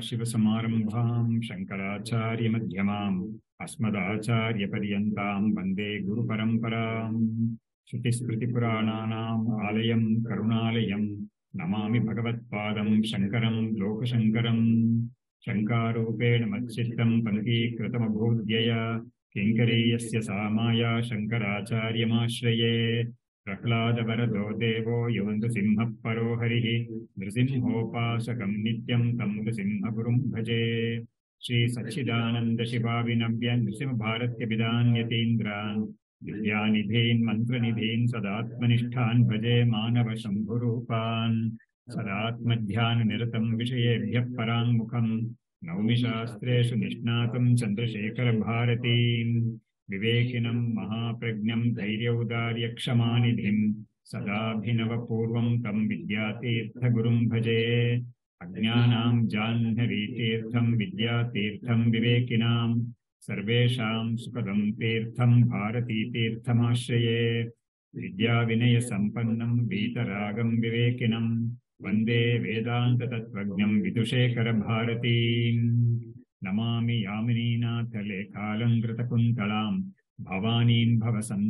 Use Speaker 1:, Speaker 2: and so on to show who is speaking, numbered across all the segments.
Speaker 1: सदाशिवसमारम्भाम् शङ्कराचार्यमध्यमाम् अस्मदाचार्यपर्यन्ताम् वन्दे गुरुपरम्पराम् श्रुतिस्मृतिपुराणानाम् आलयम् करुणालयम् नमामि भगवत्पादम् शङ्करम् लोकशङ्करम् शङ्कारूपेण मच्चित्तम् पङ्कीकृतमभूद्यय किङ्करीयस्य सा माया शङ्कराचार्यमाश्रये प्रह्लादवरदो देवो युवन्तु सिंहः परो हरिः नृसिंहोपासकम् नित्यम् तम् नृसिंहगुरुम् भजे श्रीसच्चिदानन्दशिवाविनव्य नृसिंहभारत्यभिधान्यतीन्द्रान् दिव्यानिधीन् मन्त्रनिधीन् सदात्मनिष्ठान् भजे मानवशम्भुरूपान् सदात्मध्याननिरतम् विषयेभ्यः पराङ्मुखम् नौमि शास्त्रेषु निष्णातम् चन्द्रशेखरभारतीम् विवेकिनम् महाप्रज्ञम् धैर्यौदार्यक्षमानिधिम् सदाभिनवपूर्वम् तम् विद्यातीर्थगुरुम् भजे अज्ञानाम् जाह्नवीतीर्थम् विद्यातीर्थम् विवेकिनाम् सर्वेषाम् सुखदम् तीर्थम् भारतीतीर्थमाश्रये विद्याविनयसम्पन्नम् वीतरागम् विवेकिनम् वन्दे वेदान्ततत्त्वज्ञम् विदुषेखरभारतीम् नमामि यामिनीनाथलेखालङ्कृतकुन्तलाम् भवानीम्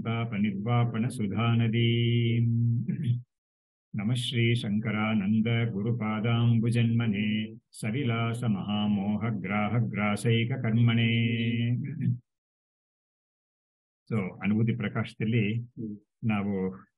Speaker 1: भवसन्तापनिर्वापणसुधानदीम् नमः श्रीशङ्करानन्द गुरुपादाम्बुजन्मने सविलासमहामोहग्राहग्रासैककर्मणे ಸೊ ಅನುಭೂತಿ ಪ್ರಕಾಶದಲ್ಲಿ ನಾವು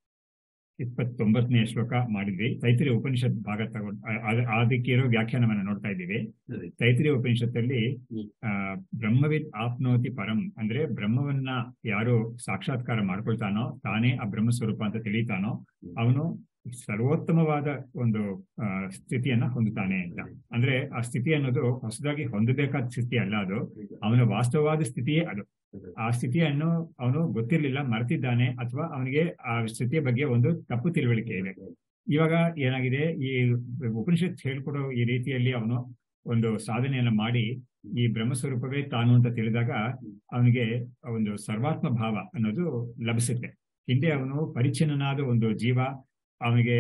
Speaker 1: ಇಪ್ಪತ್ತೊಂಬತ್ತನೇ ಶ್ಲೋಕ ಮಾಡಿದ್ವಿ ತೈತ್ರಿಯ ಉಪನಿಷತ್ ಭಾಗ ತಗೊಂಡು ಅದಕ್ಕೆ ಇರೋ ವ್ಯಾಖ್ಯಾನವನ್ನ ನೋಡ್ತಾ ಇದ್ದೀವಿ ತೈತ್ರಿಯ ಉಪನಿಷತ್ತಲ್ಲಿ ಆ ಬ್ರಹ್ಮವಿದ್ ಆಪ್ನೋತಿ ಪರಂ ಅಂದ್ರೆ ಬ್ರಹ್ಮವನ್ನ ಯಾರು ಸಾಕ್ಷಾತ್ಕಾರ ಮಾಡ್ಕೊಳ್ತಾನೋ ತಾನೇ ಆ ಬ್ರಹ್ಮ ಸ್ವರೂಪ ಅಂತ ತಿಳಿತಾನೋ ಅವನು ಸರ್ವೋತ್ತಮವಾದ ಒಂದು ಸ್ಥಿತಿಯನ್ನ ಹೊಂದುತ್ತಾನೆ ಅಂತ ಅಂದ್ರೆ ಆ ಸ್ಥಿತಿ ಅನ್ನೋದು ಹೊಸದಾಗಿ ಹೊಂದಬೇಕಾದ ಸ್ಥಿತಿ ಅಲ್ಲ ಅದು ಅವನ ವಾಸ್ತವವಾದ ಸ್ಥಿತಿಯೇ ಅದು ಆ ಸ್ಥಿತಿಯನ್ನು ಅವನು ಗೊತ್ತಿರ್ಲಿಲ್ಲ ಮರೆತಿದ್ದಾನೆ ಅಥವಾ ಅವನಿಗೆ ಆ ಸ್ಥಿತಿಯ ಬಗ್ಗೆ ಒಂದು ತಪ್ಪು ತಿಳುವಳಿಕೆ ಇದೆ ಇವಾಗ ಏನಾಗಿದೆ ಈ ಉಪನಿಷತ್ ಹೇಳ್ಕೊಡೋ ಈ ರೀತಿಯಲ್ಲಿ ಅವನು ಒಂದು ಸಾಧನೆಯನ್ನ ಮಾಡಿ ಈ ಬ್ರಹ್ಮಸ್ವರೂಪವೇ ತಾನು ಅಂತ ತಿಳಿದಾಗ ಅವನಿಗೆ ಒಂದು ಸರ್ವಾತ್ಮ ಭಾವ ಅನ್ನೋದು ಲಭಿಸುತ್ತೆ ಹಿಂದೆ ಅವನು ಪರಿಚ್ಛಿನ್ನನಾದ ಒಂದು ಜೀವ ಅವನಿಗೆ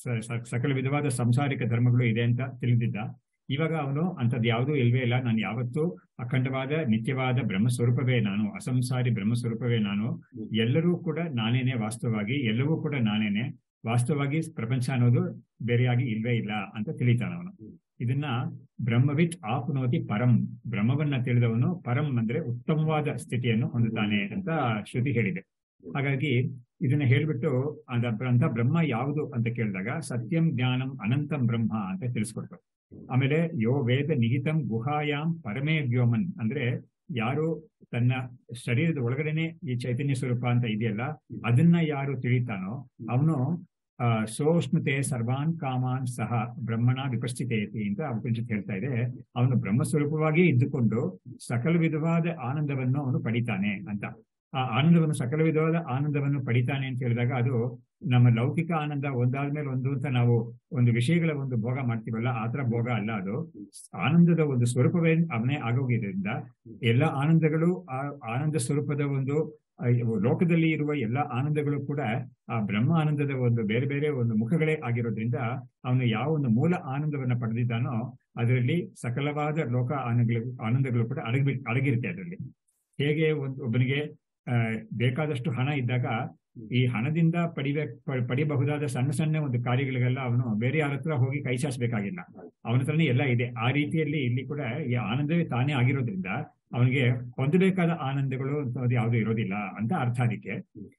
Speaker 1: ಸಕಲ ವಿಧವಾದ ಸಂಸಾರಿಕ ಧರ್ಮಗಳು ಇದೆ ಅಂತ ತಿಳಿದಿದ್ದ ಇವಾಗ ಅವನು ಅಂಥದ್ದು ಯಾವುದೂ ಇಲ್ವೇ ಇಲ್ಲ ನಾನು ಯಾವತ್ತೂ ಅಖಂಡವಾದ ನಿತ್ಯವಾದ ಬ್ರಹ್ಮ ಸ್ವರೂಪವೇ ನಾನು ಅಸಂಸಾರಿ ಬ್ರಹ್ಮ ಸ್ವರೂಪವೇ ನಾನು ಎಲ್ಲರೂ ಕೂಡ ನಾನೇನೆ ವಾಸ್ತವವಾಗಿ ಎಲ್ಲವೂ ಕೂಡ ನಾನೇನೆ ವಾಸ್ತವವಾಗಿ ಪ್ರಪಂಚ ಅನ್ನೋದು ಬೇರೆಯಾಗಿ ಇಲ್ವೇ ಇಲ್ಲ ಅಂತ ತಿಳಿತಾನ ಅವನು ಇದನ್ನ ಬ್ರಹ್ಮವಿತ್ ಆಪ್ನೋತಿ ಪರಂ ಬ್ರಹ್ಮವನ್ನ ತಿಳಿದವನು ಪರಂ ಅಂದ್ರೆ ಉತ್ತಮವಾದ ಸ್ಥಿತಿಯನ್ನು ಹೊಂದುತ್ತಾನೆ ಅಂತ ಶ್ರುತಿ ಹೇಳಿದೆ ಹಾಗಾಗಿ ಇದನ್ನ ಹೇಳ್ಬಿಟ್ಟು ಅಂತ ಬ್ರಹ್ಮ ಯಾವುದು ಅಂತ ಕೇಳಿದಾಗ ಸತ್ಯಂ ಜ್ಞಾನಂ ಅನಂತಂ ಬ್ರಹ್ಮ ಅಂತ ತಿಳಿಸ್ಕೊಡ್ತು ಆಮೇಲೆ ಯೋ ವೇದ ನಿಹಿತಂ ಗುಹಾಯಾಮ್ ಪರಮೇ ವ್ಯೋಮನ್ ಅಂದ್ರೆ ಯಾರು ತನ್ನ ಶರೀರದ ಒಳಗಡೆನೆ ಈ ಚೈತನ್ಯ ಸ್ವರೂಪ ಅಂತ ಇದೆಯಲ್ಲ ಅದನ್ನ ಯಾರು ತಿಳಿತಾನೋ ಅವನು ಅಹ್ ಸೋಷ್ಣತೆ ಸರ್ವಾನ್ ಕಾಮಾನ್ ಸಹ ಬ್ರಹ್ಮಣ ವಿಪಶ್ಚಿತೇತಿ ಅಂತ ಉಪನಿಷತ್ ಹೇಳ್ತಾ ಇದೆ ಅವನು ಬ್ರಹ್ಮ ಸ್ವರೂಪವಾಗಿ ಇದ್ದುಕೊಂಡು ಸಕಲ ವಿಧವಾದ ಆನಂದವನ್ನು ಅವನು ಪಡಿತಾನೆ ಅಂತ ಆ ಆನಂದವನ್ನು ಸಕಲ ವಿಧವಾದ ಆನಂದವನ್ನು ಪಡಿತಾನೆ ಅಂತ ಹೇಳಿದಾಗ ಅದು ನಮ್ಮ ಲೌಕಿಕ ಆನಂದ ಒಂದಾದ್ಮೇಲೆ ಒಂದು ಅಂತ ನಾವು ಒಂದು ವಿಷಯಗಳ ಒಂದು ಭೋಗ ಮಾಡ್ತೀವಲ್ಲ ಆತರ ಭೋಗ ಅಲ್ಲ ಅದು ಆನಂದದ ಒಂದು ಸ್ವರೂಪವೇ ಅವನೇ ಆಗೋಗಿದ್ರಿಂದ ಎಲ್ಲ ಆನಂದಗಳು ಆ ಆನಂದ ಸ್ವರೂಪದ ಒಂದು ಲೋಕದಲ್ಲಿ ಇರುವ ಎಲ್ಲ ಆನಂದಗಳು ಕೂಡ ಆ ಬ್ರಹ್ಮ ಆನಂದದ ಒಂದು ಬೇರೆ ಬೇರೆ ಒಂದು ಮುಖಗಳೇ ಆಗಿರೋದ್ರಿಂದ ಅವನು ಯಾವ ಒಂದು ಮೂಲ ಆನಂದವನ್ನ ಪಡೆದಿದ್ದಾನೋ ಅದರಲ್ಲಿ ಸಕಲವಾದ ಲೋಕ ಆನಂದಗಳು ಆನಂದಗಳು ಕೂಡ ಅಡಗಿ ಅಡಗಿರುತ್ತೆ ಅದರಲ್ಲಿ ಹೇಗೆ ಒಂದು ಒಬ್ಬನಿಗೆ ಬೇಕಾದಷ್ಟು ಹಣ ಇದ್ದಾಗ ಈ ಹಣದಿಂದ ಪಡಿಬೇಕು ಪಡಿಬಹುದಾದ ಸಣ್ಣ ಸಣ್ಣ ಒಂದು ಕಾರ್ಯಗಳಿಗೆಲ್ಲ ಅವನು ಬೇರೆ ಯಾರ ಹತ್ರ ಹೋಗಿ ಕೈ ಚಾಚಬೇಕಾಗಿಲ್ಲ ಅವನ ಹತ್ರನೇ ಎಲ್ಲ ಇದೆ ಆ ರೀತಿಯಲ್ಲಿ ಇಲ್ಲಿ ಕೂಡ ಈ ಆನಂದವೇ ತಾನೇ ಆಗಿರೋದ್ರಿಂದ ಅವನಿಗೆ ಹೊಂದಬೇಕಾದ ಆನಂದಗಳು ಅನ್ನೋದು ಯಾವುದು ಇರೋದಿಲ್ಲ ಅಂತ ಅರ್ಥ ಅದಕ್ಕೆ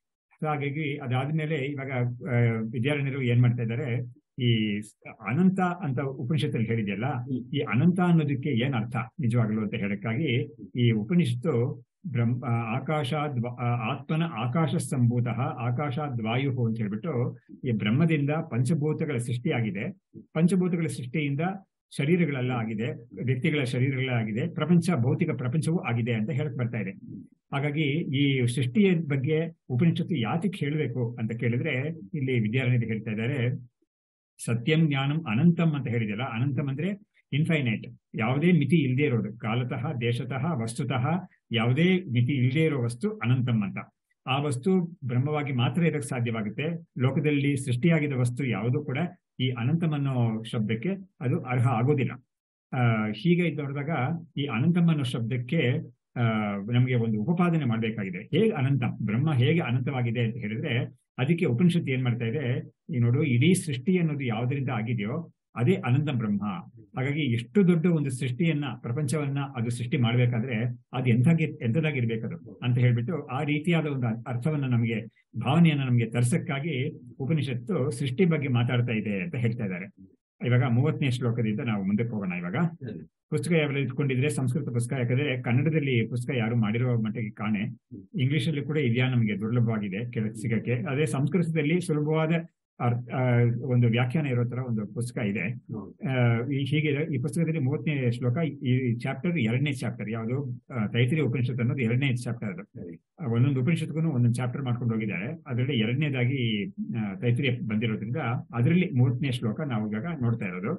Speaker 1: ಹಾಗಾಗಿ ಅದಾದ್ಮೇಲೆ ಇವಾಗ ವಿದ್ಯಾರಣ್ಯರು ಏನ್ ಮಾಡ್ತಾ ಇದ್ದಾರೆ ಈ ಅನಂತ ಅಂತ ಉಪನಿಷತ್ತಲ್ಲಿ ಹೇಳಿದೆಯಲ್ಲ ಈ ಅನಂತ ಅನ್ನೋದಕ್ಕೆ ಏನ್ ಅರ್ಥ ನಿಜವಾಗ್ಲು ಅಂತ ಹೇಳಕ್ಕಾಗಿ ಈ ಉಪನಿಷತ್ತು ಬ್ರಹ್ಮ ಆಕಾಶಾದ್ ಆತ್ಮನ ಆಕಾಶ ಸಂಭೂತ ಆಕಾಶಾದ್ ವಾಯು ಅಂತ ಹೇಳ್ಬಿಟ್ಟು ಈ ಬ್ರಹ್ಮದಿಂದ ಪಂಚಭೂತಗಳ ಸೃಷ್ಟಿಯಾಗಿದೆ ಪಂಚಭೂತಗಳ ಸೃಷ್ಟಿಯಿಂದ ಶರೀರಗಳೆಲ್ಲ ಆಗಿದೆ ವ್ಯಕ್ತಿಗಳ ಶರೀರಗಳೆಲ್ಲ ಆಗಿದೆ ಪ್ರಪಂಚ ಭೌತಿಕ ಪ್ರಪಂಚವೂ ಆಗಿದೆ ಅಂತ ಹೇಳಕ್ ಬರ್ತಾ ಇದೆ ಹಾಗಾಗಿ ಈ ಸೃಷ್ಟಿಯ ಬಗ್ಗೆ ಉಪನಿಷತ್ತು ಯಾತಕ್ಕೆ ಹೇಳಬೇಕು ಅಂತ ಕೇಳಿದ್ರೆ ಇಲ್ಲಿ ವಿದ್ಯಾರಣ್ಯರು ಹೇಳ್ತಾ ಇದ್ದಾರೆ ಸತ್ಯಂ ಜ್ಞಾನಂ ಅನಂತಂ ಅಂತ ಹೇಳಿದೆಯಲ್ಲ ಅನಂತಂ ಅಂದ್ರೆ ಇನ್ಫೈನೈಟ್ ಯಾವುದೇ ಮಿತಿ ಇಲ್ಲದೆ ಇರೋದು ಕಾಲತಃ ದೇಶತಃ ವಸ್ತುತಃ ಯಾವುದೇ ಮಿತಿ ಇಲ್ಲದೆ ಇರೋ ವಸ್ತು ಅನಂತಂ ಅಂತ ಆ ವಸ್ತು ಬ್ರಹ್ಮವಾಗಿ ಮಾತ್ರ ಇರಕ್ಕೆ ಸಾಧ್ಯವಾಗುತ್ತೆ ಲೋಕದಲ್ಲಿ ಸೃಷ್ಟಿಯಾಗಿದ್ದ ವಸ್ತು ಯಾವುದೂ ಕೂಡ ಈ ಅನಂತಮನ್ನೋ ಶಬ್ದಕ್ಕೆ ಅದು ಅರ್ಹ ಆಗೋದಿಲ್ಲ ಆ ಹೀಗೆ ಇದ್ದು ನೋಡಿದಾಗ ಈ ಅನಂತಂ ಅನ್ನೋ ಶಬ್ದಕ್ಕೆ ಆ ನಮಗೆ ಒಂದು ಉಪಪಾದನೆ ಮಾಡಬೇಕಾಗಿದೆ ಹೇಗೆ ಅನಂತ ಬ್ರಹ್ಮ ಹೇಗೆ ಅನಂತವಾಗಿದೆ ಅಂತ ಹೇಳಿದ್ರೆ ಅದಕ್ಕೆ ಉಪನಿಷತ್ತು ಏನ್ ಮಾಡ್ತಾ ಇದೆ ಈ ನೋಡು ಇಡೀ ಸೃಷ್ಟಿ ಅನ್ನೋದು ಯಾವುದರಿಂದ ಆಗಿದೆಯೋ ಅದೇ ಅನಂತ ಬ್ರಹ್ಮ ಹಾಗಾಗಿ ಎಷ್ಟು ದೊಡ್ಡ ಒಂದು ಸೃಷ್ಟಿಯನ್ನ ಪ್ರಪಂಚವನ್ನ ಅದು ಸೃಷ್ಟಿ ಮಾಡ್ಬೇಕಾದ್ರೆ ಅದು ಎಂಥಾಗಿ ಎಂಥದಾಗಿರ್ಬೇಕದು ಅಂತ ಹೇಳ್ಬಿಟ್ಟು ಆ ರೀತಿಯಾದ ಒಂದು ಅರ್ಥವನ್ನ ನಮಗೆ ಭಾವನೆಯನ್ನ ನಮಗೆ ತರ್ಸಕ್ಕಾಗಿ ಉಪನಿಷತ್ತು ಸೃಷ್ಟಿ ಬಗ್ಗೆ ಮಾತಾಡ್ತಾ ಇದೆ ಅಂತ ಹೇಳ್ತಾ ಇದ್ದಾರೆ ಇವಾಗ ಮೂವತ್ತನೇ ಶ್ಲೋಕದಿಂದ ನಾವು ಮುಂದಕ್ಕೆ ಹೋಗೋಣ ಇವಾಗ
Speaker 2: ಸರಿ.
Speaker 1: ಪುಸ್ತಕ ಯಾರು ಇಟ್ಕೊಂಡಿದ್ರೆ ಸಂಸ್ಕೃತ ಪುಸ್ತಕ ಯಾಕಂದ್ರೆ ಕನ್ನಡದಲ್ಲಿ ಪುಸ್ತಕ ಯಾರು ಮಾಡಿರೋ ಮಟ್ಟಿಗೆ ಕಾಣೆ ಇಂಗ್ಲಿಷ್ ಅಲ್ಲಿ ಕೂಡ ಇದೆಯಾ ನಮಗೆ ದುರ್ಲಭವಾಗಿದೆ ಕೆಲ ಸಿಗಕ್ಕೆ ಅದೇ ಸಂಸ್ಕೃತದಲ್ಲಿ ಸುಲಭವಾದ ಅರ್ಥ ಆ, ಒಂದು ವ್ಯಾಖ್ಯಾನ ಇರೋ ತರ ಒಂದು ಪುಸ್ತಕ ಇದೆ
Speaker 2: ಹೌದು.
Speaker 1: ಆ, ಈ ಹೀಗೆ ಈ ಪುಸ್ತಕದಲ್ಲಿ ಮೂವತ್ತನೇ ಶ್ಲೋಕ ಈ ಚಾಪ್ಟರ್ ಎರಡನೇ ಚಾಪ್ಟರ್ ಯಾವುದು ಆ, ತೈತ್ರಿಯ ಉಪನಿಷತ್ ಅನ್ನೋದು ಎರಡನೇ ಚಾಪ್ಟರ್ ಅದು
Speaker 2: ಸರಿ.
Speaker 1: ಆ, ಒಂದೊಂದು ಉಪನಿಷತ್ಗೂ ಒಂದೊಂದು ಚಾಪ್ಟರ್ ಮಾಡ್ಕೊಂಡು ಹೋಗಿದ್ದಾರೆ ಅದರಲ್ಲಿ ಎರಡನೇದಾಗಿ ಆ, ತೈತ್ರಿಯ ಬಂದಿರೋದ್ರಿಂದ ಅದರಲ್ಲಿ ಮೂವತ್ತನೇ ಶ್ಲೋಕ ನಾವು ಇವಾಗ ನೋಡ್ತಾ ಇರೋದು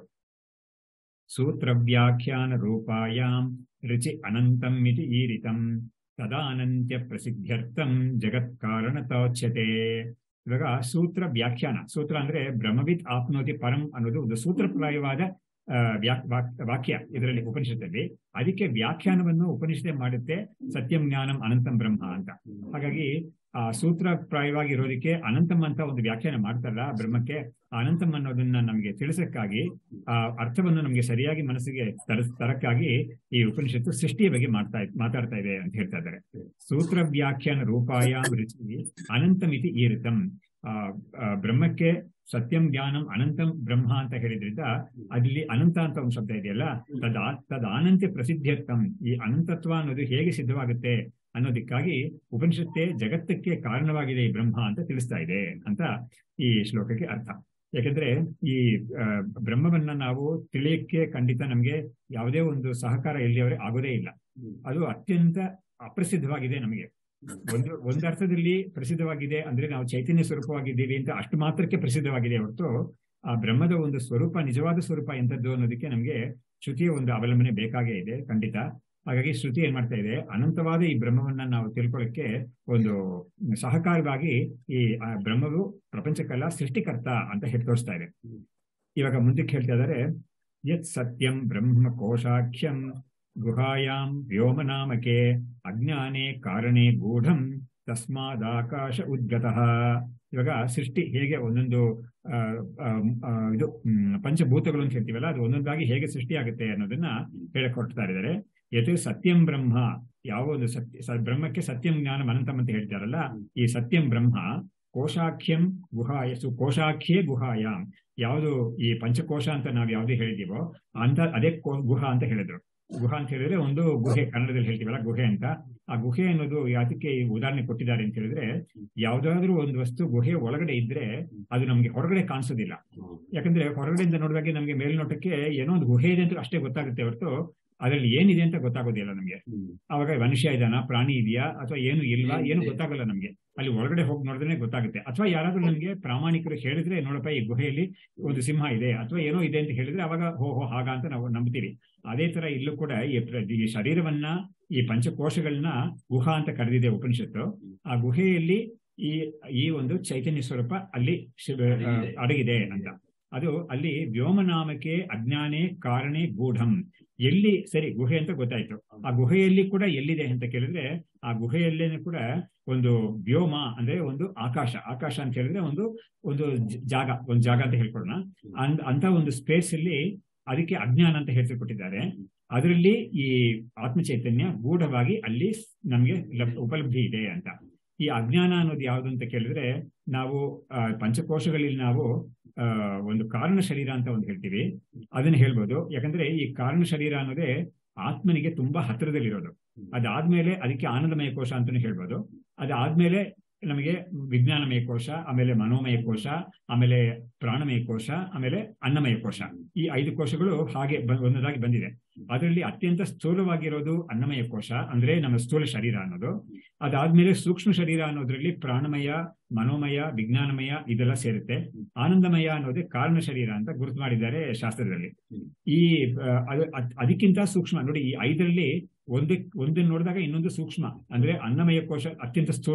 Speaker 1: ಸೂತ್ರ ವ್ಯಾಖ್ಯಾನ ರೂಪಾಯಾಂ ರುಚಿ ಅನಂತಂ ಇತಿ ಈರಿತಂ ತದಾನಂತ್ಯ ಪ್ರಸಿದ್ಧ್ಯರ್ಥಂ ಜಗತ್ ಕಾರಣತೋಚ್ಯತೆ ಇವಾಗ ಸೂತ್ರ ವ್ಯಾಖ್ಯಾನ ಸೂತ್ರ ಅಂದ್ರೆ ಬ್ರಹ್ಮವಿತ್ ಆಪ್ನೋತಿ ಪರಂ ಅನ್ನೋದು ಒಂದು ಸೂತ್ರಪ್ರಾಯವಾದ ಆ, ವ್ಯಾ- ವಾಕ್- ವಾಕ್ಯ ಇದರಲ್ಲಿ ಉಪನಿಷತ್ತಲ್ಲಿ ಅದಕ್ಕೆ ವ್ಯಾಖ್ಯಾನವನ್ನು ಉಪನಿಷತ್ತೆ ಮಾಡುತ್ತೆ ಸತ್ಯಂ ಜ್ಞಾನಂ ಅನಂತಂ ಬ್ರಹ್ಮ ಅಂತ ಹಾಗಾಗಿ ಆ ಸೂತ್ರಪ್ರಾಯವಾಗಿ ಇರೋದಕ್ಕೆ ಅನಂತಂ ಅಂತ ಒಂದು ವ್ಯಾಖ್ಯಾನ ಮಾಡ್ತಾರಲ್ಲ ಬ್ರಹ್ಮಕ್ಕೆ ಆ ಅನಂತಂ ಅನ್ನೋದನ್ನ ನಮಗೆ ತಿಳಿಸಕ್ಕಾಗಿ ಆ ಅರ್ಥವನ್ನು ನಮಗೆ ಸರಿಯಾಗಿ ಮನಸ್ಸಿಗೆ ತರಸ್ ತರಕ್ಕಾಗಿ ಈ ಉಪನಿಷತ್ತು ಸೃಷ್ಟಿಯ ಬಗ್ಗೆ ಮಾಡ್ತಾ ಮಾತಾಡ್ತಾ ಇದೆ ಅಂತ ಹೇಳ್ತಾ ಇದ್ದಾರೆ ಸೂತ್ರ ವ್ಯಾಖ್ಯಾನ ರೂಪಾಯಾಮ್ ರುಚಿ ಅನಂತಮಿತಿ ಈರಿತಂ ಆ ಆ, ಬ್ರಹ್ಮಕ್ಕೆ ಸತ್ಯಂ ಜ್ಞಾನಂ ಅನಂತಂ ಬ್ರಹ್ಮ ಅಂತ ಹೇಳಿದ್ರಿಂದ ಅಲ್ಲಿ ಅನಂತ ಅಂತ ಒಂದು ಶಬ್ದ ಇದೆಯಲ್ಲ ತದ ತದ ಅನಂತ್ಯ ಪ್ರಸಿದ್ಧ್ಯರ್ಥಂ ಈ ಅನಂತತ್ವ ಅನ್ನೋದು ಹೇಗೆ ಸಿದ್ಧವಾಗುತ್ತೆ ಅನ್ನೋದಕ್ಕಾಗಿ ಉಪನಿಷತ್ತೆ ಜಗತ್ತಕ್ಕೆ ಕಾರಣವಾಗಿದೆ ಈ ಬ್ರಹ್ಮ ಅಂತ ತಿಳಿಸ್ತಾ ಇದೆ ಅಂತ ಈ ಶ್ಲೋಕಕ್ಕೆ ಅರ್ಥ ಯಾಕಂದ್ರೆ ಈ ಆ, ಬ್ರಹ್ಮವನ್ನ ನಾವು ತಿಳಿಯಕ್ಕೆ ಖಂಡಿತ ನಮ್ಗೆ ಯಾವುದೇ ಒಂದು ಸಹಕಾರ ಎಲ್ಲಿಯವರೆ ಆಗೋದೇ ಇಲ್ಲ ಅದು ಅತ್ಯಂತ ಅಪ್ರಸಿದ್ಧವಾಗಿದೆ ನಮಗೆ ಒಂದು ಒಂದು ಅರ್ಥದಲ್ಲಿ ಪ್ರಸಿದ್ಧವಾಗಿದೆ ಅಂದ್ರೆ ನಾವು ಚೈತನ್ಯ ಸ್ವರೂಪವಾಗಿದ್ದೀವಿ ಅಂತ ಅಷ್ಟು ಮಾತ್ರಕ್ಕೆ ಪ್ರಸಿದ್ಧವಾಗಿದೆ ಹೊರತು ಆ ಬ್ರಹ್ಮದ ಒಂದು ಸ್ವರೂಪ ನಿಜವಾದ ಸ್ವರೂಪ ಎಂತದ್ದು ಅನ್ನೋದಕ್ಕೆ ನಮಗೆ ಶ್ರುತಿಯ ಒಂದು ಅವಲಂಬನೆ ಬೇಕಾಗೇ ಇದೆ ಖಂಡಿತ ಹಾಗಾಗಿ ಶ್ರುತಿ ಏನ್ ಮಾಡ್ತಾ ಇದೆ ಅನಂತವಾದ ಈ ಬ್ರಹ್ಮವನ್ನ ನಾವು ತಿಳ್ಕೊಳ್ಳಕ್ಕೆ ಒಂದು ಸಹಕಾರವಾಗಿ ಈ ಆ ಬ್ರಹ್ಮವು ಪ್ರಪಂಚಕ್ಕೆಲ್ಲ ಸೃಷ್ಟಿಕರ್ತ ಅಂತ ಹೇಳಿ ತೋರಿಸ್ತಾ ಇದೆ ಇವಾಗ ಮುಂದಕ್ಕೆ ಹೇಳ್ತಾ ಇದ್ದಾರೆ ಯತ್ ಸತ್ಯಂ ಬ್ರಹ್ಮ ಕೋಶಾಖ್ಯಂ ಗುಹಾಯಾಂ ವ್ಯೋಮನಾಮಕೆ ಅಜ್ಞಾನೇ ಕಾರಣೇ ಗೂಢಂ ತಸ್ಮಾದಾಕಾಶ ಉದ್ಗತಃ ಇವಾಗ ಸೃಷ್ಟಿ ಹೇಗೆ ಒಂದೊಂದು ಆ, ಆ, ಆ, ಇದು ಮ್, ಪಂಚಭೂತಗಳು ಅಂತ ಹೇಳ್ತೀವಲ್ಲ ಅದು ಒಂದೊಂದಾಗಿ ಹೇಗೆ ಸೃಷ್ಟಿಯಾಗುತ್ತೆ ಅನ್ನೋದನ್ನ ಹೇಳಕ್ ಹೊರಡ್ತಾ ಇದ್ದಾರೆ ಯತ್ ಸತ್ಯಂ ಬ್ರಹ್ಮ ಯಾವ ಒಂದು ಸತ್ಯ ಸ- ಬ್ರಹ್ಮಕ್ಕೆ ಸತ್ಯಂ ಜ್ಞಾನ ಅನಂತಂ ಅಂತ ಹೇಳ್ತಾರಲ್ಲ ಈ ಸತ್ಯಂ ಬ್ರಹ್ಮ ಕೋಶಾಖ್ಯಂ ಗುಹಾಯ ಸು ಕೋಶಾಖ್ಯೇ ಗುಹಾಯಾಮ್ ಯಾವುದು ಈ ಪಂಚಕೋಶ ಅಂತ ನಾವು ಯಾವ್ದು ಹೇಳಿದೀವೋ ಅಂತ ಅದೇ ಕೋ- ಗುಹಾ ಅಂತ ಹೇಳಿದ್ರು ಗುಹಾ ಅಂತ ಹೇಳಿದ್ರೆ ಒಂದು ಗುಹೆ ಕನ್ನಡದಲ್ಲಿ ಹೇಳ್ತೀವಲ್ಲ ಗುಹೆ ಅಂತ ಆ ಗುಹೆ ಅನ್ನೋದು ಯಾತಕ್ಕೆ ಈ ಉದಾಹರಣೆ ಕೊಟ್ಟಿದ್ದಾರೆ ಅಂತ ಹೇಳಿದ್ರೆ ಯಾವ್ದಾದ್ರೂ ಒಂದು ವಸ್ತು ಗುಹೆ ಒಳಗಡೆ ಇದ್ರೆ ಅದು ನಮ್ಗೆ ಹೊರಗಡೆ ಕಾಣಿಸೋದಿಲ್ಲ ಯಾಕಂದ್ರೆ ಹೊರಗಡೆಯಿಂದ ನೋಡುವಾಗ ನಮ್ಗೆ ಮೇಲ್ನೋಟಕ್ಕೆ ಏನೋ ಒಂದು ಗುಹೆ ಇದೆ ಅಂತ ಅಷ್ಟೇ ಗೊತ್ತಾಗುತ್ತೆ ಹೊರತು ಅದ್ರಲ್ಲಿ ಏನಿದೆ ಅಂತ ಗೊತ್ತಾಗೋದಿಲ್ಲ ನಮ್ಗೆ ಅವಾಗ ಮನುಷ್ಯ ಇದಾನ ಪ್ರಾಣಿ ಇದೆಯಾ ಅಥವಾ ಏನು ಇಲ್ವಾ ಏನು ಗೊತ್ತಾಗಲ್ಲ ನಮ್ಗೆ ಅಲ್ಲಿ ಒಳಗಡೆ ಹೋಗಿ ನೋಡಿದ್ರೆ ಗೊತ್ತಾಗುತ್ತೆ ಅಥವಾ ಯಾರಾದ್ರೂ ನಮ್ಗೆ ಪ್ರಾಮಾಣಿಕರು ಹೇಳಿದ್ರೆ ನೋಡಪ್ಪ ಈ ಗುಹೆಯಲ್ಲಿ ಒಂದು ಸಿಂಹ ಇದೆ ಅಥವಾ ಏನೋ ಇದೆ ಅಂತ ಹೇಳಿದ್ರೆ ಅವಾಗ ಹೋ ಹೋ ಹಾಗ ಅಂತ ನಾವು ನಂಬ್ತೀವಿ ಅದೇ ತರ ಇಲ್ಲೂ ಕೂಡ ಈ ಪ್ರ- ಈ ಶರೀರವನ್ನ ಈ ಪಂಚಕೋಶಗಳನ್ನ ಗುಹಾ ಅಂತ ಕರೆದಿದೆ ಉಪನಿಷತ್ತು ಆ ಗುಹೆಯಲ್ಲಿ ಈ ಈ ಒಂದು ಚೈತನ್ಯ ಸ್ವರೂಪ ಅಲ್ಲಿ ಶಿ- ಆ, ಅಡಗಿದೆ ಅಂತ ಅದು ಅಲ್ಲಿ ವ್ಯೋಮನಾಮಕ್ಕೆ ಅಜ್ಞಾನೇ ಕಾರಣೇ ಗೂಢಂ ಎಲ್ಲಿ ಸರಿ ಗುಹೆ ಅಂತ ಗೊತ್ತಾಯ್ತು ಆ ಗುಹೆಯಲ್ಲಿ ಕೂಡ ಎಲ್ಲಿದೆ ಅಂತ ಕೇಳಿದ್ರೆ ಆ ಗುಹೆಯಲ್ಲೇನೆ ಕೂಡ ಒಂದು ವ್ಯೋಮ ಅಂದ್ರೆ ಒಂದು ಆಕಾಶ ಆಕಾಶ ಅಂತ ಹೇಳಿದ್ರೆ ಒಂದು ಒಂದು ಜ- ಜಾಗ ಒಂದು ಜಾಗ ಅಂತ ಹೇಳ್ಕೊಳ್ಳೋಣ ಅಂದ್- ಅಂತ ಒಂದು ಸ್ಪೇಸ್ ಅಲ್ಲಿ ಅದಕ್ಕೆ ಅಜ್ಞಾನ ಅಂತ ಹೇಳ್ತಿಕೊಟ್ಟಿದ್ದಾರೆ ಅದರಲ್ಲಿ ಈ ಆತ್ಮ ಚೈತನ್ಯ ಗೂಢವಾಗಿ ಅಲ್ಲಿ ನಮ್ಗೆ ಲಭ್- ಉಪಲಬ್ಧಿ ಇದೆ ಅಂತ ಈ ಅಜ್ಞಾನ ಅನ್ನೋದು ಯಾವುದು ಅಂತ ಕೇಳಿದ್ರೆ ನಾವು ಆ, ಪಂಚಕೋಶಗಳಲ್ಲಿ ನಾವು ಆ, ಒಂದು ಕಾರಣ ಶರೀರ ಅಂತ ಒಂದು ಹೇಳ್ತೀವಿ ಅದನ್ನ ಹೇಳ್ಬೋದು ಯಾಕಂದ್ರೆ ಈ ಕಾರಣ ಶರೀರ ಅನ್ನೋದೇ ಆತ್ಮನಿಗೆ ತುಂಬಾ ಹತ್ತಿರದಲ್ಲಿರೋದು ಅದಾದ್ಮೇಲೆ ಅದಕ್ಕೆ ಆನಂದಮಯ ಕೋಶ ಅಂತಾನೆ ಹೇಳ್ಬೋದು ಅದಾದ್ಮೇಲೆ ನಮಗೆ ವಿಜ್ಞಾನಮಯ ಕೋಶ ಆಮೇಲೆ ಮನೋಮಯ ಕೋಶ ಆಮೇಲೆ ಪ್ರಾಣಮಯ ಕೋಶ ಆಮೇಲೆ ಅನ್ನಮಯ ಕೋಶ ಈ ಐದು ಕೋಶಗಳು ಹಾಗೆ ಬ- ಒಂದೊಂದಾಗಿ ಬಂದಿದೆ ಅದರಲ್ಲಿ ಅತ್ಯಂತ ಸ್ಥೂಲವಾಗಿರೋದು ಅನ್ನಮಯ ಕೋಶ ಅಂದ್ರೆ ನಮ್ಮ ಸ್ಥೂಲ ಶರೀರ ಅನ್ನೋದು ಅದಾದ್ಮೇಲೆ ಸೂಕ್ಷ್ಮ ಶರೀರ ಅನ್ನೋದ್ರಲ್ಲಿ ಪ್ರಾಣಮಯ ಮನೋಮಯ ವಿಜ್ಞಾನಮಯ ಇದೆಲ್ಲ ಸೇರುತ್ತೆ ಆನಂದಮಯ ಅನ್ನೋದೇ ಕಾರಣ ಶರೀರ ಅಂತ ಗುರುತು ಮಾಡಿದ್ದಾರೆ ಶಾಸ್ತ್ರದಲ್ಲಿ ಈ ಆ, ಅದು ಅದ್- ಅದಕ್ಕಿಂತ ಸೂಕ್ಷ್ಮ ನೋಡಿ ಈ ಐದರಲ್ಲಿ ಒಂದೇ ಒಂದನ್ನು ನೋಡಿದಾಗ ಇನ್ನೊಂದು ಸೂಕ್ಷ್ಮ ಅಂದ್ರೆ ಅನ್ನಮಯ ಕೋಶ ಅತ್ಯಂತ ಸ್ಥೂಲ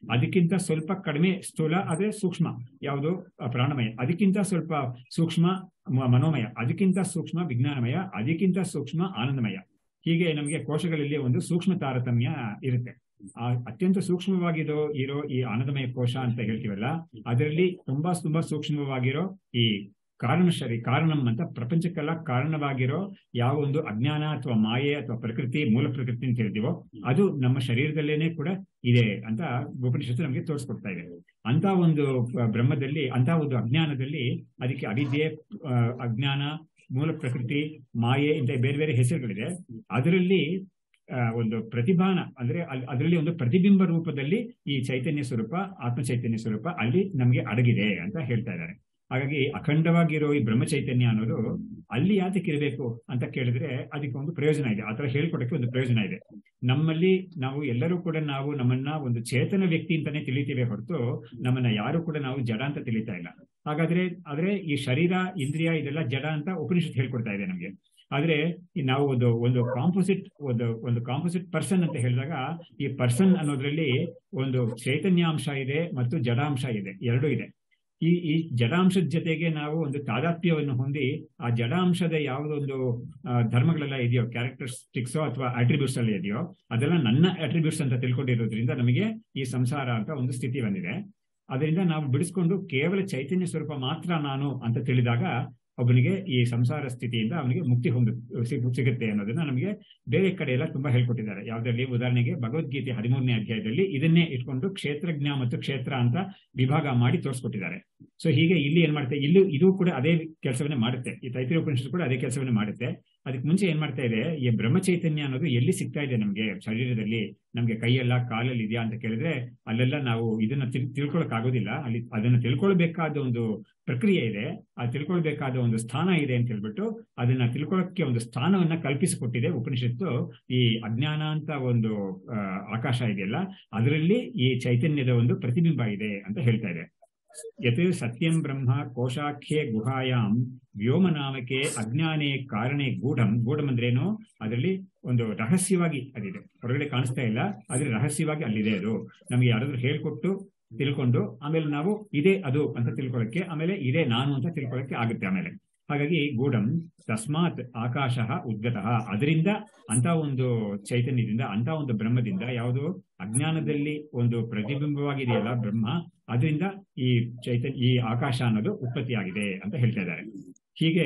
Speaker 1: ಅದಕ್ಕಿಂತ ಸ್ವಲ್ಪ ಕಡಿಮೆ ಸ್ಥೂಲ ಅದೇ ಸೂಕ್ಷ್ಮ ಯಾವುದು ಆ, ಪ್ರಾಣಮಯ ಅದಕ್ಕಿಂತ ಸ್ವಲ್ಪ ಸೂಕ್ಷ್ಮ ಮ- ಮನೋಮಯ ಅದಕ್ಕಿಂತ ಸೂಕ್ಷ್ಮ ವಿಜ್ಞಾನಮಯ ಅದಕ್ಕಿಂತ ಸೂಕ್ಷ್ಮ ಆನಂದಮಯ ಹೀಗೆ ನಮಗೆ ಕೋಶಗಳಲ್ಲಿ ಒಂದು ಸೂಕ್ಷ್ಮ ತಾರತಮ್ಯ ಇರುತ್ತೆ ಆ ಅತ್ಯಂತ ಸೂಕ್ಷ್ಮವಾಗಿರೋ ಇರೋ ಈ ಆನಂದಮಯ ಕೋಶ ಅಂತ ಹೇಳ್ತೀವಲ್ಲ ಅದರಲ್ಲಿ ತುಂಬಾ ತುಂಬಾ ಸೂಕ್ಷ್ಮವಾಗಿರೋ ಈ ಕಾರಣ ಶರೀರ ಕಾರಣಂ ಅಂತ ಪ್ರಪಂಚಕ್ಕೆಲ್ಲ ಕಾರಣವಾಗಿರೋ ಯಾವ ಒಂದು ಅಜ್ಞಾನ ಅಥವಾ ಮಾಯೆ ಅಥವಾ ಪ್ರಕೃತಿ ಮೂಲ ಪ್ರಕೃತಿ ಅಂತ ಹೇಳ್ತೀವೋ ಅದು ನಮ್ಮ ಶರೀರದಲ್ಲೇನೆ ಕೂಡ ಇದೆ ಅಂತ ಉಪನಿಷತ್ತು ನಮಗೆ ತೋರಿಸ್ಕೊಡ್ತಾ ಇದೆ ಅಂತ ಒಂದು ಆ, ಬ್ರಹ್ಮದಲ್ಲಿ ಅಂತ ಒಂದು ಅಜ್ಞಾನದಲ್ಲಿ ಅದಕ್ಕೆ ಅವಿದ್ಯೆ ಆ, ಅಜ್ಞಾನ ಮೂಲ ಪ್ರಕೃತಿ ಮಾಯೆ ಇಂತ ಬೇರೆ ಬೇರೆ ಹೆಸರುಗಳಿದೆ ಅದರಲ್ಲಿ ಆ, ಒಂದು ಪ್ರತಿಭಾನ ಅಂದ್ರೆ ಅಲ್- ಅದರಲ್ಲಿ ಒಂದು ಪ್ರತಿಬಿಂಬ ರೂಪದಲ್ಲಿ ಈ ಚೈತನ್ಯ ಸ್ವರೂಪ ಆತ್ಮ ಚೈತನ್ಯ ಸ್ವರೂಪ ಅಲ್ಲಿ ನಮಗೆ ಅಡಗಿದೆ ಅಂತ ಹೇಳ್ತಾ ಇದ್ದಾರೆ ಹಾಗಾಗಿ ಅಖಂಡವಾಗಿರೋ ಈ ಬ್ರಹ್ಮ ಚೈತನ್ಯ ಅನ್ನೋದು ಅಲ್ಲಿ ಯಾತಕ್ಕೆ ಇರಬೇಕು ಅಂತ ಕೇಳಿದ್ರೆ ಅದಕ್ಕೆ ಒಂದು ಪ್ರಯೋಜನ ಇದೆ ಆತರ ಹೇಳ್ಕೊಡಕ್ಕೆ ಒಂದು ಪ್ರಯೋಜನ ಇದೆ ನಮ್ಮಲ್ಲಿ ನಾವು ಎಲ್ಲರೂ ಕೂಡ ನಾವು ನಮ್ಮನ್ನ ಒಂದು ಚೇತನ ವ್ಯಕ್ತಿ ಅಂತಾನೆ ತಿಳಿತೀವಿ ಹೊರತು ನಮ್ಮನ್ನ ಯಾರು ಕೂಡ ನಾವು ಜಡ ಅಂತ ತಿಳಿತಾ ಇಲ್ಲ ಹಾಗಾದ್ರೆ ಆದ್ರೆ ಈ ಶರೀರ ಇಂದ್ರಿಯ ಇದೆಲ್ಲ ಜಡ ಅಂತ ಉಪನಿಷತ್ ಹೇಳ್ಕೊಡ್ತಾ ಇದೆ ನಮ್ಗೆ ಆದ್ರೆ ಈ ನಾವು ಒಂದು ಒಂದು ಕಾಂಪೋಸಿಟ್ ಒಂದು ಒಂದು ಕಾಂಪೋಸಿಟ್ ಪರ್ಸನ್ ಅಂತ ಹೇಳಿದಾಗ ಈ ಪರ್ಸನ್ ಅನ್ನೋದ್ರಲ್ಲಿ ಒಂದು ಚೈತನ್ಯಾಂಶ ಇದೆ ಮತ್ತು ಜಡಾಂಶ ಇದೆ ಎರಡೂ ಇದೆ ಈ ಈ ಜಡಾಂಶದ ಜೊತೆಗೆ ನಾವು ಒಂದು ತಾದಾತ್ಮ್ಯವನ್ನು ಹೊಂದಿ ಆ ಜಡಾಂಶದ ಯಾವುದೊಂದು ಆ, ಧರ್ಮಗಳೆಲ್ಲ ಇದೆಯೋ ಕ್ಯಾರೆಕ್ಟರಿಸ್ಟಿಕ್ಸೋ ಅಥವಾ ಅಟ್ರಿಬ್ಯೂಟ್ಸ್ ಎಲ್ಲ ಇದೆಯೋ ಅದೆಲ್ಲ ನನ್ನ ಅಟ್ರಿಬ್ಯೂಟ್ಸ್ ಅಂತ ತಿಳ್ಕೊಂಡಿರೋದ್ರಿಂದ ನಮಗೆ ಈ ಸಂಸಾರ ಅಂತ ಒಂದು ಸ್ಥಿತಿ ಬಂದಿದೆ ಅದರಿಂದ ನಾವು ಬಿಡಿಸ್ಕೊಂಡು ಕೇವಲ ಚೈತನ್ಯ ಸ್ವರೂಪ ಮಾತ್ರ ನಾನು ಅಂತ ತಿಳಿದಾಗ ಒಬ್ಬನಿಗೆ ಈ ಸಂಸಾರ ಸ್ಥಿತಿಯಿಂದ ಅವನಿಗೆ ಮುಕ್ತಿ ಹೊಂದು ಸಿಗ್- ಸಿಗುತ್ತೆ ಅನ್ನೋದನ್ನ ನಮಗೆ ಬೇರೆ ಕಡೆ ಎಲ್ಲ ತುಂಬಾ ಹೇಳ್ಕೊಟ್ಟಿದ್ದಾರೆ ಯಾವ್ದ್ರಲ್ಲಿ ಉದಾಹರಣೆಗೆ ಭಗವದ್ಗೀತೆ ಹದಿಮೂರನೇ ಅಧ್ಯಾಯದಲ್ಲಿ ಇದನ್ನೇ ಇಟ್ಕೊಂಡು ಕ್ಷೇತ್ರಜ್ಞ ಮತ್ತು ಕ್ಷೇತ್ರ ಅಂತ ವಿಭಾಗ ಮಾಡಿ ತೋರಿಸ್ಕೊಟ್ಟಿದ್ದಾರೆ ಸೊ ಹೀಗೆ ಇಲ್ಲಿ ಏನ್ ಮಾಡುತ್ತೆ ಇಲ್ಲೂ ಇದು ಕೂಡ ಅದೇ ಕೆಲಸವನ್ನೇ ಮಾಡುತ್ತೆ ಈ ತೈತಿರಿ ಉಪನಿಷತ್ತು ಕೂಡ ಅದೇ ಕೆಲಸವನ್ನೇ ಮಾಡುತ್ತೆ ಅದಕ್ಕೆ ಮುಂಚೆ ಏನ್ ಮಾಡ್ತಾ ಇದೆ ಈ ಬ್ರಹ್ಮ ಚೈತನ್ಯ ಅನ್ನೋದು ಎಲ್ಲಿ ಸಿಗ್ತಾ ಇದೆ ನಮ್ಗೆ ಶರೀರದಲ್ಲಿ ನಮ್ಗೆ ಕೈಯೆಲ್ಲ ಕಾಲಲ್ಲಿ ಇದೆಯಾ ಅಂತ ಕೇಳಿದ್ರೆ ಅಲ್ಲೆಲ್ಲ ನಾವು ಇದನ್ನ ತಿಳ್ ತಿಳ್ಕೊಳಕ್ ಆಗೋದಿಲ್ಲ ಅಲ್ಲಿ ಅದನ್ನ ತಿಳ್ಕೊಳ್ಬೇಕಾದ ಒಂದು ಪ್ರಕ್ರಿಯೆ ಇದೆ ಆ ತಿಳ್ಕೊಳ್ಬೇಕಾದ ಒಂದು ಸ್ಥಾನ ಇದೆ ಅಂತ ಹೇಳ್ಬಿಟ್ಟು ಅದನ್ನ ತಿಳ್ಕೊಳಕ್ಕೆ ಒಂದು ಸ್ಥಾನವನ್ನ ಕಲ್ಪಿಸಿಕೊಟ್ಟಿದೆ ಉಪನಿಷತ್ತು ಈ ಅಜ್ಞಾನ ಅಂತ ಒಂದು ಆ, ಆಕಾಶ ಇದೆಯಲ್ಲ ಅದರಲ್ಲಿ ಈ ಚೈತನ್ಯದ ಒಂದು ಪ್ರತಿಬಿಂಬ ಇದೆ ಅಂತ ಹೇಳ್ತಾ ಇದೆ ಯತ್ ಸತ್ಯಂ ಬ್ರಹ್ಮ ಕೋಶಾಖ್ಯೆ ಗುಹಾಯಾಮ್ ವ್ಯೋಮನಾಮಕೆ ಅಜ್ಞಾನೇ ಕಾರಣೆ ಗೂಢಂ ಗೂಢಂ ಅಂದ್ರೇನು ಅದರಲ್ಲಿ ಒಂದು ರಹಸ್ಯವಾಗಿ ಅದಿದೆ ಹೊರಗಡೆ ಕಾಣಿಸ್ತಾ ಇಲ್ಲ ಆದ್ರೆ ರಹಸ್ಯವಾಗಿ ಅಲ್ಲಿದೆ ಅದು ನಮ್ಗೆ ಯಾರಾದ್ರೂ ಹೇಳ್ಕೊಟ್ಟು ತಿಳ್ಕೊಂಡು ಆಮೇಲೆ ನಾವು ಇದೇ ಅದು ಅಂತ ತಿಳ್ಕೊಳಕ್ಕೆ ಆಮೇಲೆ ಇದೇ ನಾನು ಅಂತ ತಿಳ್ಕೊಳಕ್ಕೆ ಆಗುತ್ತೆ ಆಮೇಲೆ ಹಾಗಾಗಿ ಗೂಢಂ ತಸ್ಮಾತ್ ಆಕಾಶ ಉದ್ಗತಃ ಅದರಿಂದ ಅಂತ ಒಂದು ಚೈತನ್ಯದಿಂದ ಅಂತ ಒಂದು ಬ್ರಹ್ಮದಿಂದ ಯಾವುದು ಅಜ್ಞಾನದಲ್ಲಿ ಒಂದು ಪ್ರತಿಬಿಂಬವಾಗಿದೆಯಲ್ಲ ಬ್ರಹ್ಮ ಅದರಿಂದ ಈ ಚೈತನ್ಯ ಈ ಆಕಾಶ ಅನ್ನೋದು ಉತ್ಪತ್ತಿಯಾಗಿದೆ ಅಂತ ಹೇಳ್ತಾ ಇದ್ದಾರೆ ಹೀಗೆ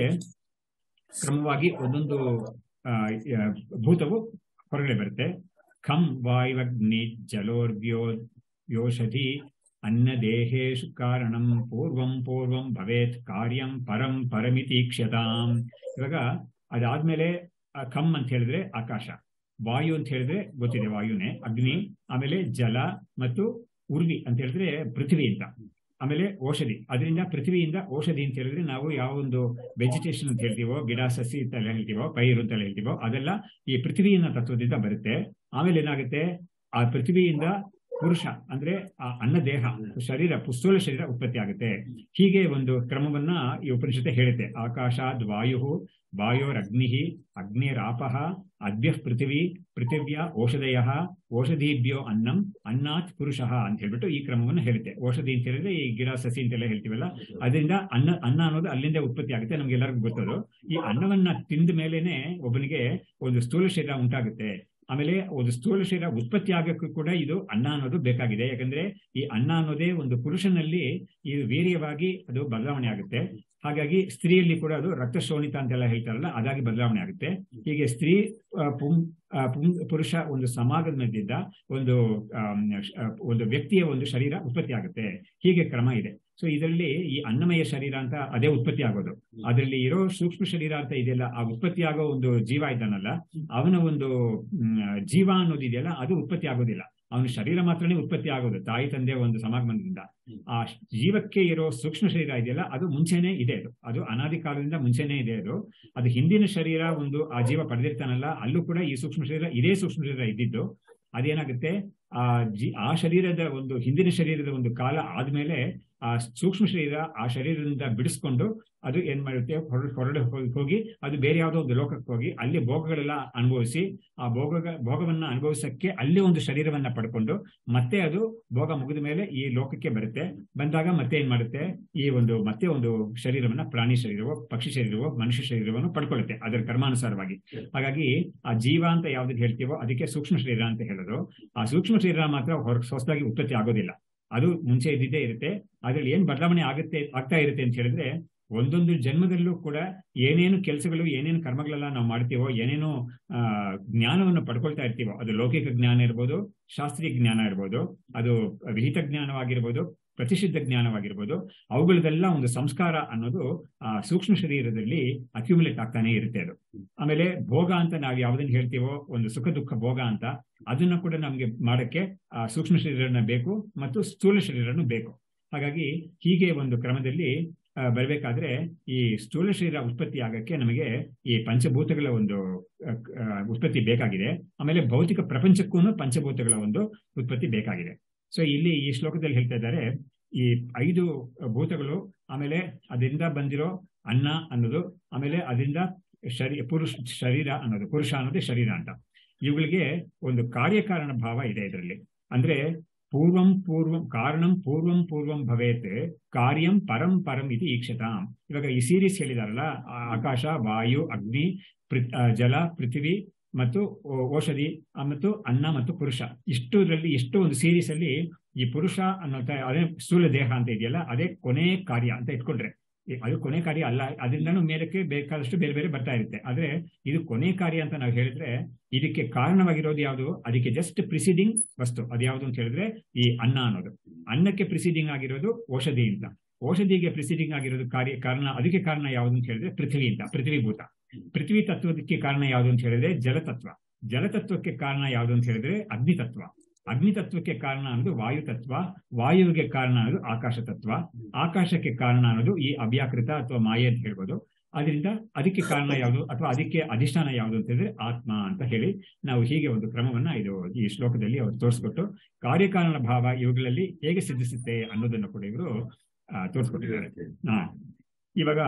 Speaker 1: ಕ್ರಮವಾಗಿ ಒಂದೊಂದು ಆ, ಯ- ಭೂತವು ಹೊರಗಡೆ ಬರುತ್ತೆ ಖಂ ವಾಯುವಗ್ನಿ ಜಲೋರ್ವ್ಯೋ ಯೋಷಧಿ ಅನ್ನ ದೇಹೇಶು ಕಾರಣಂ ಪೂರ್ವಂ ಪೂರ್ವಂ ಭವೇತ್ ಕಾರ್ಯಂ ಪರಂ ಪರಮಿತೀಕ್ಷತಾಂ ಇವಾಗ ಅದಾದ್ಮೇಲೆ ಆ ಖಂ ಅಂತ ಹೇಳಿದ್ರೆ ಆಕಾಶ ವಾಯು ಅಂತ ಹೇಳಿದ್ರೆ ಗೊತ್ತಿದೆ ವಾಯುನೇ ಅಗ್ನಿ ಆಮೇಲೆ ಜಲ ಮತ್ತು ಉರ್ವಿ ಅಂತ ಹೇಳಿದ್ರೆ ಪೃಥ್ವಿ ಅಂತ ಆಮೇಲೆ ಔಷಧಿ ಅದರಿಂದ ಪೃಥ್ವಿಯಿಂದ ಔಷಧಿ ಅಂತ ಹೇಳಿದ್ರೆ ನಾವು ಯಾವ ಒಂದು ವೆಜಿಟೇಷನ್ ಅಂತ ಹೇಳ್ತೀವೋ ಗಿಡ ಸಸಿ ಅಂತೆಲ್ಲ ಹೇಳ್ತೀವೋ ಪೈರು ಅಂತೆಲ್ಲ ಹೇಳ್ತೀವೋ ಅದೆಲ್ಲ ಈ ಪೃಥ್ವಿಯನ್ನ ತತ್ವದಿಂದ ಬರುತ್ತೆ ಆಮೇಲೆ ಏನಾಗುತ್ತೆ ಆ ಪೃಥ್ವಿಯಿಂದ ಪುರುಷ ಅಂದ್ರೆ ಆ ಅನ್ನ ದೇಹ ಶರೀರ ಪುಸ್ತೂಲ ಶರೀರ ಉತ್ಪತ್ತಿ ಆಗುತ್ತೆ ಹೀಗೆ ಒಂದು ಕ್ರಮವನ್ನ ಈ ಉಪನಿಷತ್ತೆ ಹೇಳುತ್ತೆ ಆಕಾಶಾದ್ ವಾಯು ವಾಯೋರಗ್ನಿ ಅಗ್ನಿರಾಪಃ ಅದ್ಯ ಪೃಥಿವಿ ಪೃಥಿವ್ಯ ಔಷಧಯ ಔಷಧೀಭ್ಯೋ ಅನ್ನಂ ಅನ್ನಾತ್ ಪುರುಷ ಅಂತ ಹೇಳ್ಬಿಟ್ಟು ಈ ಕ್ರಮವನ್ನು ಹೇಳುತ್ತೆ ಔಷಧಿ ಅಂತ ಹೇಳಿದ್ರೆ ಈ ಗಿಡ ಸಸಿ ಅಂತೆಲ್ಲ ಹೇಳ್ತೀವಲ್ಲ ಅದರಿಂದ ಅನ್ನ ಅನ್ನ ಅನ್ನೋದು ಅಲ್ಲಿಂದ ಉತ್ಪತ್ತಿ ಆಗುತ್ತೆ ನಮ್ಗೆ ಎಲ್ಲರಿಗೂ ಗೊತ್ತದು ಈ ಅನ್ನವನ್ನ ತಿಂದ ಮೇಲೇನೆ ಒಬ್ಬನಿಗೆ ಒಂದು ಸ್ಥೂಲ ಶರೀರ ಉಂಟಾಗುತ್ತೆ ಆಮೇಲೆ ಒಂದು ಸ್ಥೂಲ ಶರೀರ ಉತ್ಪತ್ತಿ ಆಗಕ್ಕೂ ಕೂಡ ಇದು ಅನ್ನ ಅನ್ನೋದು ಬೇಕಾಗಿದೆ ಯಾಕಂದ್ರೆ ಈ ಅನ್ನ ಅನ್ನೋದೇ ಒಂದು ಪುರುಷನಲ್ಲಿ ಇದು ವೀರ್ಯವಾಗಿ ಅದು ಬದಲಾವಣೆ ಆಗುತ್ತೆ ಹಾಗಾಗಿ ಸ್ತ್ರೀಯಲ್ಲಿ ಕೂಡ ಅದು ರಕ್ತ ಶೋಣಿತ ಅಂತೆಲ್ಲ ಹೇಳ್ತಾರಲ್ಲ ಅದಾಗಿ ಬದಲಾವಣೆ ಆಗುತ್ತೆ ಹೀಗೆ ಸ್ತ್ರೀ ಆ, ಪುಂ ಆ, ಪುಂ- ಪುರುಷ ಒಂದು ಸಮಾಗಮದಿಂದ ಒಂದು ಆಮ್, ಶ- ಆ, ಒಂದು ವ್ಯಕ್ತಿಯ ಒಂದು ಶರೀರ ಉತ್ಪತ್ತಿ ಆಗುತ್ತೆ ಹೀಗೆ ಕ್ರಮ ಇದೆ ಸೊ ಇದರಲ್ಲಿ ಈ ಅನ್ನಮಯ ಶರೀರ ಅಂತ ಅದೇ ಉತ್ಪತ್ತಿ ಆಗೋದು ಅದರಲ್ಲಿ ಇರೋ ಸೂಕ್ಷ್ಮ ಶರೀರ ಅಂತ ಇದೆಯಲ್ಲ ಆ ಉತ್ಪತ್ತಿ ಆಗೋ ಒಂದು ಜೀವ ಇದ್ದಾನಲ್ಲ ಅವನ ಒಂದು ಮ್, ಜೀವ ಅನ್ನೋದು ಇದೆಯಲ್ಲ ಅದು ಉತ್ಪತ್ತಿ ಆಗೋದಿಲ್ಲ ಅವನ ಶರೀರ ಮಾತ್ರನೇ ಉತ್ಪತ್ತಿ ಆಗೋದು ತಾಯಿ ತಂದೆ ಒಂದು ಸಮಾಗಮನದಿಂದ ಆ ಜೀವಕ್ಕೆ ಇರೋ ಸೂಕ್ಷ್ಮ ಶರೀರ ಇದೆಯಲ್ಲ ಅದು ಮುಂಚೆನೆ ಇದೆ ಅದು ಅದು ಅನಾದಿ ಕಾಲದಿಂದ ಮುಂಚೆನೆ ಇದೆ ಅದು ಅದು ಹಿಂದಿನ ಶರೀರ ಒಂದು ಆ ಜೀವ ಪಡೆದಿರ್ತಾನಲ್ಲ ಅಲ್ಲೂ ಕೂಡ ಈ ಸೂಕ್ಷ್ಮ ಶರೀರ ಇದೇ ಸೂಕ್ಷ್ಮ ಶರೀರ ಇದ್ದಿದ್ದು ಅದೇನಾಗುತ್ತೆ ಆ ಜಿ ಆ ಶರೀರದ ಒಂದು ಹಿಂದಿನ ಶರೀರದ ಒಂದು ಕಾಲ ಆದ್ಮೇಲೆ ಆ ಸೂಕ್ಷ್ಮ ಶರೀರ ಆ ಶರೀರದಿಂದ ಬಿಡಿಸ್ಕೊಂಡು ಅದು ಏನ್ ಮಾಡುತ್ತೆ ಹೊರ ಹೊರಡೆ ಹೋಗಿ- ಹೋಗಿ ಅದು ಬೇರೆ ಯಾವುದೋ ಒಂದು ಲೋಕಕ್ಕೆ ಹೋಗಿ ಅಲ್ಲಿ ಭೋಗಗಳೆಲ್ಲ ಅನುಭವಿಸಿ ಆ ಭೋಗ ಭೋಗವನ್ನ ಅನುಭವಿಸಕ್ಕೆ ಅಲ್ಲೇ ಒಂದು ಶರೀರವನ್ನ ಪಡ್ಕೊಂಡು ಮತ್ತೆ ಅದು ಭೋಗ ಮುಗಿದ ಮೇಲೆ ಈ ಲೋಕಕ್ಕೆ ಬರುತ್ತೆ ಬಂದಾಗ ಮತ್ತೆ ಏನ್ ಮಾಡುತ್ತೆ ಈ ಒಂದು ಮತ್ತೆ ಒಂದು ಶರೀರವನ್ನ ಪ್ರಾಣಿ ಶರೀರವೋ ಪಕ್ಷಿ ಶರೀರವೋ ಮನುಷ್ಯ ಶರೀರವನ್ನು ಪಡ್ಕೊಳ್ಳುತ್ತೆ ಅದರ ಕರ್ಮಾನುಸಾರವಾಗಿ ಹಾಗಾಗಿ ಆ ಜೀವ ಅಂತ ಯಾವ್ದಕ್ಕೆ ಹೇಳ್ತೀವೋ ಅದಕ್ಕೆ ಸೂಕ್ಷ್ಮ ಶರೀರ ಅಂತ ಹೇಳೋದು ಆ ಸೂಕ್ಷ್ಮ ಶರೀರ ಮಾತ್ರ ಹೊರ ಹೊಸದಾಗಿ ಉತ್ಪತ್ತಿ ಆಗೋದಿಲ್ಲ ಅದು ಮುಂಚೆ ಇದ್ದಿದ್ದೇ ಇರುತ್ತೆ ಅದ್ರಲ್ಲಿ ಏನ್ ಬದಲಾವಣೆ ಆಗುತ್ತೆ ಆಗ್ತಾ ಇರುತ್ತೆ ಅಂತ ಹೇಳಿದ್ರೆ ಒಂದೊಂದು ಜನ್ಮದಲ್ಲೂ ಕೂಡ ಏನೇನು ಕೆಲಸಗಳು ಏನೇನು ಕರ್ಮಗಳೆಲ್ಲ ನಾವು ಮಾಡ್ತೀವೋ ಏನೇನು ಆ ಜ್ಞಾನವನ್ನು ಪಡ್ಕೊಳ್ತಾ ಇರ್ತೀವೋ ಅದು ಲೌಕಿಕ ಜ್ಞಾನ ಇರ್ಬೋದು ಶಾಸ್ತ್ರೀಯ ಜ್ಞಾನ ಇರ್ಬೋದು ಅದು ವಿಹಿತ ಜ್ಞಾನವಾಗಿರ್ಬೋದು ಪ್ರತಿಷಿದ್ಧ ಜ್ಞಾನವಾಗಿರ್ಬೋದು ಅವುಗಳದೆಲ್ಲ ಒಂದು ಸಂಸ್ಕಾರ ಅನ್ನೋದು ಆ ಸೂಕ್ಷ್ಮ ಶರೀರದಲ್ಲಿ ಅಕ್ಯುಮುಲೇಟ್ ಆಗ್ತಾನೆ ಇರುತ್ತೆ ಅದು ಆಮೇಲೆ ಭೋಗ ಅಂತ ನಾವು ಯಾವ್ದನ್ನ ಹೇಳ್ತೀವೋ ಒಂದು ಸುಖ ದುಃಖ ಭೋಗ ಅಂತ ಅದನ್ನ ಕೂಡ ನಮ್ಗೆ ಮಾಡಕ್ಕೆ ಆ ಸೂಕ್ಷ್ಮ ಶರೀರನ ಬೇಕು ಮತ್ತು ಸ್ಥೂಲ ಶರೀರನು ಬೇಕು ಹಾಗಾಗಿ ಹೀಗೆ ಒಂದು ಕ್ರಮದಲ್ಲಿ ಆ, ಬರ್ಬೇಕಾದ್ರೆ ಈ ಸ್ಥೂಲ ಶರೀರ ಉತ್ಪತ್ತಿ ಆಗಕ್ಕೆ ನಮಗೆ ಈ ಪಂಚಭೂತಗಳ ಒಂದು ಆ, ಆ, ಉತ್ಪತ್ತಿ ಬೇಕಾಗಿದೆ ಆಮೇಲೆ ಭೌತಿಕ ಪ್ರಪಂಚಕ್ಕೂ ಪಂಚಭೂತಗಳ ಒಂದು ಉತ್ಪತ್ತಿ ಬೇಕಾಗಿದೆ ಸೊ ಇಲ್ಲಿ ಈ ಶ್ಲೋಕದಲ್ಲಿ ಹೇಳ್ತಾ ಇದ್ದಾರೆ ಈ ಐದು ಭೂತಗಳು ಆಮೇಲೆ ಅದರಿಂದ ಬಂದಿರೋ ಅನ್ನ ಅನ್ನೋದು ಆಮೇಲೆ ಅದರಿಂದ ಶರೀರ ಪುರುಷ ಶರೀರ ಅನ್ನೋದು ಪುರುಷ ಅನ್ನೋದೇ ಶರೀರ ಅಂತ ಇವುಗಳಿಗೆ ಒಂದು ಕಾರ್ಯಕಾರಣ ಭಾವ ಇದೆ ಇದರಲ್ಲಿ ಅಂದ್ರೆ ಪೂರ್ವಂ ಪೂರ್ವಂ ಕಾರಣಂ ಪೂರ್ವಂ ಪೂರ್ವಂ ಭವೇತ್ ಕಾರ್ಯಂ ಪರಂ ಪರಂ ಇದು ಈಕ್ಷತಾಂ ಇವಾಗ ಈ ಸೀರೀಸ್ ಹೇಳಿದಾರಲ್ಲ ಆ ಆಕಾಶ ವಾಯು ಅಗ್ನಿ ಪೃ- ಆ, ಜಲ ಪೃಥ್ವಿ ಮತ್ತು ಓ- ಔಷಧಿ ಆ, ಮತ್ತು ಅನ್ನ ಮತ್ತು ಪುರುಷ ಇಷ್ಟುದ್ರಲ್ಲಿ ಇಷ್ಟು ಒಂದು ಸೀರೀಸ್ ಅಲ್ಲಿ ಈ ಪುರುಷ ಅನ್ನೋ ತ- ಅದೇ ಸ್ಥೂಲ ದೇಹ ಅಂತ ಇದೆಯಲ್ಲ ಅದೇ ಕೊನೆ ಕಾರ್ಯ ಅಂತ ಇಟ್ಕೊಂಡ್ರೆ ಈ- ಅದು ಕೊನೆ ಕಾರ್ಯ ಅಲ್ಲ ಅದರಿಂದನೂ ಮೇಲಕ್ಕೆ ಬೇಕಾದಷ್ಟು ಬೇರೆ ಬೇರೆ ಬರ್ತಾ ಇರುತ್ತೆ ಆದ್ರೆ ಇದು ಕೊನೆ ಕಾರ್ಯ ಅಂತ ನಾವು ಹೇಳಿದ್ರೆ ಇದಕ್ಕೆ ಕಾರಣವಾಗಿರೋದು ಯಾವುದು ಅದಕ್ಕೆ ಜಸ್ಟ್ ಪ್ರಿಸೀಡಿಂಗ್ ವಸ್ತು ಅದು ಯಾವುದು ಅಂತ ಹೇಳಿದ್ರೆ ಈ ಅನ್ನ ಅನ್ನೋದು ಅನ್ನಕ್ಕೆ ಪ್ರಿಸೀಡಿಂಗ್ ಆಗಿರೋದು ಔಷಧಿ ಅಂತ ಔಷಧಿಗೆ ಪ್ರಿಸೀಡಿಂಗ್ ಆಗಿರೋದು ಕಾರ್ಯ ಕಾರಣ ಅದಕ್ಕೆ ಕಾರಣ ಯಾವುದು ಅಂತ ಹೇಳಿದ್ರೆ ಪೃಥ್ವಿ ಅಂತ ಪೃಥ್ವಿಭೂತ ಪೃಥ್ವಿ ತತ್ವದಕ್ಕೆ ಕಾರಣ ಯಾವುದು ಅಂತ ಹೇಳಿದ್ರೆ ಜಲತತ್ವ ಜಲತತ್ವಕ್ಕೆ ಕಾರಣ ಯಾವುದು ಅಂತ ಹೇಳಿದ್ರೆ ಅಗ್ನಿ ತತ್ವ ಅಗ್ನಿ ತತ್ವಕ್ಕೆ ಕಾರಣ ಅನ್ನೋದು ವಾಯು ತತ್ವ ವಾಯುವಿಗೆ ಕಾರಣ ಅನ್ನೋದು ಆಕಾಶ ತತ್ವ ಆಕಾಶಕ್ಕೆ ಕಾರಣ ಅನ್ನೋದು ಈ ಅವ್ಯಾಕೃತ ಅಥವಾ ಮಾಯೆ ಅಂತ ಹೇಳ್ಬೋದು ಅದರಿಂದ ಅದಕ್ಕೆ ಕಾರಣ ಯಾವುದು ಅಥವಾ ಅದಕ್ಕೆ ಅಧಿಷ್ಠಾನ ಯಾವುದು ಅಂತ ಹೇಳಿದ್ರೆ ಆತ್ಮ ಅಂತ ಹೇಳಿ ನಾವು ಹೀಗೆ ಒಂದು ಕ್ರಮವನ್ನ ಇದು ಈ ಶ್ಲೋಕದಲ್ಲಿ ಅವರು ತೋರಿಸ್ಕೊಟ್ಟು ಕಾರ್ಯಕಾರಣ ಭಾವ ಇವುಗಳಲ್ಲಿ ಹೇಗೆ ಸಿದ್ಧಿಸುತ್ತೆ ಅನ್ನೋದನ್ನು ಕೂಡ ಇವರು ಆ, ತೋರಿಸ್ಕೊಟ್ಟಿದ್ದಾರೆ ಹಾ ಇವಾಗ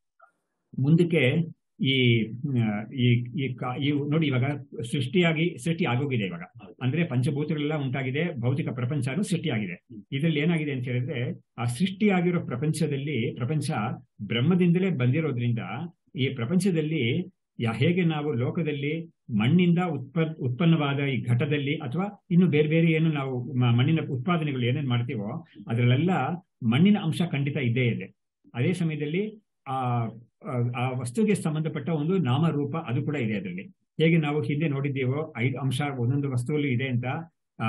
Speaker 1: ಮುಂದಕ್ಕೆ ಈ ಆ, ಈ ಈ ಕಾ- ಈ ನೋಡಿ ಇವಾಗ ಸೃಷ್ಟಿಯಾಗಿ ಸೃಷ್ಟಿ ಆಗೋಗಿದೆ ಇವಾಗ ಅಂದ್ರೆ ಪಂಚಭೂತಗಳೆಲ್ಲ ಉಂಟಾಗಿದೆ ಭೌತಿಕ ಪ್ರಪಂಚನೂ ಸೃಷ್ಟಿಯಾಗಿದೆ ಇದರಲ್ಲಿ ಏನಾಗಿದೆ ಅಂತ ಹೇಳಿದ್ರೆ ಆ ಸೃಷ್ಟಿಯಾಗಿರೋ ಪ್ರಪಂಚದಲ್ಲಿ ಪ್ರಪಂಚ ಬ್ರಹ್ಮದಿಂದಲೇ ಬಂದಿರೋದ್ರಿಂದ ಈ ಪ್ರಪಂಚದಲ್ಲಿ ಯಾ- ಹೇಗೆ ನಾವು ಲೋಕದಲ್ಲಿ ಮಣ್ಣಿಂದ ಉತ್ಪ ಉತ್ಪನ್ನವಾದ ಈ ಘಟದಲ್ಲಿ ಅಥವಾ ಇನ್ನು ಬೇರೆ ಬೇರೆ ಏನು ನಾವು ಮ- ಮಣ್ಣಿನ ಉತ್ಪಾದನೆಗಳು ಏನೇನ್ ಮಾಡ್ತೀವೋ ಅದರಲ್ಲೆಲ್ಲ ಮಣ್ಣಿನ ಅಂಶ ಖಂಡಿತ ಇದ್ದೇ ಇದೆ ಅದೇ ಸಮಯದಲ್ಲಿ ಆ ಆ- ಆ ವಸ್ತುಗೆ ಸಂಬಂಧಪಟ್ಟ ಒಂದು ನಾಮರೂಪ ಅದು ಕೂಡ ಇದೆ ಅದರಲ್ಲಿ ಹೇಗೆ ನಾವು ಹಿಂದೆ ನೋಡಿದ್ದೀವೋ ಐದು ಅಂಶ ಒಂದೊಂದು ವಸ್ತುವಲ್ಲಿ ಇದೆ ಅಂತ ಆ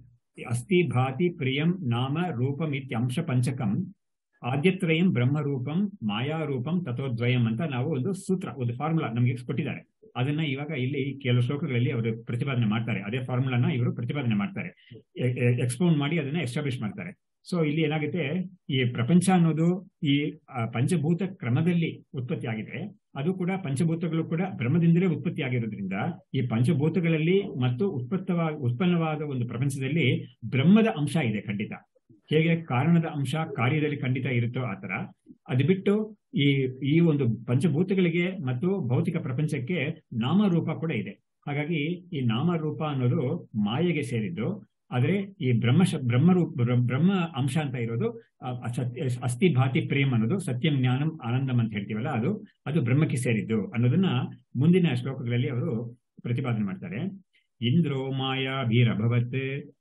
Speaker 1: ಅಸ್ಥಿ ಭಾತಿ ಪ್ರಿಯಂ ನಾಮ ರೂಪಂ ಇತ್ಯಂಶ ಪಂಚಕಂ ಆದ್ಯತ್ರಯಂ ಬ್ರಹ್ಮರೂಪಂ ಮಾಯಾರೂಪಂ ತಥೋದ್ವಯಂ ಅಂತ ನಾವು ಒಂದು ಸೂತ್ರ ಒಂದು ಫಾರ್ಮುಲಾ ನಮಗೆ ಕೊಟ್ಟಿದ್ದಾರೆ ಅದನ್ನ ಇವಾಗ ಇಲ್ಲಿ ಕೆಲವು ಶ್ಲೋಕಗಳಲ್ಲಿ ಅವರು ಪ್ರತಿಪಾದನೆ ಮಾಡ್ತಾರೆ ಅದೇ ಫಾರ್ಮುಲಾನ ಇವರು ಪ್ರತಿಪಾದನೆ ಮಾಡ್ತಾರೆ ಎಕ್ಸ್ಪೌಂಡ್ ಮಾಡಿ ಅದನ್ನ ಎಸ್ಟಾಬ್ಲಿಷ್ ಮಾಡ್ತಾರೆ ಸೊ ಇಲ್ಲಿ ಏನಾಗುತ್ತೆ ಈ ಪ್ರಪಂಚ ಅನ್ನೋದು ಈ ಆ, ಪಂಚಭೂತ ಕ್ರಮದಲ್ಲಿ ಉತ್ಪತ್ತಿ ಆಗಿದೆ ಅದು ಕೂಡ ಪಂಚಭೂತಗಳು ಕೂಡ ಬ್ರಹ್ಮದಿಂದಲೇ ಉತ್ಪತ್ತಿ ಆಗಿರೋದ್ರಿಂದ ಈ ಪಂಚಭೂತಗಳಲ್ಲಿ ಮತ್ತು ಉತ್ಪತ್ತವಾ ಉತ್ಪನ್ನವಾದ ಒಂದು ಪ್ರಪಂಚದಲ್ಲಿ ಬ್ರಹ್ಮದ ಅಂಶ ಇದೆ ಖಂಡಿತ ಹೇಗೆ ಕಾರಣದ ಅಂಶ ಕಾರ್ಯದಲ್ಲಿ ಖಂಡಿತ ಇರುತ್ತೋ ಆ ತರ ಅದು ಬಿಟ್ಟು ಈ ಈ ಒಂದು ಪಂಚಭೂತಗಳಿಗೆ ಮತ್ತು ಭೌತಿಕ ಪ್ರಪಂಚಕ್ಕೆ ನಾಮರೂಪ ಕೂಡ ಇದೆ ಹಾಗಾಗಿ ಈ ನಾಮರೂಪ ಅನ್ನೋದು ಮಾಯೆಗೆ ಸೇರಿದ್ದು ಆದ್ರೆ ಈ ಬ್ರಹ್ಮ ಶ- ಬ್ರಹ್ಮರೂಪ ಬ್ರ- ಬ್ರಹ್ಮ ಅಂಶ ಅಂತ ಇರೋದು ಆ, ಸತ್ಯ ಅಸ್ಥಿ ಭಾತಿ ಪ್ರೇಮ್ ಅನ್ನೋದು ಸತ್ಯಂ ಜ್ಞಾನಂ ಆನಂದಂ ಅಂತ ಹೇಳ್ತೀವಲ್ಲ ಅದು ಅದು ಬ್ರಹ್ಮಕ್ಕೆ ಸೇರಿದ್ದು ಅನ್ನೋದನ್ನ ಮುಂದಿನ ಶ್ಲೋಕಗಳಲ್ಲಿ ಅವರು ಪ್ರತಿಪಾದನೆ ಮಾಡ್ತಾರೆ ಇಂದ್ರೋ ಮಾಯಾಭಿರಭವತ್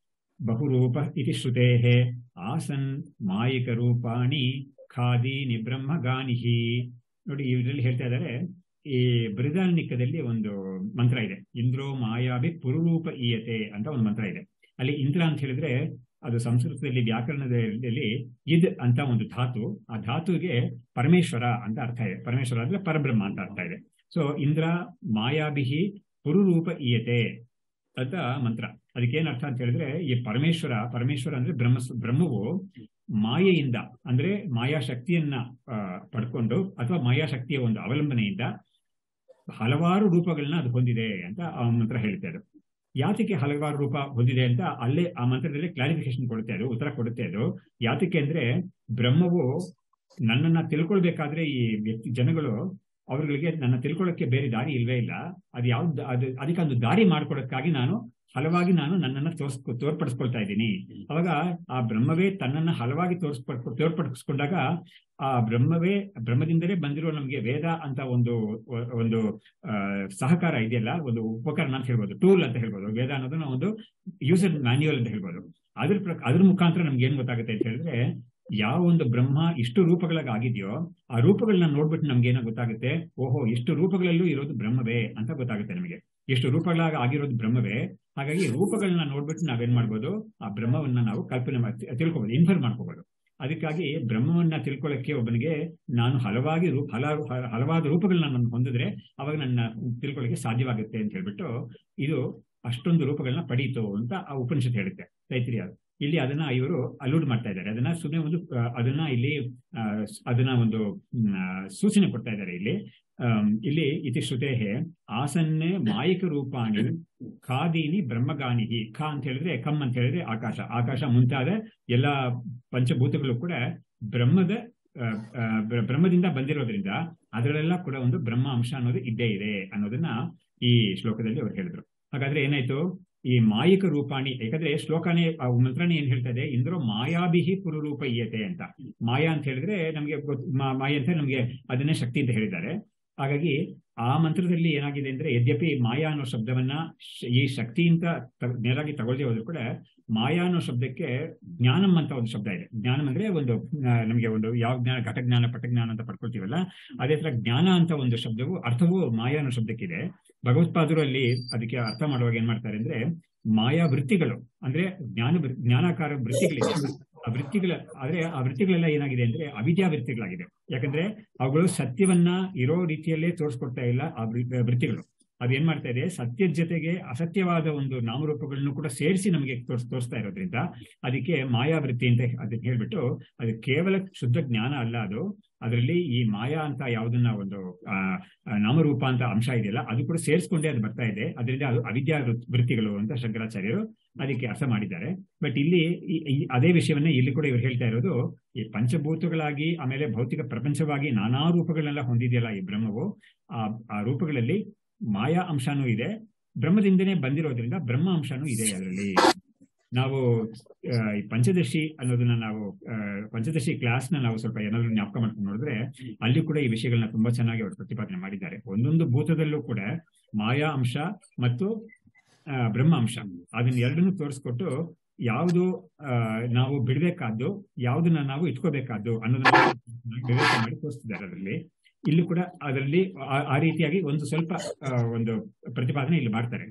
Speaker 1: ಬಹುರೂಪ ಇತಿ ಶ್ರುತೇ ಆಸನ್ ಮಾಯಿಕ ರೂಪಾಣಿ ಖಾದೀನಿ ಬ್ರಹ್ಮಗಾನಿಹಿ ನೋಡಿ ಇದರಲ್ಲಿ ಹೇಳ್ತಾ ಇದ್ದಾರೆ ಈ ಬೃಹದಾರಣ್ಯಕದಲ್ಲಿ ಒಂದು ಮಂತ್ರ ಇದೆ ಇಂದ್ರೋ ಮಾಯಾಭಿ ಪುರುರೂಪ ಈಯತೆ ಅಂತ ಒಂದು ಮಂತ್ರ ಇದೆ ಅಲ್ಲಿ ಇಂದ್ರ ಅಂತ ಹೇಳಿದ್ರೆ ಅದು ಸಂಸ್ಕೃತದಲ್ಲಿ ವ್ಯಾಕರಣದಲ್ಲಿ ಇದ್ ಅಂತ ಒಂದು ಧಾತು ಆ ಧಾತುಗೆ ಪರಮೇಶ್ವರ ಅಂತ ಅರ್ಥ ಇದೆ ಪರಮೇಶ್ವರ ಅಂದ್ರೆ ಪರಬ್ರಹ್ಮ ಅಂತ ಅರ್ಥ ಇದೆ ಸೊ ಇಂದ್ರ ಮಾಯಾಭಿಹಿ ಪುರುರೂಪ ಈಯತೆ ಅಂತ ಮಂತ್ರ ಅದಕ್ಕೇನ್ ಅರ್ಥ ಅಂತ ಹೇಳಿದ್ರೆ ಈ ಪರಮೇಶ್ವರ ಪರಮೇಶ್ವರ ಅಂದ್ರೆ ಬ್ರಹ್ಮ ಬ್ರಹ್ಮವು ಮಾಯೆಯಿಂದ ಅಂದ್ರೆ ಮಾಯಾಶಕ್ತಿಯನ್ನ ಆ, ಪಡ್ಕೊಂಡು ಅಥವಾ ಮಾಯಾಶಕ್ತಿಯ ಒಂದು ಅವಲಂಬನೆಯಿಂದ ಹಲವಾರು ರೂಪಗಳನ್ನ ಅದು ಹೊಂದಿದೆ ಅಂತ ಆ ಮಂತ್ರ ಹೇಳ್ತಾ ಇದೆ ಯಾತಕ್ಕೆ ಹಲವಾರು ರೂಪ ಹೊಂದಿದೆ ಅಂತ ಅಲ್ಲೇ ಆ ಮಂತ್ರದಲ್ಲಿ ಕ್ಲಾರಿಫಿಕೇಶನ್ ಕೊಡುತ್ತೆ ಅದು ಉತ್ತರ ಕೊಡುತ್ತೆ ಅದು ಯಾತಕ್ಕೆ ಅಂದ್ರೆ ಬ್ರಹ್ಮವು ನನ್ನನ್ನ ತಿಳ್ಕೊಳ್ಬೇಕಾದ್ರೆ ಈ ವ್ಯಕ್ತಿ ಜನಗಳು ಅವ್ರಗಳಿಗೆ ನನ್ನ ತಿಳ್ಕೊಳ್ಳೋಕೆ ಬೇರೆ ದಾರಿ ಇಲ್ವೇ ಇಲ್ಲ ಅದು ಯಾವ್ದು ಅದು ಅದಕ್ಕೆ ಒಂದು ದಾರಿ ಮಾಡ್ಕೊಡೋಕ್ಕಾಗಿ ನಾನು ಹಲವಾಗಿ ನಾನು ನನ್ನನ್ನ ತೋರ್ಸ್ ತೋರ್ಪಡಿಸ್ಕೊಳ್ತಾ ಇದ್ದೀನಿ ಅವಾಗ ಆ ಬ್ರಹ್ಮವೇ ತನ್ನನ್ನ ಹಲವಾಗಿ ತೋರ್ಸ್ಪಡ್ ತೋರ್ಪಡಿಸ್ಕೊಂಡಾಗ ಆ ಬ್ರಹ್ಮವೇ ಬ್ರಹ್ಮದಿಂದಲೇ ಬಂದಿರೋ ನಮಗೆ ವೇದ ಅಂತ ಒಂದು ಒಂದು ಸಹಕಾರ ಇದೆಯಲ್ಲ ಒಂದು ಉಪಕರಣ ಅಂತ ಹೇಳ್ಬೋದು ಟೂಲ್ ಅಂತ ಹೇಳ್ಬೋದು ವೇದ ಅನ್ನೋದನ್ನ ಒಂದು ಯೂಸರ್ ಮ್ಯಾನ್ಯುಯಲ್ ಅಂತ ಹೇಳ್ಬೋದು ಅದ್ರ ಪ್ರ ಅದ್ರ ಮುಖಾಂತರ ನಮ್ಗೆ ಏನ್ ಗೊತ್ತಾಗುತ್ತೆ ಅಂತ ಹೇಳಿದ್ರೆ ಯಾವ ಒಂದು ಬ್ರಹ್ಮ ಇಷ್ಟು ರೂಪಗಳಾಗಿ ಆಗಿದೆಯೋ ಆ ರೂಪಗಳನ್ನ ನೋಡ್ಬಿಟ್ಟು ನಮ್ಗೆ ಏನೋ ಗೊತ್ತಾಗುತ್ತೆ ಓಹೋ ಇಷ್ಟು ರೂಪಗಳಲ್ಲೂ ಇರೋದು ಬ್ರಹ್ಮವೇ ಅಂತ ಗೊತ್ತಾಗುತ್ತೆ ನಮಗೆ ಎಷ್ಟು ರೂಪಗಳಾಗಿ ಆಗಿರೋದು ಬ್ರಹ್ಮವೇ ಹಾಗಾಗಿ ರೂಪಗಳನ್ನ ನೋಡ್ಬಿಟ್ಟು ನಾವೇನ್ ಮಾಡ್ಬೋದು ಆ ಬ್ರಹ್ಮವನ್ನ ನಾವು ಕಲ್ಪನೆ ಮಾಡಿ ತಿಳ್ಕೊಬಹುದು ಇನ್ಫರ್ ಮಾಡ್ಕೋಬಹುದು ಅದಕ್ಕಾಗಿ ಬ್ರಹ್ಮವನ್ನ ತಿಳ್ಕೊಳ್ಳಕ್ಕೆ ಒಬ್ಬನಿಗೆ ನಾನು ಹಲವಾಗಿ ರೂಪ ಹಲವು ಹಲವಾದ ರೂಪಗಳನ್ನ ನಾನು ಹೊಂದಿದ್ರೆ ಅವಾಗ ನನ್ನ ತಿಳ್ಕೊಳ್ಳಿಕ್ಕೆ ಸಾಧ್ಯವಾಗುತ್ತೆ ಅಂತ ಹೇಳ್ಬಿಟ್ಟು ಇದು ಅಷ್ಟೊಂದು ರೂಪಗಳನ್ನ ಪಡೀತು ಅಂತ ಆ ಉಪನಿಷತ್ ಹೇಳುತ್ತೆ ತೈತ್ರಿಯ ಇಲ್ಲಿ ಅದನ್ನ ಇವರು ಅಲೂಡ್ ಮಾಡ್ತಾ ಇದ್ದಾರೆ ಅದನ್ನ ಸುಮ್ಮನೆ ಒಂದು ಅದನ್ನ ಇಲ್ಲಿ ಅದನ್ನ ಒಂದು ಸೂಚನೆ ಕೊಡ್ತಾ ಇದ್ದಾರೆ ಇಲ್ಲಿ ಇಲ್ಲಿ ಇತಿ ಶ್ರುತೇ ಆಸನ್ನೆ ಮಾಯಿಕ ರೂಪಾಣಿ ಖಾದೀನಿ ಬ್ರಹ್ಮಗಾನಿಹಿ ಖಾ ಅಂತ ಹೇಳಿದ್ರೆ ಕಮ್ ಅಂತ ಹೇಳಿದ್ರೆ ಆಕಾಶ ಆಕಾಶ ಮುಂತಾದ ಎಲ್ಲ ಪಂಚಭೂತಗಳು ಕೂಡ ಬ್ರಹ್ಮದ ಬ್ರಹ್ಮದಿಂದ ಬಂದಿರೋದ್ರಿಂದ ಅದರಲ್ಲೆಲ್ಲ ಕೂಡ ಒಂದು ಬ್ರಹ್ಮ ಅಂಶ ಅನ್ನೋದು ಇದ್ದೇ ಇದೆ ಅನ್ನೋದನ್ನ ಈ ಶ್ಲೋಕದಲ್ಲಿ ಅವ್ರು ಹೇಳಿದ್ರು ಹಾಗಾದ್ರೆ ಏನಾಯ್ತು ಈ ಮಾಯಿಕ ರೂಪಾಣಿ ಯಾಕಂದ್ರೆ ಶ್ಲೋಕನೇ ಮಂತ್ರನೇ ಏನ್ ಹೇಳ್ತಾ ಇದೆ ಇಂದ್ರೋ ಮಾಯಾಭಿಹಿ ಪುರುರೂಪ ಇಯತೆ ಅಂತ ಮಾಯಾ ಅಂತ ಹೇಳಿದ್ರೆ ನಮ್ಗೆ ಮಾಯ ಅಂತ ನಮ್ಗೆ ಅದನ್ನೇ ಶಕ್ತಿ ಅಂತ ಹೇಳಿದ್ದಾರೆ ಹಾಗಾಗಿ ಆ ಮಂತ್ರದಲ್ಲಿ ಏನಾಗಿದೆ ಅಂದ್ರೆ ಯದ್ಯಪಿ ಮಾಯಾ ಅನ್ನೋ ಶಬ್ದವನ್ನ ಈ ಶಕ್ತಿಯಿಂದ ನೇರಾಗಿ ತಗೊಳ್ದೇ ಹೋದ್ರು ಕೂಡ ಮಾಯಾ ಅನ್ನೋ ಶಬ್ದಕ್ಕೆ ಜ್ಞಾನಂ ಅಂತ ಒಂದು ಶಬ್ದ ಇದೆ ಜ್ಞಾನಂ ಅಂದ್ರೆ ಒಂದು ನಮಗೆ ಒಂದು ಯಾವ ಜ್ಞಾನ ಘಟಜ್ಞಾನ ಪಟಜ್ಞಾನ ಅಂತ ಪಡ್ಕೊಳ್ತೀವಲ್ಲ ಅದೇ ತರ ಜ್ಞಾನ ಅಂತ ಒಂದು ಶಬ್ದವು ಅರ್ಥವು ಮಾಯಾ ಅನ್ನೋ ಶಬ್ದಕ್ಕಿದೆ ಭಗವತ್ಪಾದರು ಅಲ್ಲಿ ಅದಕ್ಕೆ ಅರ್ಥ ಮಾಡುವಾಗ ಏನ್ ಮಾಡ್ತಾರೆ ಅಂದ್ರೆ ಮಾಯಾ ವೃತ್ತಿಗಳು ಅಂದ್ರೆ ಜ್ಞಾನ ಜ್ಞಾನಾಕಾರ ವೃತ್ತಿಗಳಿದೆ ಆ ವೃತ್ತಿಗಳ ಆದ್ರೆ ಆ ವೃತ್ತಿಗಳೆಲ್ಲ ಏನಾಗಿದೆ ಅಂದ್ರೆ ಅವಿದ್ಯಾ ವೃತ್ತಿಗಳಾಗಿದೆ ಯಾಕಂದ್ರೆ ಅವುಗಳು ಸತ್ಯವನ್ನ ಇರೋ ರೀತಿಯಲ್ಲೇ ತೋರಿಸ್ಕೊಡ್ತಾ ಇಲ್ಲ ಆ ವೃತ್ತಿಗಳು ಅದೇನ್ ಮಾಡ್ತಾ ಇದೆ ಸತ್ಯದ ಜೊತೆಗೆ ಅಸತ್ಯವಾದ ಒಂದು ನಾಮರೂಪಗಳನ್ನು ಕೂಡ ಸೇರಿಸಿ ನಮಗೆ ತೋರ್ಸ್ ತೋರಿಸ್ತಾ ಇರೋದ್ರಿಂದ ಅದಕ್ಕೆ ಮಾಯಾವೃತ್ತಿ ಅಂತ ಅದನ್ನ ಹೇಳ್ಬಿಟ್ಟು ಅದು ಕೇವಲ ಶುದ್ಧ ಜ್ಞಾನ ಅಲ್ಲ ಅದು ಅದರಲ್ಲಿ ಈ ಮಾಯಾ ಅಂತ ಯಾವುದನ್ನ ಒಂದು ಆ ನಾಮರೂಪ ಅಂತ ಅಂಶ ಇದೆಯಲ್ಲ ಅದು ಕೂಡ ಸೇರಿಸ್ಕೊಂಡೇ ಅದು ಬರ್ತಾ ಇದೆ ಅದರಿಂದ ಅದು ಅವಿದ್ಯಾ ವೃತ್ತಿಗಳು ಅಂತ ಶಂಕರಾಚಾರ್ಯರು ಅದಕ್ಕೆ ಅರ್ಥ ಮಾಡಿದ್ದಾರೆ ಬಟ್ ಇಲ್ಲಿ ಅದೇ ವಿಷಯವನ್ನೇ ಇಲ್ಲಿ ಕೂಡ ಇವರು ಹೇಳ್ತಾ ಇರೋದು ಈ ಪಂಚಭೂತಗಳಾಗಿ ಆಮೇಲೆ ಭೌತಿಕ ಪ್ರಪಂಚವಾಗಿ ನಾನಾ ರೂಪಗಳನ್ನೆಲ್ಲ ಹೊಂದಿದೆಯಲ್ಲ ಈ ಬ್ರಹ್ಮವು ಆ ಆ ರೂಪಗಳಲ್ಲಿ ಮಾಯಾ ಅಂಶನೂ ಇದೆ ಬ್ರಹ್ಮದಿಂದನೇ ಬಂದಿರೋದ್ರಿಂದ ಬ್ರಹ್ಮ ಅಂಶನೂ ಇದೆ ಅದರಲ್ಲಿ ನಾವು ಈ ಪಂಚದಶಿ ಅನ್ನೋದನ್ನ ನಾವು ಪಂಚದಶಿ ಕ್ಲಾಸ್ ನ ನಾವು ಸ್ವಲ್ಪ ಏನಾದ್ರು ಜ್ಞಾಪಕ ಮಾಡ್ಕೊಂಡು ನೋಡಿದ್ರೆ ಅಲ್ಲಿ ಕೂಡ ಈ ವಿಷಯಗಳನ್ನ ತುಂಬಾ ಚೆನ್ನಾಗಿ ಅವರು ಪ್ರತಿಪಾದನೆ ಮಾಡಿದ್ದಾರೆ ಒಂದೊಂದು ಭೂತದಲ್ಲೂ ಕೂಡ ಮಾಯಾ ಅಂಶ ಮತ್ತು ಬ್ರಹ್ಮ ಅಂಶ ಅದನ್ನ ಎರಡನ್ನೂ ತೋರಿಸ್ಕೊಟ್ಟು ಯಾವುದು ನಾವು ಬಿಡ್ಬೇಕಾದ್ದು ಯಾವ್ದನ್ನ ನಾವು ಇಟ್ಕೋಬೇಕಾದ್ದು ಅನ್ನೋದನ್ನ ವಿವೇಕ ಮಾಡಿ ತೋರಿಸ್ತಿದ್ದಾರೆ ಅದರಲ್ಲಿ ಇಲ್ಲಿ ಕೂಡ ಅದರಲ್ಲಿ ಆ ರೀತಿಯಾಗಿ ಒಂದು ಸ್ವಲ್ಪ ಒಂದು ಪ್ರತಿಪಾದನೆ ಇಲ್ಲಿ ಮಾಡ್ತಾರೆ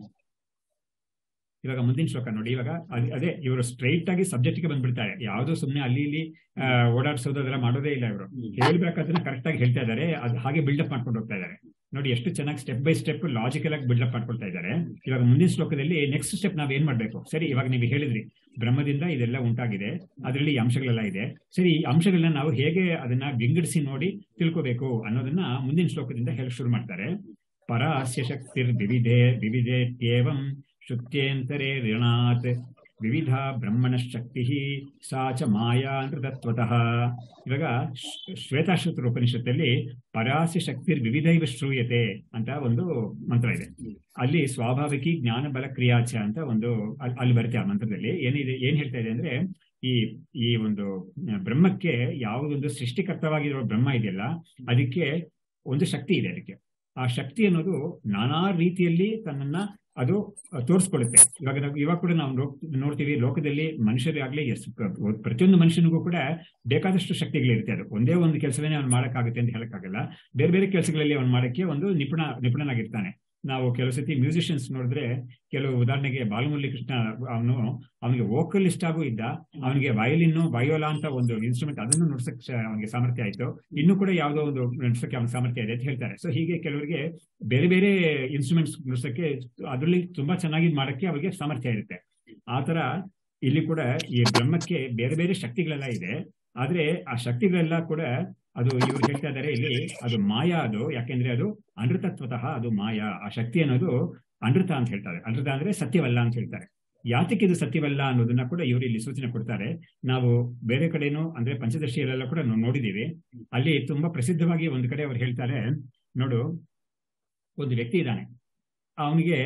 Speaker 1: ಇವಾಗ ಮುಂದಿನ ಶ್ಲೋಕ ನೋಡಿ ಇವಾಗ ಅದೇ ಇವರು ಸ್ಟ್ರೈಟ್ ಆಗಿ ಸಬ್ಜೆಕ್ಟ್ ಗೆ ಬಂದ್ಬಿಡ್ತಾರೆ ಯಾವ್ದು ಸುಮ್ನೆ ಅಲ್ಲಿ ಇಲ್ಲಿ ಓಡಾಡ್ಸೋದು ಅದೆಲ್ಲ ಮಾಡೋದೇ ಇಲ್ಲ ಇವರು ಹೇಳ್ಬೇಕಾದ್ರೆ ಕರೆಕ್ಟ್ ಆಗಿ ಹೇಳ್ತಾ ಇದ್ದಾರೆ ಅದು ಹಾಗೆ ಬಿಲ್ಡಪ್ ಮಾಡ್ಕೊಂಡು ಹೋಗ್ತಾ ಇದ್ದಾರೆ ನೋಡಿ ಎಷ್ಟು ಚೆನ್ನಾಗಿ ಸ್ಟೆಪ್ ಬೈ ಸ್ಟೆಪ್ ಲಾಜಿಕಲ್ ಆಗಿ ಬಿಲ್ಡಪ್ ಮಾಡ್ಕೊಳ್ತಾ ಇದ್ದಾರೆ ಇವಾಗ ಮುಂದಿನ ಶ್ಲೋಕದಲ್ಲಿ ನೆಕ್ಸ್ಟ್ ಸ್ಟೆಪ್ ನಾವ್ ಏನ್ ಮಾಡ್ಬೇಕು ಸರಿ ಇವಾಗ ನೀವು ಹೇಳಿದ್ರಿ ಬ್ರಹ್ಮದಿಂದ ಇದೆಲ್ಲ ಉಂಟಾಗಿದೆ ಅದರಲ್ಲಿ ಅಂಶಗಳೆಲ್ಲ ಇದೆ ಸರಿ ಈ ಅಂಶಗಳನ್ನ ನಾವು ಹೇಗೆ ಅದನ್ನ ವಿಂಗಡಿಸಿ ನೋಡಿ ತಿಳ್ಕೋಬೇಕು ಅನ್ನೋದನ್ನ ಮುಂದಿನ ಶ್ಲೋಕದಿಂದ ಹೇಳಿ ಶುರು ಮಾಡ್ತಾರೆ ಪರಾಸ್ಯ ಶಕ್ತಿರ್ ವಿವಿಧೆ ವಿವಿಧೇತ್ಯೇವಂ ಶುತ್ಯೇಂತರೇ ಋಣಾತ್ ವಿವಿಧ ಬ್ರಹ್ಮಣ ಶಕ್ತಿ ಸಾ ಚ ಮಾಯಾ ತತ್ವತಃ ಇವಾಗ ಶ್ವೇತಾಶ್ವತರ ಉಪನಿಷತ್ತಲ್ಲಿ ಪರಾಸ್ಯ ಶಕ್ತಿರ್ ವಿವಿಧೈವ ಶ್ರೂಯತೆ ಅಂತ ಒಂದು ಮಂತ್ರ ಇದೆ ಅಲ್ಲಿ ಸ್ವಾಭಾವಿಕಿ ಜ್ಞಾನ ಬಲ ಕ್ರಿಯಾಚ ಅಂತ ಒಂದು ಅಲ್ಲಿ ಬರುತ್ತೆ ಆ ಮಂತ್ರದಲ್ಲಿ ಏನಿದೆ ಏನ್ ಹೇಳ್ತಾ ಇದೆ ಅಂದ್ರೆ ಈ ಈ ಒಂದು ಬ್ರಹ್ಮಕ್ಕೆ ಯಾವುದೊಂದು ಸೃಷ್ಟಿಕರ್ತವಾಗಿರೋ ಬ್ರಹ್ಮ ಇದೆಯಲ್ಲ ಅದಕ್ಕೆ ಒಂದು ಶಕ್ತಿ ಇದೆ ಅದಕ್ಕೆ ಆ ಶಕ್ತಿ ಅನ್ನೋದು ನಾನಾ ರೀತಿಯಲ್ಲಿ ತನ್ನನ್ನ ಅದು ತೋರಿಸ್ಕೊಳ್ಳುತ್ತೆ ಇವಾಗ ನಾವು ಇವಾಗ ಕೂಡ ನಾವು ನೋಡ್ತೀವಿ ಲೋಕದಲ್ಲಿ ಮನುಷ್ಯರಾಗ್ಲಿ ಪ್ರತಿಯೊಂದು ಮನುಷ್ಯನಿಗೂ ಕೂಡ ಬೇಕಾದಷ್ಟು ಶಕ್ತಿಗಳಿರುತ್ತೆ ಅದು ಒಂದೇ ಒಂದು ಕೆಲಸವೇ ಅವ್ನು ಮಾಡಕ್ಕಾಗುತ್ತೆ ಅಂತ ಹೇಳಕ್ಕಾಗಲ್ಲ ಬೇರೆ ಬೇರೆ ಕೆಲಸಗಳಲ್ಲಿ ಅವ್ನು ಮಾಡಕ್ಕೆ ಒಂದು ನಿಪುಣ ನಿಪುಣನಾಗಿರ್ತಾನೆ ನಾವು ಕೆಲವು ಸತಿ ಮ್ಯೂಸಿಷಿಯನ್ಸ್ ನೋಡಿದ್ರೆ ಕೆಲವು ಉದಾಹರಣೆಗೆ ಬಾಲಮುರಳಿ ಕೃಷ್ಣ ಅವನು ಅವನಿಗೆ ವೋಕಲಿಸ್ಟ್ ಆಗೂ ಇದ್ದ ಅವನಿಗೆ ವಯಲಿನ್ ವಯೋಲಾ ಅಂತ ಒಂದು ಇನ್ಸ್ಟ್ರೂಮೆಂಟ್ ಅದನ್ನು ನುಡ್ಸಕ್ ಅವನಿಗೆ ಸಾಮರ್ಥ್ಯ ಆಯ್ತು ಇನ್ನು ಕೂಡ ಯಾವುದೋ ಒಂದು ನುಡ್ಸಕ್ಕೆ ಅವನ ಸಾಮರ್ಥ್ಯ ಇದೆ ಅಂತ ಹೇಳ್ತಾರೆ ಸೊ ಹೀಗೆ ಕೆಲವರಿಗೆ ಬೇರೆ ಬೇರೆ ಇನ್ಸ್ಟ್ರೂಮೆಂಟ್ಸ್ ನುಡ್ಸಕ್ಕೆ ಅದರಲ್ಲಿ ತುಂಬಾ ಚೆನ್ನಾಗಿ ಮಾಡಕ್ಕೆ ಅವರಿಗೆ ಸಾಮರ್ಥ್ಯ ಇರುತ್ತೆ ಆತರ ಇಲ್ಲಿ ಕೂಡ ಈ ಬ್ರಹ್ಮಕ್ಕೆ ಬೇರೆ ಬೇರೆ ಶಕ್ತಿಗಳೆಲ್ಲ ಇದೆ ಆದ್ರೆ ಆ ಶಕ್ತಿಗಳೆಲ್ಲ ಕೂಡ ಅದು ಇವ್ರು ಹೇಳ್ತಾ ಇದ್ದಾರೆ ಇಲ್ಲಿ ಅದು ಮಾಯಾ ಅದು ಯಾಕೆಂದ್ರೆ ಅದು ಅನೃತತ್ವತಃ ಅದು ಮಾಯಾ ಆ ಶಕ್ತಿ ಅನ್ನೋದು ಅನೃತ ಅಂತ ಹೇಳ್ತಾರೆ ಅನೃತ ಅಂದ್ರೆ ಸತ್ಯವಲ್ಲ ಅಂತ ಹೇಳ್ತಾರೆ ಯಾತಕ್ಕೆ ಇದು ಸತ್ಯವಲ್ಲ ಅನ್ನೋದನ್ನ ಕೂಡ ಇವರು ಇಲ್ಲಿ ಸೂಚನೆ ಕೊಡ್ತಾರೆ ನಾವು ಬೇರೆ ಕಡೆನೂ ಅಂದ್ರೆ ಪಂಚದರ್ಶಿಯಲ್ಲೆಲ್ಲ ಕೂಡ ನಾವು ನೋಡಿದೀವಿ ಅಲ್ಲಿ ತುಂಬಾ ಪ್ರಸಿದ್ಧವಾಗಿ ಒಂದು ಕಡೆ ಅವ್ರು ಹೇಳ್ತಾರೆ ನೋಡು ಒಂದು ವ್ಯಕ್ತಿ ಇದ್ದಾನೆ ಅವನಿಗೆ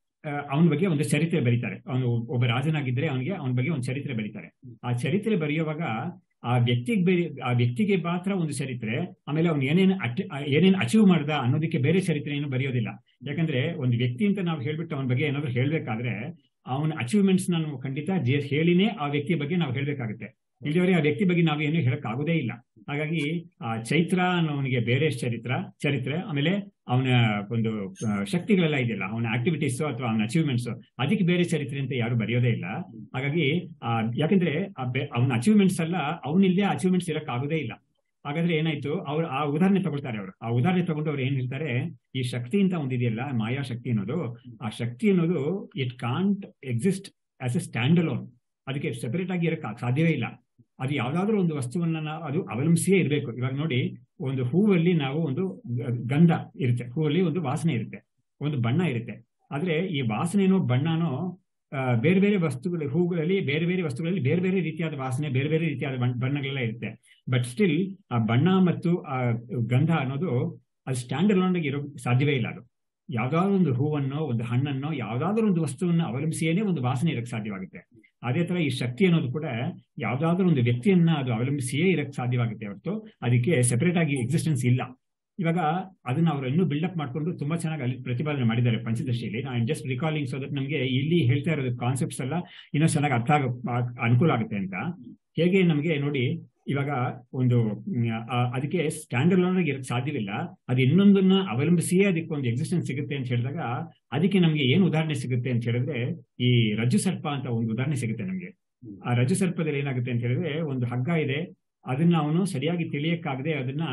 Speaker 1: ಅವನ ಬಗ್ಗೆ ಒಂದು ಚರಿತ್ರೆ ಬರೀತಾರೆ ಅವನು ಒಬ್ಬ ರಾಜನಾಗಿದ್ರೆ ಅವನಿಗೆ ಅವನ ಬಗ್ಗೆ ಒಂದು ಚರಿತ್ರೆ ಬರೀತಾರೆ ಆ ಚರಿತ್ರೆ ಬರೆಯುವಾಗ ಆ ವ್ಯಕ್ತಿಗೆ ಬೇರೆ ಆ ವ್ಯಕ್ತಿಗೆ ಮಾತ್ರ ಒಂದು ಚರಿತ್ರೆ ಆಮೇಲೆ ಅವ್ನು ಏನೇನು ಅಟ್ ಏನೇನು ಅಚೀವ್ ಮಾಡ್ದ ಅನ್ನೋದಕ್ಕೆ ಬೇರೆ ಚರಿತ್ರೆ ಏನು ಬರೆಯೋದಿಲ್ಲ ಯಾಕಂದ್ರೆ ಒಂದು ವ್ಯಕ್ತಿ ಅಂತ ನಾವು ಹೇಳ್ಬಿಟ್ಟು ಅವನ ಬಗ್ಗೆ ಏನಾದ್ರು ಹೇಳ್ಬೇಕಾದ್ರೆ ಅವನ ಅಚೀವ್ಮೆಂಟ್ಸ್ ನಾನು ಖಂಡಿತ ಹೇಳಿನೇ ಆ ವ್ಯಕ್ತಿ ಬಗ್ಗೆ ನಾವು ಹೇಳ್ಬೇಕಾಗುತ್ತೆ ಇಲ್ಲಿವರೆಗೆ ಆ ವ್ಯಕ್ತಿ ಬಗ್ಗೆ ನಾವು ಏನು ಹೇಳಕ್ ಆಗೋದೇ ಇಲ್ಲ ಹಾಗಾಗಿ ಆ ಚೈತ್ರ ಅನ್ನೋವನಿಗೆ ಬೇರೆ ಚರಿತ್ರ ಚರಿತ್ರೆ ಆಮೇಲೆ ಅವನ ಒಂದು ಶಕ್ತಿಗಳೆಲ್ಲ ಇದೆಯಲ್ಲ ಅವನ ಆಕ್ಟಿವಿಟೀಸ್ ಅಥವಾ ಅವನ ಅಚೀವ್ಮೆಂಟ್ಸ್ ಅದಕ್ಕೆ ಬೇರೆ ಚರಿತ್ರೆ ಅಂತ ಯಾರು ಬರೆಯೋದೇ ಇಲ್ಲ ಹಾಗಾಗಿ ಆ ಯಾಕಂದ್ರೆ ಅವನ ಅಚೀವ್ಮೆಂಟ್ಸ್ ಎಲ್ಲ ಅವನಿಲ್ಲದೆ ಅಚೀವ್ಮೆಂಟ್ಸ್ ಇರಕ್ ಆಗೋದೇ ಇಲ್ಲ ಹಾಗಾದ್ರೆ ಏನಾಯ್ತು ಅವ್ರು ಆ ಉದಾಹರಣೆ ತಗೊಳ್ತಾರೆ ಅವರು ಆ ಉದಾಹರಣೆ ತಗೊಂಡು ಅವ್ರು ಏನ್ ಹೇಳ್ತಾರೆ ಈ ಶಕ್ತಿ ಅಂತ ಒಂದಿದೆಯಲ್ಲ ಮಾಯಾ ಶಕ್ತಿ ಅನ್ನೋದು ಆ ಶಕ್ತಿ ಅನ್ನೋದು it can't exist as a standalone ಅದಕ್ಕೆ ಸೆಪರೇಟ್ ಆಗಿ ಇರಕ್ ಸಾಧ್ಯವೇ ಇಲ್ಲ ಅದು ಯಾವ್ದಾದ್ರು ಒಂದು ವಸ್ತುವನ್ನ ಅದು ಅವಲಂಬಿಸಿಯೇ ಇರಬೇಕು ಇವಾಗ ನೋಡಿ ಒಂದು ಹೂವಲ್ಲಿ ನಾವು ಒಂದು ಗಂಧ ಇರುತ್ತೆ ಹೂವಲ್ಲಿ ಒಂದು ವಾಸನೆ ಇರುತ್ತೆ ಒಂದು ಬಣ್ಣ ಇರುತ್ತೆ ಆದ್ರೆ ಈ ವಾಸನೆನೋ ಬಣ್ಣನೋ ಬೇರೆ ಬೇರೆ ವಸ್ತುಗಳು ಹೂಗಳಲ್ಲಿ ಬೇರೆ ಬೇರೆ ವಸ್ತುಗಳಲ್ಲಿ ಬೇರೆ ಬೇರೆ ರೀತಿಯಾದ ವಾಸನೆ ಬೇರೆ ಬೇರೆ ರೀತಿಯಾದ ಬಣ್ಣಗಳೆಲ್ಲ ಇರುತ್ತೆ ಬಟ್ ಸ್ಟಿಲ್ ಆ ಬಣ್ಣ ಮತ್ತು ಆ ಗಂಧ ಅನ್ನೋದು ಅದು ಸ್ಟ್ಯಾಂಡ್ ಅಲೋನ್ ಇರೋ ಸಾಧ್ಯವೇ ಇಲ್ಲ ಅದು ಯಾವ್ದಾದ್ರು ಒಂದು ಹೂವನ್ನೋ ಒಂದು ಹಣ್ಣನ್ನೋ ಯಾವ್ದಾದ್ರು ಒಂದು ವಸ್ತುವನ್ನ ಅವಲಂಬಿಸಿಯೇನೆ ಒಂದು ವಾಸನೆ ಇರಕ್ಕೆ ಸಾಧ್ಯವಾಗುತ್ತೆ ಅದೇ ತರ ಈ ಶಕ್ತಿ ಅನ್ನೋದು ಕೂಡ ಯಾವ್ದಾದ್ರು ಒಂದು ವ್ಯಕ್ತಿಯನ್ನ ಅದು ಅವಲಂಬಿಸಿಯೇ ಇರಕ್ಕೆ ಸಾಧ್ಯವಾಗುತ್ತೆ ಹೊರತು ಅದಕ್ಕೆ ಸೆಪರೇಟ್ ಆಗಿ ಎಕ್ಸಿಸ್ಟೆನ್ಸ್ ಇಲ್ಲ ಇವಾಗ ಅದನ್ನ ಅವರು ಇನ್ನೂ ಬಿಲ್ಡಪ್ ಮಾಡ್ಕೊಂಡು ತುಂಬಾ ಚೆನ್ನಾಗಿ ಅಲ್ಲಿ ಪ್ರತಿಪಾದನೆ ಮಾಡಿದ್ದಾರೆ ಪಂಚದಶಿಯಲ್ಲಿ ನಾನು ಜಸ್ಟ್ ರಿಕಾಲಿಂಗ್ ಸೊ ದಟ್ ನಮಗೆ ಇಲ್ಲಿ ಹೇಳ್ತಾ ಇರೋದು ಕಾನ್ಸೆಪ್ಟ್ಸ್ ಎಲ್ಲ ಇನ್ನೂ ಚೆನ್ನಾಗಿ ಅರ್ಥ ಆಗ ಅನುಕೂಲ ಆಗುತ್ತೆ ಅಂತ ಹೇಗೆ ನಮಗೆ ನೋಡಿ ಇವಾಗ ಒಂದು ಅದಕ್ಕೆ ಸ್ಟ್ಯಾಂಡರ್ಡ್ ಲೋನ್ ಇರಕ್ಕೆ ಸಾಧ್ಯವಿಲ್ಲ ಅದು ಇನ್ನೊಂದನ್ನ ಅವಲಂಬಿಸಿಯೇ ಅದಕ್ಕೆ ಒಂದು ಎಕ್ಸಿಸ್ಟೆನ್ಸ್ ಸಿಗುತ್ತೆ ಅಂತ ಹೇಳಿದಾಗ ಅದಕ್ಕೆ ನಮಗೆ ಏನು ಉದಾಹರಣೆ ಸಿಗುತ್ತೆ ಅಂತ ಹೇಳಿದ್ರೆ ಈ ರಜ್ಜು ಸರ್ಪ ಅಂತ ಒಂದು ಉದಾಹರಣೆ ಸಿಗುತ್ತೆ ನಮಗೆ ಆ ರಜ್ಜು ಸರ್ಪದಲ್ಲಿ ಏನಾಗುತ್ತೆ ಅಂತ ಹೇಳಿದ್ರೆ ಒಂದು ಹಗ್ಗ ಇದೆ ಅದನ್ನ ಅವನು ಸರಿಯಾಗಿ ತಿಳಿಯಕ್ಕಾಗದೆ ಅದನ್ನ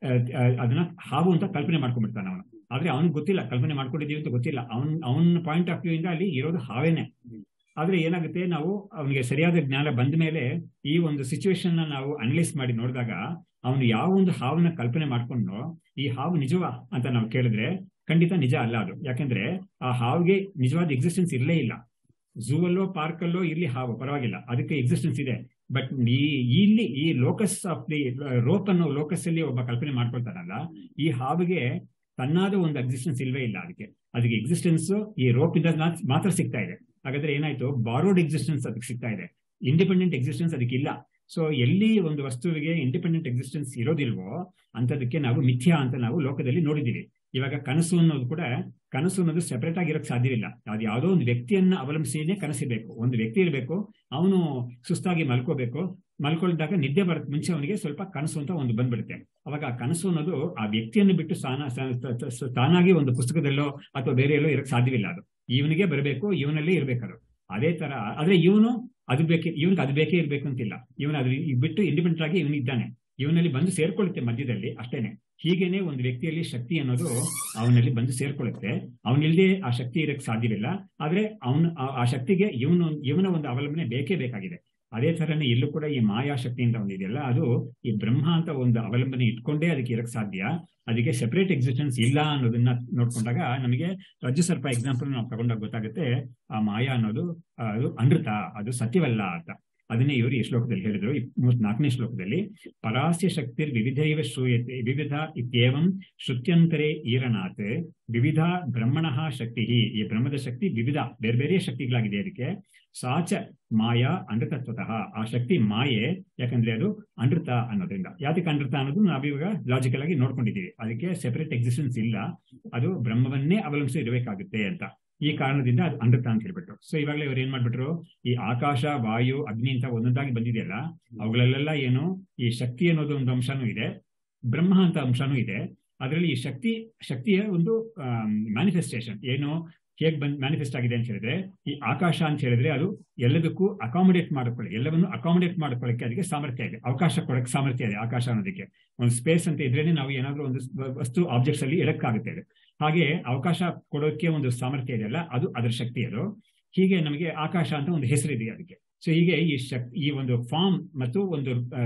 Speaker 1: ಅದನ್ನ ಹಾವು ಅಂತ ಕಲ್ಪನೆ ಮಾಡ್ಕೊಂಡ್ಬಿಡ್ತಾನೆ ಅವನು ಆದ್ರೆ ಅವನಿಗೆ ಗೊತ್ತಿಲ್ಲ ಕಲ್ಪನೆ ಮಾಡ್ಕೊಂಡಿದೀವಿ ಅಂತ ಗೊತ್ತಿಲ್ಲ ಅವನ್ ಅವನ ಪಾಯಿಂಟ್ ಆಫ್ ವ್ಯೂ ಇಂದ ಅಲ್ಲಿ ಇರೋದು ಹಾವೇನೆ ಆದ್ರೆ ಏನಾಗುತ್ತೆ ನಾವು ಅವನಿಗೆ ಸರಿಯಾದ ಜ್ಞಾನ ಬಂದ ಮೇಲೆ ಈ ಒಂದು ಸಿಚುವೇಶನ್ ನಾವು ಅನಲೈಸ್ ಮಾಡಿ ನೋಡಿದಾಗ ಅವನು ಯಾವ ಒಂದು ಹಾವನ್ನ ಕಲ್ಪನೆ ಮಾಡ್ಕೊಂಡು ಈ ಹಾವು ನಿಜವಾ ಅಂತ ನಾವು ಕೇಳಿದ್ರೆ ಖಂಡಿತ ನಿಜ ಅಲ್ಲ ಅದು ಯಾಕಂದ್ರೆ ಆ ಹಾವಿಗೆ ನಿಜವಾದ ಎಕ್ಸಿಸ್ಟೆನ್ಸ್ ಇರಲೇ ಇಲ್ಲ ಝೂ ಅಲ್ಲೋ ಪಾರ್ಕ್ ಅಲ್ಲೋ ಇರ್ಲಿ ಹಾವು ಪರವಾಗಿಲ್ಲ ಅದಕ್ಕೆ ಎಕ್ಸಿಸ್ಟೆನ್ಸ್ ಇದೆ ಬಟ್ ಈ ಇಲ್ಲಿ ಈ ಲೋಕಸ್ ಆಫ್ ದಿ ರೋಪ್ ಅನ್ನೋ ಲೋಕಸ್ ಅಲ್ಲಿ ಒಬ್ಬ ಕಲ್ಪನೆ ಮಾಡ್ಕೊಳ್ತಾರಲ್ಲ ಈ ಹಾವಿಗೆ ತನ್ನಾದ ಒಂದು ಎಕ್ಸಿಸ್ಟೆನ್ಸ್ ಇಲ್ವೇ ಇಲ್ಲ ಅದಕ್ಕೆ ಅದಕ್ಕೆ ಎಕ್ಸಿಸ್ಟೆನ್ಸ್ ಈ ರೋಪ್ ಇಂದ ಮಾತ್ರ ಸಿಗ್ತಾ ಇದೆ ಹಾಗಾದ್ರೆ ಏನಾಯ್ತು ಬಾರೋಡ್ ಎಕ್ಸಿಸ್ಟೆನ್ಸ್ ಅದಕ್ಕೆ ಸಿಗ್ತಾ ಇದೆ ಇಂಡಿಪೆಂಡೆಂಟ್ ಎಕ್ಸಿಸ್ಟೆನ್ಸ್ ಅದಕ್ಕೆ ಇಲ್ಲ ಸೊ ಎಲ್ಲಿ ಒಂದು ವಸ್ತುವಿಗೆ ಇಂಡಿಪೆಂಡೆಂಟ್ ಎಕ್ಸಿಸ್ಟೆನ್ಸ್ ಇರೋದಿಲ್ವೋ ಅಂತದಕ್ಕೆ ನಾವು ಮಿಥ್ಯಾ ಅಂತ ನಾವು ಲೋಕದಲ್ಲಿ ನೋಡಿದೀವಿ ಇವಾಗ ಕನಸು ಅನ್ನೋದು ಕೂಡ ಕನಸು ಅನ್ನೋದು ಸೆಪರೇಟ್ ಆಗಿರಕ್ಕೆ ಸಾಧ್ಯವಿಲ್ಲ ಅದು ಯಾವುದೋ ಒಂದು ವ್ಯಕ್ತಿಯನ್ನ ಅವಲಂಬಿಸಿನೇ ಕನಸಿರ್ಬೇಕು ಒಂದು ವ್ಯಕ್ತಿ ಇರಬೇಕು ಅವನು ಸುಸ್ತಾಗಿ ಮಲ್ಕೋಬೇಕು ಮಲ್ಕೊಳ್ದಾಗ ನಿದ್ದೆ ಬರಕ್ ಮುಂಚೆ ಅವನಿಗೆ ಸ್ವಲ್ಪ ಕನಸು ಅಂತ ಒಂದು ಬಂದ್ಬಿಡುತ್ತೆ ಅವಾಗ ಆ ಕನಸು ಅನ್ನೋದು ಆ ವ್ಯಕ್ತಿಯನ್ನು ಬಿಟ್ಟು ಸ್ಥಾನ ತಾನಾಗಿ ಒಂದು ಪುಸ್ತಕದಲ್ಲೋ ಅಥವಾ ಬೇರೆ ಎಲ್ಲೋ ಇರಕ್ ಸಾಧ್ಯವಿಲ್ಲ ಅದು ಇವನಿಗೆ ಬರಬೇಕು ಇವನಲ್ಲೇ ಇರ್ಬೇಕದು ಅದೇ ತರ ಆದ್ರೆ ಇವನು ಅದು ಬೇಕೇ ಇವನಿಗೆ ಅದು ಬೇಕೇ ಇರ್ಬೇಕು ಅಂತಿಲ್ಲ ಇವನು ಅದು ಬಿಟ್ಟು ಇಂಡಿಪೆಂಡೆಂಟ್ ಆಗಿ ಇವನು ಇದ್ದಾನೆ ಇವನಲ್ಲಿ ಬಂದು ಸೇರ್ಕೊಳ್ಳುತ್ತೆ ಮಧ್ಯದಲ್ಲಿ ಅಷ್ಟೇನೆ ಹೀಗೇನೆ ಒಂದು ವ್ಯಕ್ತಿಯಲ್ಲಿ ಶಕ್ತಿ ಅನ್ನೋದು ಅವನಲ್ಲಿ ಬಂದು ಸೇರ್ಕೊಳ್ಳುತ್ತೆ ಅವನಿಲ್ಲದೆ ಆ ಶಕ್ತಿ ಇರಕ್ಕೆ ಸಾಧ್ಯವಿಲ್ಲ ಆದ್ರೆ ಅವನು ಆ ಶಕ್ತಿಗೆ ಇವನು ಇವನ ಒಂದು ಅವಲಂಬನೆ ಬೇಕೇ ಬೇಕಾಗಿದೆ ಅದೇ ತರನೇ ಇಲ್ಲೂ ಕೂಡ ಈ ಮಾಯಾ ಶಕ್ತಿ ಅಂತ ಒಂದಿದೆಯಲ್ಲ ಅದು ಈ ಬ್ರಹ್ಮ ಅಂತ ಒಂದು ಅವಲಂಬನೆ ಇಟ್ಕೊಂಡೇ ಅದಕ್ಕೆ ಇರಕ್ ಸಾಧ್ಯ ಅದಕ್ಕೆ ಸೆಪರೇಟ್ ಎಕ್ಸಿಸ್ಟೆನ್ಸ್ ಇಲ್ಲ ಅನ್ನೋದನ್ನ ನೋಡ್ಕೊಂಡಾಗ ನಮಗೆ ರಜ್ಜು ಸರ್ಪ ಎಕ್ಸಾಂಪಲ್ ನಾವು ತಗೊಂಡಾಗ ಗೊತ್ತಾಗುತ್ತೆ ಆ ಮಾಯಾ ಅನ್ನೋದು ಅದು ಅನೃತ ಅದು ಸತ್ಯವಲ್ಲ ಅಂತ ಅದನ್ನೇ ಇವರು ಈ ಶ್ಲೋಕದಲ್ಲಿ ಹೇಳಿದ್ರು ನಾಲ್ಕನೇ ಶ್ಲೋಕದಲ್ಲಿ ಪರಾಸ್ಯ ಶಕ್ತಿರ್ ವಿವಿಧೈವ ಶ್ರೂಯತೆ ವಿವಿಧ ಇತ್ಯೇವಂ ಶ್ರುತ್ಯಂತರೇ ಈರನಾಥ್ ವಿವಿಧ ಬ್ರಹ್ಮಣಃ ಶಕ್ತಿ ಈ ಬ್ರಹ್ಮದ ಶಕ್ತಿ ವಿವಿಧ ಬೇರೆ ಬೇರೆ ಶಕ್ತಿಗಳಾಗಿದೆ ಅದಕ್ಕೆ ಸಾಚ ಮಾಯಾ ಅನೃತತ್ವತಃ ಆ ಶಕ್ತಿ ಮಾಯೆ ಯಾಕಂದ್ರೆ ಅದು ಅನೃತ ಅನ್ನೋದ್ರಿಂದ ಯಾತಕ್ಕೆ ಅನೃತ ಅನ್ನೋದು ನಾವಿವಾಗ ಲಾಜಿಕಲ್ ಆಗಿ ನೋಡ್ಕೊಂಡಿದ್ದೀವಿ ಅದಕ್ಕೆ ಸೆಪರೇಟ್ ಎಕ್ಸಿಸ್ಟೆನ್ಸ್ ಇಲ್ಲ ಅದು ಬ್ರಹ್ಮವನ್ನೇ ಅವಲಂಬಿಸಿ ಇರಬೇಕಾಗುತ್ತೆ ಅಂತ ಈ ಕಾರಣದಿಂದ ಅದು ಅನೃತ ಅಂತ ಹೇಳ್ಬಿಟ್ರು ಸೊ ಇವಾಗಲೇ ಇವ್ರು ಏನ್ ಮಾಡ್ಬಿಟ್ರು ಈ ಆಕಾಶ ವಾಯು ಅಗ್ನಿ ಅಂತ ಒಂದೊಂದಾಗಿ ಬಂದಿದೆಯಲ್ಲ ಅವುಗಳಲ್ಲೆಲ್ಲ ಏನು ಈ ಶಕ್ತಿ ಅನ್ನೋದು ಒಂದು ಅಂಶನೂ ಇದೆ ಬ್ರಹ್ಮ ಅಂತ ಅಂಶನೂ ಇದೆ ಅದರಲ್ಲಿ ಈ ಶಕ್ತಿ ಶಕ್ತಿಯ ಒಂದು ಮ್ಯಾನಿಫೆಸ್ಟೇಷನ್ ಏನು ಹೇಗ್ ಬಂದ್ ಮ್ಯಾನಿಫೆಸ್ಟ್ ಆಗಿದೆ ಅಂತ ಹೇಳಿದ್ರೆ ಈ ಆಕಾಶ ಅಂತ ಹೇಳಿದ್ರೆ ಅದು ಎಲ್ಲದಕ್ಕೂ ಅಕಾಮಿಡೇಟ್ ಮಾಡ್ಕೊಳ್ಳಿ ಎಲ್ಲವನ್ನು ಅಕಾಮಿಡೇಟ್ ಮಾಡ್ಕೊಳ್ಳಕ್ಕೆ ಅದಕ್ಕೆ ಸಾಮರ್ಥ್ಯ ಇದೆ ಅವಕಾಶ ಕೊಡಕ್ಕೆ ಸಾಮರ್ಥ್ಯ ಇದೆ ಆಕಾಶ ಅನ್ನೋದಕ್ಕೆ ಒಂದು ಸ್ಪೇಸ್ ಅಂತ ಇದ್ರೇನೆ ನಾವು ಏನಾದ್ರೂ ಒಂದು ವಸ್ತು ಆಬ್ಜೆಕ್ಟ್ಸ್ ಅಲ್ಲಿ ಇಡಕ್ಕಾಗುತ್ತೆ ಅದು ಹಾಗೆ ಅವಕಾಶ ಕೊಡೋಕೆ ಒಂದು ಸಾಮರ್ಥ್ಯ ಇದೆಯಲ್ಲ ಅದು ಅದರ ಶಕ್ತಿ ಅದು ಹೀಗೆ ನಮಗೆ ಆಕಾಶ ಅಂತ ಒಂದು ಹೆಸರಿದೆ ಅದಕ್ಕೆ ಸೊ ಹೀಗೆ ಈ ಶಕ್ತಿ ಈ ಒಂದು ಫಾರ್ಮ್ ಮತ್ತು ಒಂದು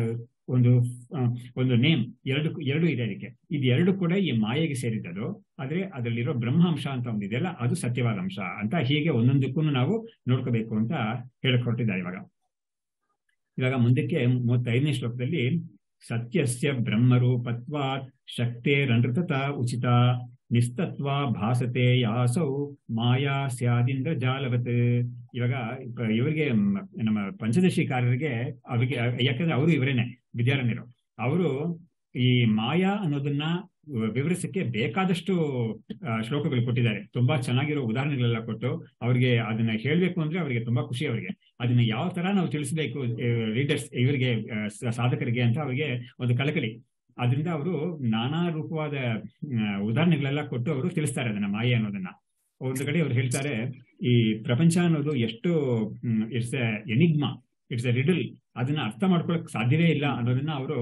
Speaker 1: ಒಂದು ಆ, ಒಂದು ನೇಮ್ ಎರಡು ಎರಡು ಇದೆ ಅದಕ್ಕೆ ಇದು ಎರಡು ಕೂಡ ಈ ಮಾಯೆಗೆ ಸೇರಿದ್ದದು ಆದ್ರೆ ಅದರಲ್ಲಿರೋ ಬ್ರಹ್ಮಾಂಶ ಅಂತ ಒಂದಿದೆಯಲ್ಲ ಅದು ಸತ್ಯವಾದ ಅಂಶ ಅಂತ ಹೀಗೆ ಒಂದೊಂದಕ್ಕೂ ನಾವು ನೋಡ್ಕೋಬೇಕು ಅಂತ ಹೇಳಕ್ ಹೊರಟಿದ್ದಾರೆ ಇವಾಗ ಇವಾಗ ಮುಂದಕ್ಕೆ ಮೂವತ್ತೈದನೇ ಶ್ಲೋಕದಲ್ಲಿ ಸತ್ಯಸ್ಯ ಬ್ರಹ್ಮರೂಪತ್ವಾತ್ ಶಕ್ತೇರನೃತತ ಉಚಿತ ನಿಸ್ತತ್ವ ಭಾಸತೆ ಯಾಸೌ ಮಾಯಾ ಸ್ಯಾದಿಂದ್ರ ಜಾಲವತ್ ಇವಾಗ ಇಪ್ಪ- ಇವರಿಗೆ ಮ್, ನಮ್ಮ ಪಂಚದಶಿಕಾರರಿಗೆ ಅವರಿಗೆ ಯಾಕಂದ್ರೆ ಅವರು ಇವರೇನೆ ವಿದ್ಯಾರಣ್ಯರು ಅವರು ಈ ಮಾಯಾ ಅನ್ನೋದನ್ನ ವಿವರಿಸಕ್ಕೆ ಬೇಕಾದಷ್ಟು ಆ, ಶ್ಲೋಕಗಳು ಕೊಟ್ಟಿದ್ದಾರೆ ತುಂಬಾ ಚೆನ್ನಾಗಿರೋ ಉದಾಹರಣೆಗಳೆಲ್ಲ ಕೊಟ್ಟು ಅವ್ರಿಗೆ ಅದನ್ನ ಹೇಳ್ಬೇಕು ಅಂದ್ರೆ ಅವರಿಗೆ ತುಂಬಾ ಖುಷಿ ಅವರಿಗೆ ಅದನ್ನ ಯಾವ ತರ ನಾವು ತಿಳಿಸಬೇಕು ರೀಡರ್ಸ್ ಇವರಿಗೆ ಆ, ಸ- ಸಾಧಕರಿಗೆ ಅಂತ ಅವರಿಗೆ ಒಂದು ಕಳಕಳಿ ಅದರಿಂದ ಅವರು ನಾನಾ ರೂಪವಾದ ಆ, ಉದಾಹರಣೆಗಳೆಲ್ಲ ಕೊಟ್ಟು ಅವರು ತಿಳಿಸ್ತಾರೆ ಅದನ್ನ ಮಾಯೆ ಅನ್ನೋದನ್ನ ಒಂದು ಕಡೆ ಅವ್ರು ಹೇಳ್ತಾರೆ ಈ ಪ್ರಪಂಚ ಅನ್ನೋದು ಎಷ್ಟು it's a enigma it's a riddle ಅದನ್ನ ಅರ್ಥ ಮಾಡ್ಕೊಳಕ್ ಸಾಧ್ಯವೇ ಇಲ್ಲ ಅನ್ನೋದನ್ನ ಅವರು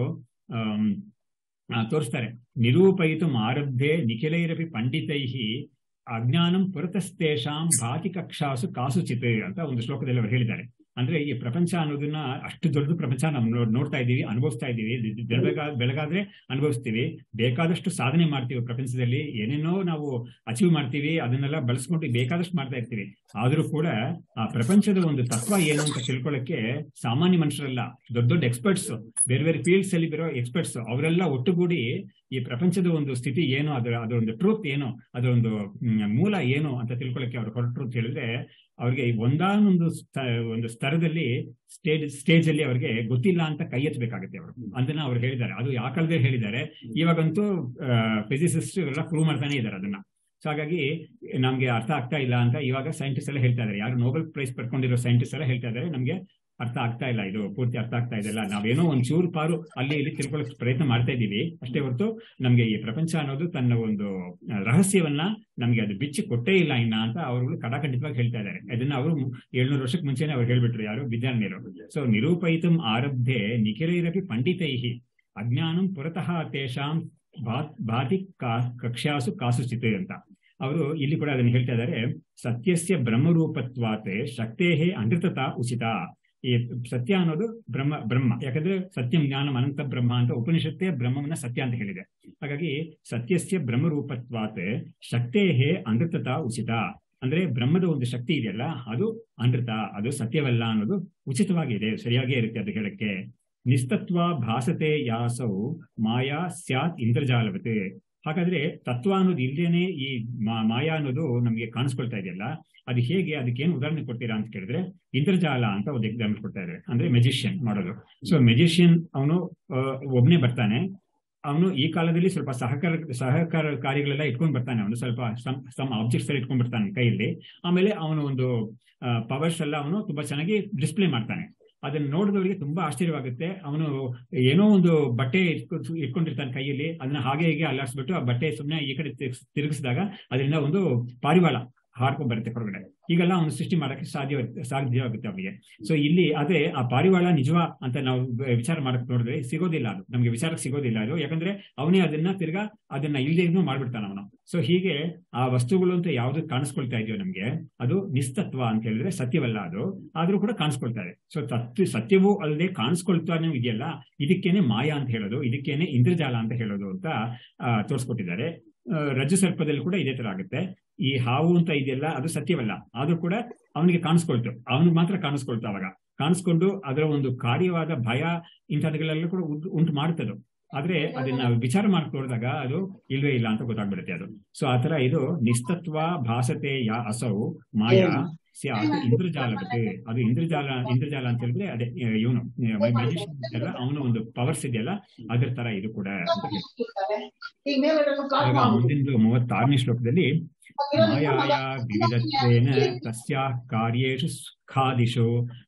Speaker 1: ತೋರಿಸ್ತಾರೆ ನಿರೂಪಯಿತು ಆರಬ್ಧೆ ನಿಖಿಲೈರಪಿ ಪಂಡಿತೈಹಿ ಅಜ್ಞಾನಂ ಪುರತಸ್ತೇಷಾಂ ಭಾತಿ ಕಕ್ಷಾಸು ಕಾಸುಚಿತ್ ಅಂತ ಒಂದು ಶ್ಲೋಕದಲ್ಲಿ ಅವರು ಹೇಳಿದ್ದಾರೆ ಅಂದ್ರೆ ಈ ಪ್ರಪಂಚ ಅನ್ನೋದನ್ನ ಅಷ್ಟು ದೊಡ್ಡ ಪ್ರಪಂಚ ನಾವು ನೋ- ನೋಡ್ತಾ ಇದ್ದೀವಿ ಅನುಭವಿಸ್ತಾ ಇದ್ದೀವಿ ಬೆಳಗ ಬೆಳಗಾದ್ರೆ ಅನುಭವಿಸ್ತೀವಿ ಬೇಕಾದಷ್ಟು ಸಾಧನೆ ಮಾಡ್ತೀವಿ ಪ್ರಪಂಚದಲ್ಲಿ ಏನೇನೋ ನಾವು ಅಚೀವ್ ಮಾಡ್ತೀವಿ ಅದನ್ನೆಲ್ಲ ಬಳಸ್ಕೊಂಡು ಬೇಕಾದಷ್ಟು ಮಾಡ್ತಾ ಇರ್ತೀವಿ ಆದ್ರೂ ಕೂಡ ಆ ಪ್ರಪಂಚದ ಒಂದು ತತ್ವ ಏನು ಅಂತ ತಿಳ್ಕೊಳ್ಳಕ್ಕೆ ಸಾಮಾನ್ಯ ಮನುಷ್ಯರಲ್ಲ ದೊಡ್ಡ ದೊಡ್ಡ ಎಕ್ಸ್ಪರ್ಟ್ಸ್ ಬೇರೆ ಬೇರೆ ಫೀಲ್ಡ್ಸ್ ಅಲ್ಲಿ ಬರೋ ಎಕ್ಸ್ಪರ್ಟ್ಸ್ ಅವರೆಲ್ಲ ಒಟ್ಟುಗೂಡಿ ಈ ಪ್ರಪಂಚದ ಒಂದು ಸ್ಥಿತಿ ಏನು ಅದರ ಅದರ ಒಂದು ಟ್ರೂತ್ ಏನು ಅದರ ಒಂದು ಮ್, ಮೂಲ ಏನು ಅಂತ ತಿಳ್ಕೊಳ್ಳಕ್ಕೆ ಅವ್ರು ಹೊರಟರು ಅಂತ ಹೇಳಿದ್ರೆ ಅವ್ರಿಗೆ ಒಂದಾನೊಂದು ಸ್ಥ- ಒಂದು ಸ್ತರದಲ್ಲಿ ಸ್ಟೇಜ್ ಸ್ಟೇಜ್ ಅಲ್ಲಿ ಅವ್ರಿಗೆ ಗೊತ್ತಿಲ್ಲ ಅಂತ ಕೈ ಎತ್ತಬೇಕಾಗುತ್ತೆ ಅವರು ಅದನ್ನ ಅವ್ರು ಹೇಳಿದ್ದಾರೆ ಅದು ಯಾವ ಕಾಲದಲ್ಲಿ ಹೇಳಿದ್ದಾರೆ ಇವಾಗಂತೂ ಫಿಸಿಸಿಸ್ಟ್ ಎಲ್ಲ ಪ್ರೂವ್ ಮಾಡ್ತಾನೆ ಇದ್ದಾರೆ ಅದನ್ನ ಸೊ ಹಾಗಾಗಿ ನಮ್ಗೆ ಅರ್ಥ ಆಗ್ತಾ ಇಲ್ಲ ಅಂತ ಇವಾಗ ಸೈಂಟಿಸ್ಟ್ ಎಲ್ಲ ಹೇಳ್ತಾ ಇದ್ದಾರೆ ಯಾರು ನೋಬೆಲ್ ಪ್ರೈಸ್ ಪಡ್ಕೊಂಡಿರೋ ಸೈಂಟಿಸ್ಟ್ ಎಲ್ಲ ಹೇಳ್ತಾ ಇದ್ದಾರೆ ನಮ್ಗೆ ಅರ್ಥ ಆಗ್ತಾ ಇಲ್ಲ ಇದು ಪೂರ್ತಿ ಅರ್ಥ ಆಗ್ತಾ ಇದೆಲ್ಲ ನಾವೇನೋ ಒಂದ್ ಚೂರು ಪಾರು ಅಲ್ಲಿ ಇಲ್ಲಿ ತಿಳ್ಕೊಳ್ಳೋಕೆ ಪ್ರಯತ್ನ ಮಾಡ್ತಾ ಇದ್ದೀವಿ ಅಷ್ಟೇ ಹೊರತು ನಮ್ಗೆ ಈ ಪ್ರಪಂಚ ಅನ್ನೋದು ತನ್ನ ಒಂದು ಆ, ರಹಸ್ಯವನ್ನ ನಮ್ಗೆ ಅದು ಬಿಚ್ಚಿ ಕೊಟ್ಟೇ ಇಲ್ಲ ಇನ್ನ ಅಂತ ಅವರು ಕಡಾಖಂಡಿತವಾಗಿ ಹೇಳ್ತಾ ಇದ್ದಾರೆ ಅದನ್ನ ಅವರು ಏಳ್ನೂರು ವರ್ಷಕ್ಕೆ ಮುಂಚೆನೆ ಅವ್ರು ಹೇಳ್ಬಿಟ್ರು ಯಾರು ವಿದ್ಯಾರ್ಥಿಗಳು ಸೊ ನಿರೂಪಯಿತಂ ಆರಬ್ಧೆ ನಿಖಿಲೈರಪಿ ಪಂಡಿತೈಹಿ ಅಜ್ಞಾನಂ ಪುರತಃ ತೇಷಾಂ ಭಾ- ಭಾತಿ ಕಾ- ಕಕ್ಷ್ಯಾಸು ಕಾಸುಚಿತ್ ಅಂತ ಅವರು ಇಲ್ಲಿ ಕೂಡ ಅದನ್ನು ಹೇಳ್ತಾ ಇದ್ದಾರೆ ಸತ್ಯಸ್ಯ ಬ್ರಹ್ಮರೂಪತ್ವಾತ್ ಶಕ್ತೇಹೇ ಅನೃತತ ಉಚಿತ ಈ ಸತ್ಯ ಅನ್ನೋದು ಬ್ರಹ್ಮ ಬ್ರಹ್ಮ ಯಾಕಂದ್ರೆ ಸತ್ಯಂ ಜ್ಞಾನಂ ಅನಂತ ಬ್ರಹ್ಮ ಅಂತ ಉಪನಿಷತ್ತೇ ಬ್ರಹ್ಮವನ್ನ ಸತ್ಯ ಅಂತ ಹೇಳಿದೆ ಹಾಗಾಗಿ ಸತ್ಯಸ್ಯ ಬ್ರಹ್ಮರೂಪತ್ವಾತ್ ಶಕ್ತೇಹೇ ಅನೃತತ ಉಚಿತ ಅಂದ್ರೆ ಬ್ರಹ್ಮದ ಒಂದು ಶಕ್ತಿ ಇದೆಯಲ್ಲ ಅದು ಅನೃತ ಅದು ಸತ್ಯವಲ್ಲ ಅನ್ನೋದು ಉಚಿತವಾಗಿದೆ ಸರಿಯಾಗೇ ಇರುತ್ತೆ ಅದು ಹೇಳಕ್ಕೆ ನಿಸ್ತತ್ವ ಭಾಸತೆ ಯಾಸೌ ಮಾಯಾ ಸ್ಯಾತ್ ಇಂದ್ರಜಾಲವತೆ ಹಾಗಾದ್ರೆ ತತ್ವ ಅನ್ನೋದು ಇಲ್ದೇನೆ ಈ ಮಾ- ಮಾಯಾ ಅನ್ನೋದು ನಮಗೆ ಕಾಣಿಸ್ಕೊಳ್ತಾ ಇದೆಯಲ್ಲ ಅದು ಹೇಗೆ ಅದಕ್ಕೇನು ಉದಾಹರಣೆ ಕೊಡ್ತೀರಾ ಅಂತ ಕೇಳಿದ್ರೆ ಇಂದ್ರಜಾಲ ಅಂತ ಒಂದು ಎಕ್ಸಾಂಪಲ್ ಕೊಡ್ತಾ ಇದ್ದಾರೆ ಅಂದ್ರೆ ಮೆಜಿಷಿಯನ್ ಮಾಡೋದು ಸೊ ಮೆಜಿಷಿಯನ್ ಅವನು ಒಬ್ನೇ ಬರ್ತಾನೆ ಅವನು ಈ ಕಾಲದಲ್ಲಿ ಸ್ವಲ್ಪ ಸಹಕಾರ ಸಹಕಾರ ಕಾರ್ಯಗಳೆಲ್ಲ ಇಟ್ಕೊಂಡ್ ಬರ್ತಾನೆ ಅವನು ಸ್ವಲ್ಪ ಸಮ್ ಆಬ್ಜೆಕ್ಟ್ಸ್ ಎಲ್ಲ ಇಟ್ಕೊಂಡ್ ಬರ್ತಾನೆ ಕೈಯಲ್ಲಿ ಆಮೇಲೆ ಅವನು ಒಂದು ಪವರ್ಸ್ ಎಲ್ಲ ಅವನು ತುಂಬಾ ಚೆನ್ನಾಗಿ ಡಿಸ್ಪ್ಲೇ ಮಾಡ್ತಾನೆ ಅದನ್ನ ನೋಡಿದವರಿಗೆ ತುಂಬಾ ಆಶ್ಚರ್ಯವಾಗುತ್ತೆ ಅವನು ಏನೋ ಒಂದು ಬಟ್ಟೆ ಇಟ್ಕೊ- ಇಟ್ಕೊಂಡಿರ್ತಾನೆ ಕೈಯಲ್ಲಿ ಅದನ್ನ ಹಾಗೆ ಹೀಗೆ ಅಲ್ಲಾಡ್ಸ್ಬಿಟ್ಟು ಆ ಬಟ್ಟೆ ಸುಮ್ಮನೆ ಈ ಕಡೆ ತಿರ್ಗ್ಸ್- ತಿರುಗಿಸಿದಾಗ ಅದರಿಂದ ಒಂದು ಪಾರಿವಾಳ ಹಾರ್ಕೊಂಡ್ ಬರುತ್ತೆ ಹೊರಗಡೆ ಈಗೆಲ್ಲ ಅವನು ಸೃಷ್ಟಿ ಮಾಡಕ್ಕೆ ಸಾಧ್ಯ ಸಾಧ್ಯವಾಗುತ್ತೆ ಅವನಿಗೆ ಸೊ ಇಲ್ಲಿ ಅದೇ ಆ ಪಾರಿವಾಳ ನಿಜವಾ ಅಂತ ನಾವು ವಿಚಾರ ಮಾಡಕ್ ನೋಡಿದ್ರೆ ಸಿಗೋದಿಲ್ಲ ಅದು ನಮ್ಗೆ ವಿಚಾರಕ್ಕೆ ಸಿಗೋದಿಲ್ಲ ಅದು ಯಾಕಂದ್ರೆ ಅವನೇ ಅದನ್ನ ತಿರ್ಗಾ ಅದನ್ನ ಇಲ್ಲದೆ ಇನ್ನೂ ಮಾಡ್ಬಿಡ್ತಾನ ಅವನು ಸೊ ಹೀಗೆ ಆ ವಸ್ತುಗಳು ಅಂತ ಯಾವ್ದು ಕಾಣಿಸ್ಕೊಳ್ತಾ ಇದೆಯೋ ನಮ್ಗೆ ಅದು ನಿಸ್ತತ್ವ ಅಂತ ಹೇಳಿದ್ರೆ ಸತ್ಯವಲ್ಲ ಅದು ಆದ್ರೂ ಕೂಡ ಕಾಣಿಸ್ಕೊಳ್ತಾ ಇದೆ ಸೊ ತತ್ವ ಸತ್ಯವೂ ಅಲ್ಲದೆ ಕಾಣಿಸ್ಕೊಳ್ತಾನೆ ಇದೆಯಲ್ಲ ಇದಕ್ಕೇನೆ ಮಾಯಾ ಅಂತ ಹೇಳೋದು ಇದಕ್ಕೇನೆ ಇಂದ್ರಜಾಲ ಅಂತ ಹೇಳೋದು ಅಂತ ಆ, ತೋರಿಸ್ಕೊಟ್ಟಿದ್ದಾರೆ ಆ, ರಜ್ಜು ಸರ್ಪದಲ್ಲಿ ಕೂಡ ಇದೇ ತರ ಆಗುತ್ತೆ ಈ ಹಾವು ಅಂತ ಇದೆಯಲ್ಲ ಅದು ಸತ್ಯವಲ್ಲ ಆದ್ರೂ ಕೂಡ ಅವನಿಗೆ ಕಾಣಿಸ್ಕೊಳ್ತು ಅವನಿಗೆ ಮಾತ್ರ ಕಾಣಿಸ್ಕೊಳ್ತು ಅವಾಗ ಕಾಣಿಸ್ಕೊಂಡು ಅದರ ಒಂದು ಕಾರ್ಯವಾದ ಭಯ ಇಂಥದ್ಗಳೆಲ್ಲ ಕೂಡ ಉಂಟು- ಉಂಟು ಮಾಡುತ್ತದು ಆದ್ರೆ ಅದನ್ನ ವಿಚಾರ ಮಾಡಕ್ ನೋಡಿದಾಗ ಅದು ಇಲ್ವೇ ಇಲ್ಲ ಅಂತ ಗೊತ್ತಾಗ್ಬಿಡುತ್ತೆ ಅದು ಸೊ ಆತರ ಇದು ನಿಸ್ತತ್ವ ಭಾಸತೆ ಯಾ ಅಸೌ ಮಾಯಾ ಸ್ಯಾತ್ ಇಂದ್ರಜಾಲವತೆ ಅದು ಇಂದ್ರಜಾಲ ಇಂದ್ರಜಾಲ ಅಂತ ಹೇಳಿದ್ರೆ ಅದೇ ಇವನು ಮ್ಯಾಜಿಷಿಯನ್ ಅವನ ಒಂದು ಪವರ್ಸ್ ಇದೆಯಲ್ಲ ಅದ್ರ ತರ ಇದು ಕೂಡ ಅಂತ ಹೇಳಿ. ಇವಾಗ ಮುಂದಿನ ಮೂವತ್ತಾರನೇ ಶ್ಲೋಕದಲ್ಲಿ ಮಾಯಾಯ ವಿವಿಧತ್ವೇನ ತಸ್ಯಾ ಕಾರ್ಯೇಷು ಖಾದಿಶು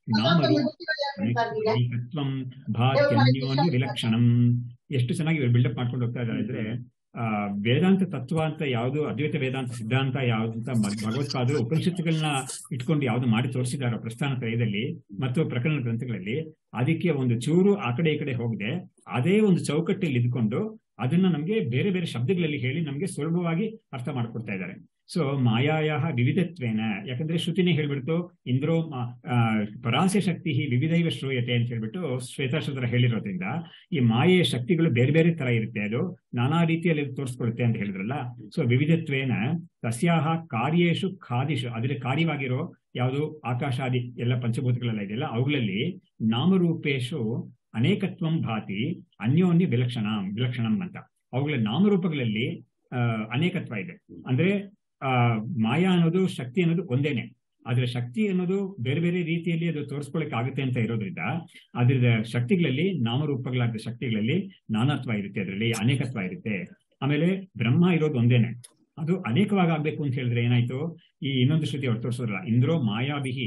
Speaker 1: ನಾಮರೂಪತ್ವಂ ಭಾತ್ಯನ್ಯೋನ್ಯ ವಿಲಕ್ಷಣಂ ಎಷ್ಟು ಚೆನ್ನಾಗಿ ಇವರು ಬಿಲ್ಡಪ್ ಮಾಡ್ಕೊಂಡು ಹೋಗ್ತಾ ಇದ್ದಾರೆ ಅಂದ್ರೆ ಆ ವೇದಾಂತ ತತ್ವ ಅಂತ ಯಾವುದು ಅದ್ವೈತ ವೇದಾಂತ ಸಿದ್ಧಾಂತ ಯಾವ್ದು ಅಂತ ಮ- ಭಗವತ್ಪಾದರು ಉಪನಿಷತ್ತುಗಳನ್ನ ಇಟ್ಕೊಂಡು ಯಾವ್ದು ಮಾಡಿ ತೋರಿಸಿದಾರೋ ಪ್ರಸ್ಥಾನ ತ್ರಯದಲ್ಲಿ ಮತ್ತು ಪ್ರಕರಣ ಗ್ರಂಥಗಳಲ್ಲಿ ಅದಕ್ಕೆ ಒಂದು ಚೂರು ಆ ಕಡೆ ಈ ಕಡೆ ಹೋಗದೆ ಅದೇ ಒಂದು ಚೌಕಟ್ಟಲ್ಲಿ ಇದ್ಕೊಂಡು ಅದನ್ನ ನಮ್ಗೆ ಬೇರೆ ಬೇರೆ ಶಬ್ದಗಳಲ್ಲಿ ಹೇಳಿ ನಮ್ಗೆ ಸುಲಭವಾಗಿ ಅರ್ಥ ಮಾಡ್ಕೊಡ್ತಾ ಇದ್ದಾರೆ ಸೊ ಮಾಯಾಯ ವಿವಿಧತ್ವೇನ ಯಾಕಂದ್ರೆ ಶ್ರುತಿನೇ ಹೇಳ್ಬಿಡ್ತು ಇಂದ್ರೋ ಮ- ಆ, ಪರಾಸ್ಯ ಶಕ್ತಿ ವಿವಿಧೈವ ಶ್ರೂಯತೆ ಅಂತ ಹೇಳ್ಬಿಟ್ಟು ಶ್ವೇತಾಶ್ವತರ ಹೇಳಿರೋದ್ರಿಂದ ಈ ಮಾಯೆಯ ಶಕ್ತಿಗಳು ಬೇರೆ ಬೇರೆ ತರ ಇರುತ್ತೆ ಅದು ನಾನಾ ರೀತಿಯಲ್ಲಿ ತೋರಿಸ್ಕೊಡುತ್ತೆ ಅಂತ ಹೇಳಿದ್ರಲ್ಲ ಸೊ ವಿವಿಧತ್ವೇನ ತಸ್ಯಾಹ ಕಾರ್ಯೇಶು ಖಾದಿಶು ಅದ್ರ ಕಾರ್ಯವಾಗಿರೋ ಯಾವುದು ಆಕಾಶಾದಿ ಎಲ್ಲ ಪಂಚಭೂತಗಳೆಲ್ಲ ಇದೆಯಲ್ಲ ಅವುಗಳಲ್ಲಿ ನಾಮರೂಪೇಶು ಅನೇಕತ್ವಂ ಭಾತಿ ಅನ್ಯೋನ್ಯ ವಿಲಕ್ಷಣ ವಿಲಕ್ಷಣಂ ಅಂತ ಅವುಗಳ ನಾಮರೂಪಗಳಲ್ಲಿ ಆ, ಅನೇಕತ್ವ ಇದೆ ಅಂದ್ರೆ ಆ ಮಾಯಾ ಅನ್ನೋದು ಶಕ್ತಿ ಅನ್ನೋದು ಒಂದೇನೆ ಆದ್ರೆ ಶಕ್ತಿ ಅನ್ನೋದು ಬೇರೆ ಬೇರೆ ರೀತಿಯಲ್ಲಿ ಅದು ತೋರಿಸ್ಕೊಳಕ್ ಆಗುತ್ತೆ ಅಂತ ಇರೋದ್ರಿಂದ ಅದ್ರ ಶಕ್ತಿಗಳಲ್ಲಿ ನಾಮರೂಪಗಳಾದ ಶಕ್ತಿಗಳಲ್ಲಿ ನಾನಾತ್ವ ಇರುತ್ತೆ ಅದರಲ್ಲಿ ಅನೇಕತ್ವ ಇರುತ್ತೆ ಆಮೇಲೆ ಬ್ರಹ್ಮ ಇರೋದು ಒಂದೇನೆ ಅದು ಅನೇಕವಾಗಿ ಆಗ್ಬೇಕು ಅಂತ ಹೇಳಿದ್ರೆ ಏನಾಯ್ತು ಈ ಇನ್ನೊಂದು ಶ್ರುತಿ ಅವ್ರು ತೋರಿಸೋದ್ರಲ್ಲ ಇಂದ್ರೋ ಮಾಯಾಭಿಹಿ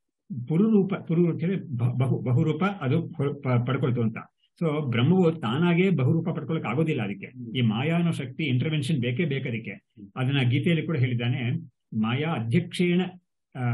Speaker 1: ಪುರುರೂಪ ಪುರು ಅಂತ ಹೇಳಿ ಬ- ಬಹು ಬಹುರೂಪ ಅದು ಪ- ಪ- ಪಡ್ಕೊಳ್ತು ಅಂತ ಸೊ ಬ್ರಹ್ಮವು ತಾನಾಗೆ ಬಹುರೂಪ ಪಡ್ಕೊಳಕ್ ಆಗೋದಿಲ್ಲ ಅದಕ್ಕೆ ಈ ಮಾಯಾ ಅನ್ನೋ ಶಕ್ತಿ ಇಂಟರ್ವೆನ್ಷನ್ ಬೇಕೇ ಬೇಕದಕ್ಕೆ ಅದನ್ನ ಗೀತೆಯಲ್ಲಿ ಕೂಡ ಹೇಳಿದ್ದಾನೆ ಮಾಯಾ ಅಧ್ಯಕ್ಷೇಣ ಆ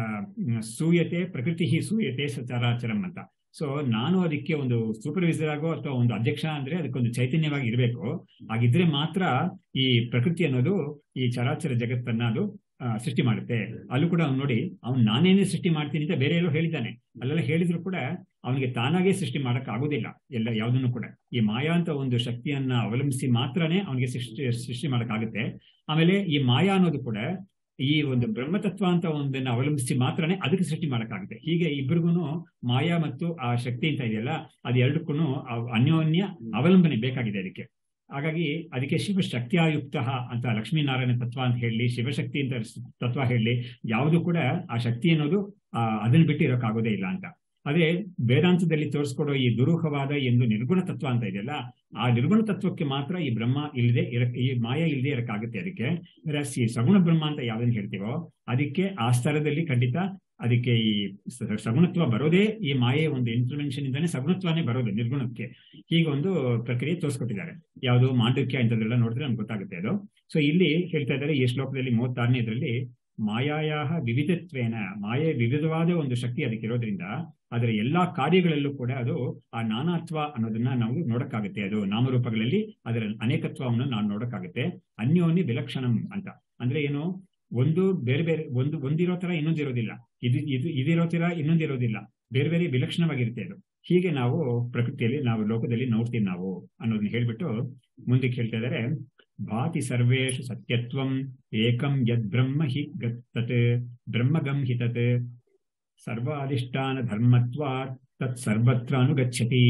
Speaker 1: ಸೂಯತೆ ಪ್ರಕೃತಿ ಸೂಯತೆ ಸಚರಾಚರಂ ಅಂತ ಸೊ ನಾನು ಅದಕ್ಕೆ ಒಂದು ಸೂಪರ್ವೈಸರ್ ಆಗೋ ಅಥವಾ ಒಂದು ಅಧ್ಯಕ್ಷ ಅಂದ್ರೆ ಅದಕ್ಕೊಂದು ಚೈತನ್ಯವಾಗಿ ಇರಬೇಕು ಹಾಗಿದ್ರೆ ಮಾತ್ರ ಈ ಪ್ರಕೃತಿ ಅನ್ನೋದು ಈ ಚರಾಚರ ಜಗತ್ತನ್ನ ಅದು ಆ, ಸೃಷ್ಟಿ ಮಾಡುತ್ತೆ ಅಲ್ಲೂ ಕೂಡ ಅವ್ನು ನೋಡಿ ಅವ್ನು ನಾನೇನೇ ಸೃಷ್ಟಿ ಮಾಡ್ತೀನಿ ಅಂತ ಬೇರೆ ಎಲ್ಲೋ ಹೇಳಿದ್ದಾನೆ ಅಲ್ಲೆಲ್ಲ ಹೇಳಿದ್ರು ಕೂಡ ಅವನಿಗೆ ತಾನಾಗೇ ಸೃಷ್ಟಿ ಮಾಡಕ್ ಆಗೋದಿಲ್ಲ ಎಲ್ಲ ಯಾವುದನ್ನು ಕೂಡ ಈ ಮಾಯಾ ಅಂತ ಒಂದು ಶಕ್ತಿಯನ್ನ ಅವಲಂಬಿಸಿ ಮಾತ್ರನೇ ಅವನಿಗೆ ಸೃಷ್ಟಿ ಸೃಷ್ಟಿ ಮಾಡಕ್ಕಾಗುತ್ತೆ ಆಮೇಲೆ ಈ ಮಾಯಾ ಅನ್ನೋದು ಕೂಡ ಈ ಒಂದು ಬ್ರಹ್ಮತತ್ವ ಅಂತ ಒಂದನ್ನ ಅವಲಂಬಿಸಿ ಮಾತ್ರನೇ ಅದಕ್ಕೆ ಸೃಷ್ಟಿ ಮಾಡಕ್ಕಾಗುತ್ತೆ ಹೀಗೆ ಇಬ್ಬರಿಗೂ ಮಾಯಾ ಮತ್ತು ಆ ಶಕ್ತಿ ಅಂತ ಇದೆಯಲ್ಲ ಅದು ಎರಡಕ್ಕೂ ಅನ್ಯೋನ್ಯ ಅವಲಂಬನೆ ಬೇಕಾಗಿದೆ ಅದಕ್ಕೆ ಹಾಗಾಗಿ ಅದಕ್ಕೆ ಶಿವಶಕ್ತಿಯಾಯುಕ್ತ ಅಂತ ಲಕ್ಷ್ಮೀನಾರಾಯಣ ತತ್ವ ಅಂತ ಹೇಳಿ ಶಿವಶಕ್ತಿ ಅಂತ ತತ್ವ ಹೇಳಿ ಯಾವುದು ಕೂಡ ಆ ಶಕ್ತಿ ಅನ್ನೋದು ಆ ಅದನ್ನ ಬಿಟ್ಟು ಇರೋಕ್ಕಾಗೋದೇ ಇಲ್ಲ ಅಂತ ಅದೇ ವೇದಾಂತದಲ್ಲಿ ತೋರಿಸ್ಕೊಡೋ ಈ ದುರೂಹವಾದ ಎಂದು ನಿರ್ಗುಣ ತತ್ವ ಅಂತ ಇದೆಯಲ್ಲ ಆ ನಿರ್ಗುಣ ತತ್ವಕ್ಕೆ ಮಾತ್ರ ಈ ಬ್ರಹ್ಮ ಇಲ್ಲದೆ ಇರಕ್ ಈ ಮಾಯ ಇಲ್ಲದೆ ಇರಕ್ಕಾಗುತ್ತೆ ಅದಕ್ಕೆ whereas ಈ ಸಗುಣ ಬ್ರಹ್ಮ ಅಂತ ಯಾವ್ದನ್ನ ಹೇಳ್ತೀವೋ ಅದಕ್ಕೆ ಆ ಸ್ತರದಲ್ಲಿ ಖಂಡಿತ ಅದಕ್ಕೆ ಈ ಸ- ಸಗುಣತ್ವ ಬರೋದೇ ಈ ಮಾಯೆ ಒಂದು ಇಂಟರ್ವೆನ್ಷನ್ ಇಂದಾನೆ ಸಗುಣತ್ವನೇ ಬರೋದು ನಿರ್ಗುಣಕ್ಕೆ ಹೀಗೆ ಒಂದು ಪ್ರಕ್ರಿಯೆ ತೋರಿಸ್ಕೊಟ್ಟಿದ್ದಾರೆ ಯಾವುದು ಮಾಂಡಕ್ಯ ಇಂಥದ್ದೆಲ್ಲ ನೋಡಿದ್ರೆ ನಮ್ಗೆ ಗೊತ್ತಾಗುತ್ತೆ ಅದು ಸೊ ಇಲ್ಲಿ ಹೇಳ್ತಾ ಇದ್ದಾರೆ ಈ ಶ್ಲೋಕದಲ್ಲಿ ಮೂವತ್ತಾರನೇ ಇದರಲ್ಲಿ ಮಾಯಾಯ ವಿವಿಧತ್ವೇನ ಮಾಯೆ ವಿವಿಧವಾದ ಒಂದು ಶಕ್ತಿ ಅದಕ್ಕೆ ಇರೋದ್ರಿಂದ ಅದರ ಎಲ್ಲಾ ಕಾರ್ಯಗಳಲ್ಲೂ ಕೂಡ ಅದು ಆ ನಾನಾತ್ವ ಅನ್ನೋದನ್ನ ನಾವು ನೋಡಕ್ಕಾಗುತ್ತೆ ಅದು ನಾಮರೂಪಗಳಲ್ಲಿ ಅದರ ಅನೇಕತ್ವವನ್ನು ನಾವು ನೋಡಕ್ಕಾಗುತ್ತೆ ಅನ್ಯೋನ್ಯ ವಿಲಕ್ಷಣಂ ಅಂತ ಅಂದ್ರೆ ಏನು ಒಂದು ಬೇರೆ ಬೇರೆ ಒಂದು ಒಂದಿರೋ ತರ ಇನ್ನೊಂದಿರೋದಿಲ್ಲ ಇದು ಇದು ಇದಿರೋ ತರ ಇನ್ನೊಂದಿರೋದಿಲ್ಲ ಬೇರೆ ಬೇರೆ ವಿಲಕ್ಷಣವಾಗಿರುತ್ತೆ ಅದು ಹೀಗೆ ನಾವು ಪ್ರಕೃತಿಯಲ್ಲಿ ನಾವು ಲೋಕದಲ್ಲಿ ನೋಡ್ತೀವಿ ನಾವು ಅನ್ನೋದನ್ನ ಹೇಳ್ಬಿಟ್ಟು ಮುಂದಕ್ಕೆ ಹೇಳ್ತಾ ಇದ್ದಾರೆ ಭಾತಿ ಸರ್ವೇಷು ಸತ್ಯತ್ವಂ ಏಕಂ ಯದ್ ಬ್ರಹ್ಮ ಹಿ ಗತ್ ತತ್ ಬ್ರಹ್ಮಗಂ ಹಿ ತತ್ ಸರ್ವಾಧಿಷ್ಠಾನ ಧರ್ಮತ್ವ ತತ್ ಸರ್ವತ್ರ ಅನುಗಚ್ಚತಿ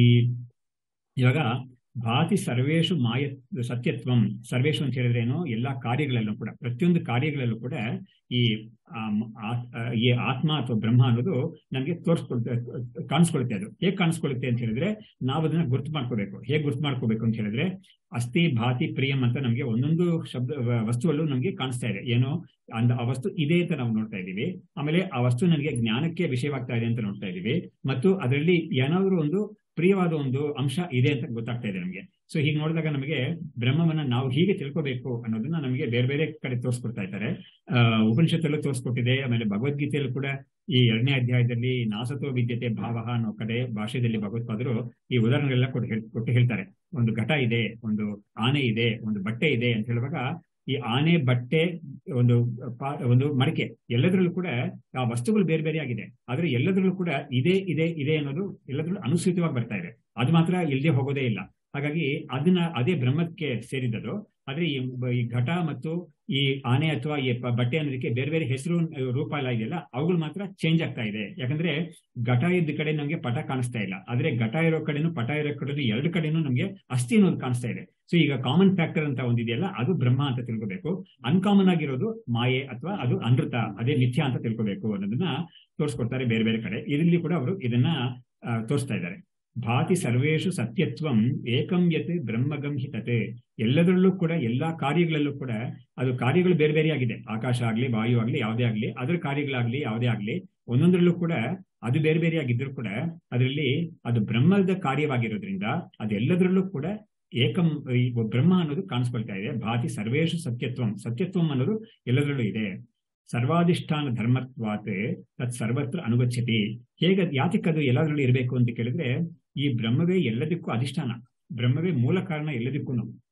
Speaker 1: ಇವಾಗ ಭಾತಿ ಸರ್ವೇಶು ಮಾಯ ಸತ್ಯತ್ವಂ ಸರ್ವೇಶು ಅಂತ ಹೇಳಿದ್ರೆ ಏನು ಎಲ್ಲಾ ಕಾರ್ಯಗಳಲ್ಲೂ ಕೂಡ ಪ್ರತಿಯೊಂದು ಕಾರ್ಯಗಳಲ್ಲೂ ಕೂಡ ಈ ಆಮ್, ಆ- ಆ, ಈ ಆತ್ಮ ಅಥವಾ ಬ್ರಹ್ಮ ಅನ್ನೋದು ನಮಗೆ ತೋರಿಸ್ಕೊಳ್ತೆ ಕಾಣಿಸ್ಕೊಳ್ಳುತ್ತೆ ಅದು ಹೇಗೆ ಕಾಣಿಸ್ಕೊಳ್ಳುತ್ತೆ ಅಂತ ಹೇಳಿದ್ರೆ ನಾವು ಅದನ್ನ ಗುರ್ತು ಮಾಡ್ಕೋಬೇಕು ಹೇಗೆ ಗುರ್ತು ಮಾಡ್ಕೋಬೇಕು ಅಂತ ಹೇಳಿದ್ರೆ ಅಸ್ಥಿ ಭಾತಿ ಪ್ರಿಯಂ ಅಂತ ನಮಗೆ ಒಂದೊಂದು ಶಬ್ದ ವ- ವಸ್ತುವಲ್ಲೂ ನಮಗೆ ಕಾಣಿಸ್ತಾ ಇದೆ ಏನೋ ಅಂದ ಆ ವಸ್ತು ಇದೆ ಅಂತ ನಾವು ನೋಡ್ತಾ ಇದ್ದೀವಿ ಆಮೇಲೆ ಆ ವಸ್ತು ನನಗೆ ಜ್ಞಾನಕ್ಕೆ ವಿಷಯವಾಗ್ತಾ ಇದೆ ಅಂತ ನೋಡ್ತಾ ಇದ್ದೀವಿ ಮತ್ತು ಅದರಲ್ಲಿ ಏನಾದರೂ ಒಂದು ಪ್ರಿಯವಾದ ಒಂದು ಅಂಶ ಇದೆ ಅಂತ ಗೊತ್ತಾಗ್ತಾ ಇದೆ ನಮಗೆ ಸೊ ಹೀಗೆ ನೋಡಿದಾಗ ನಮಗೆ ಬ್ರಹ್ಮವನ್ನ ನಾವು ಹೀಗೆ ತಿಳ್ಕೋಬೇಕು ಅನ್ನೋದನ್ನ ನಮಗೆ ಬೇರೆ ಬೇರೆ ಕಡೆ ತೋರಿಸ್ಕೊಡ್ತಾ ಇದ್ದಾರೆ ಆ ಉಪನಿಷತ್ತಲ್ಲೂ ತೋರಿಸ್ಕೊಟ್ಟಿದೆ ಆಮೇಲೆ ಭಗವದ್ಗೀತೆಯಲ್ಲೂ ಕೂಡ ಈ ಎರಡನೇ ಅಧ್ಯಾಯದಲ್ಲಿ ನಾಸತೋ ವಿದ್ಯತೆ ಭಾವ ಅನ್ನೋ ಕಡೆ ಭಾಷೆಯಲ್ಲಿ ಭಗವತ್ಪಾದರು ಈ ಉದಾಹರಣೆಗಳೆಲ್ಲ ಕೊಟ್ಟು ಹೇಳ್- ಕೊಟ್ಟು ಹೇಳ್ತಾರೆ ಒಂದು ಘಟ ಇದೆ ಒಂದು ಆನೆ ಇದೆ ಒಂದು ಬಟ್ಟೆ ಇದೆ ಅಂತ ಹೇಳುವಾಗ ಈ ಆನೆ ಬಟ್ಟೆ ಒಂದು ಪಾ- ಒಂದು ಮಡಿಕೆ ಎಲ್ಲದರಲ್ಲೂ ಕೂಡ ಆ ವಸ್ತುಗಳು ಬೇರೆ ಬೇರೆ ಆಗಿದೆ ಆದ್ರೆ ಎಲ್ಲದರಲ್ಲೂ ಕೂಡ ಇದೆ ಇದೆ ಇದೆ ಅನ್ನೋದು ಎಲ್ಲದರಲ್ಲೂ ಅನುಸೃತವಾಗಿ ಬರ್ತಾ ಇದೆ ಅದು ಮಾತ್ರ ಇಲ್ಲದೆ ಹೋಗೋದೇ ಇಲ್ಲ ಹಾಗಾಗಿ ಅದನ್ನ ಅದೇ ಬ್ರಹ್ಮಕ್ಕೆ ಸೇರಿದ್ದದು ಆದ್ರೆ ಈ ಬ- ಈ ಘಟ ಮತ್ತು ಈ ಆನೆ ಅಥವಾ ಈ ಪ- ಬಟ್ಟೆ ಅನ್ನೋದಕ್ಕೆ ಬೇರೆ ಬೇರೆ ಹೆಸರು ರೂಪ ಎಲ್ಲ ಇದೆಯಲ್ಲ ಅವುಗಳು ಮಾತ್ರ ಚೇಂಜ್ ಆಗ್ತಾ ಇದೆ ಯಾಕಂದ್ರೆ ಘಟ ಇದ್ದ ಕಡೆ ನಮ್ಗೆ ಪಟ ಕಾಣಿಸ್ತಾ ಇಲ್ಲ ಆದ್ರೆ ಘಟ ಇರೋ ಕಡೆನೂ ಪಟ ಇರೋ ಕಡೆನೂ ಎರಡು ಕಡೆನೂ ನಮ್ಗೆ ಅಸ್ಥಿ ಅನ್ನೋದು ಕಾಣಿಸ್ತಾ ಇದೆ ಸೊ ಈಗ ಕಾಮನ್ ಫ್ಯಾಕ್ಟರ್ ಅಂತ ಒಂದಿದೆಯಲ್ಲ ಅದು ಬ್ರಹ್ಮ ಅಂತ ತಿಳ್ಕೋಬೇಕು ಅನ್ಕಾಮನ್ ಆಗಿರೋದು ಮಾಯೆ ಅಥವಾ ಅದು ಅನೃತ ಅದೇ ಮಿಥ್ಯ ಅಂತ ತಿಳ್ಕೋಬೇಕು ಅನ್ನೋದನ್ನ ತೋರಿಸ್ಕೊಡ್ತಾರೆ ಬೇರೆ ಬೇರೆ ಕಡೆ ಇದರಲ್ಲಿ ಕೂಡ ಅವರು ಇದನ್ನ ಆ, ತೋರಿಸ್ತಾ ಇದ್ದಾರೆ ಭಾತಿ ಸರ್ವೇಶು ಸತ್ಯತ್ವಂ ಏಕಂ ಯತ್ ಬ್ರಹ್ಮಗಂ ಹಿತತೆ ಎಲ್ಲದರಲ್ಲೂ ಕೂಡ ಎಲ್ಲಾ ಕಾರ್ಯಗಳಲ್ಲೂ ಕೂಡ ಅದು ಕಾರ್ಯಗಳು ಬೇರೆ ಬೇರೆ ಆಗಿದೆ ಆಕಾಶ ಆಗ್ಲಿ ವಾಯು ಆಗ್ಲಿ ಯಾವುದೇ ಆಗ್ಲಿ ಅದರ ಕಾರ್ಯಗಳಾಗ್ಲಿ ಯಾವುದೇ ಆಗ್ಲಿ ಒಂದೊಂದರಲ್ಲೂ ಕೂಡ ಅದು ಬೇರೆ ಬೇರೆ ಆಗಿದ್ರು ಕೂಡ ಅದರಲ್ಲಿ ಅದು ಬ್ರಹ್ಮದ ಕಾರ್ಯವಾಗಿರೋದ್ರಿಂದ ಅದೆಲ್ಲದರಲ್ಲೂ ಕೂಡ ಏಕಂ ಈ ಬ್ರಹ್ಮ ಅನ್ನೋದು ಕಾಣಿಸ್ಕೊಳ್ತಾ ಇದೆ ಭಾತಿ ಸರ್ವೇಶು ಸತ್ಯತ್ವಂ ಸತ್ಯತ್ವಂ ಅನ್ನೋದು ಎಲ್ಲದರಲ್ಲೂ ಇದೆ ಸರ್ವಾಧಿಷ್ಠಾನ ಧರ್ಮತ್ವಾತ್ ತತ್ ಸರ್ವತ್ರ ಅನುಗಚ್ಚತಿ ಹೇಗೆ ಯಾತಕ್ಕೆ ಅದು ಎಲ್ಲದರಲ್ಲೂ ಇರಬೇಕು ಅಂತ ಕೇಳಿದ್ರೆ ಈ ಬ್ರಹ್ಮವೇ ಎಲ್ಲದಕ್ಕೂ ಅಧಿಷ್ಠಾನ ಬ್ರಹ್ಮವೇ ಮೂಲ ಕಾರಣ ಎಲ್ಲದಕ್ಕೂ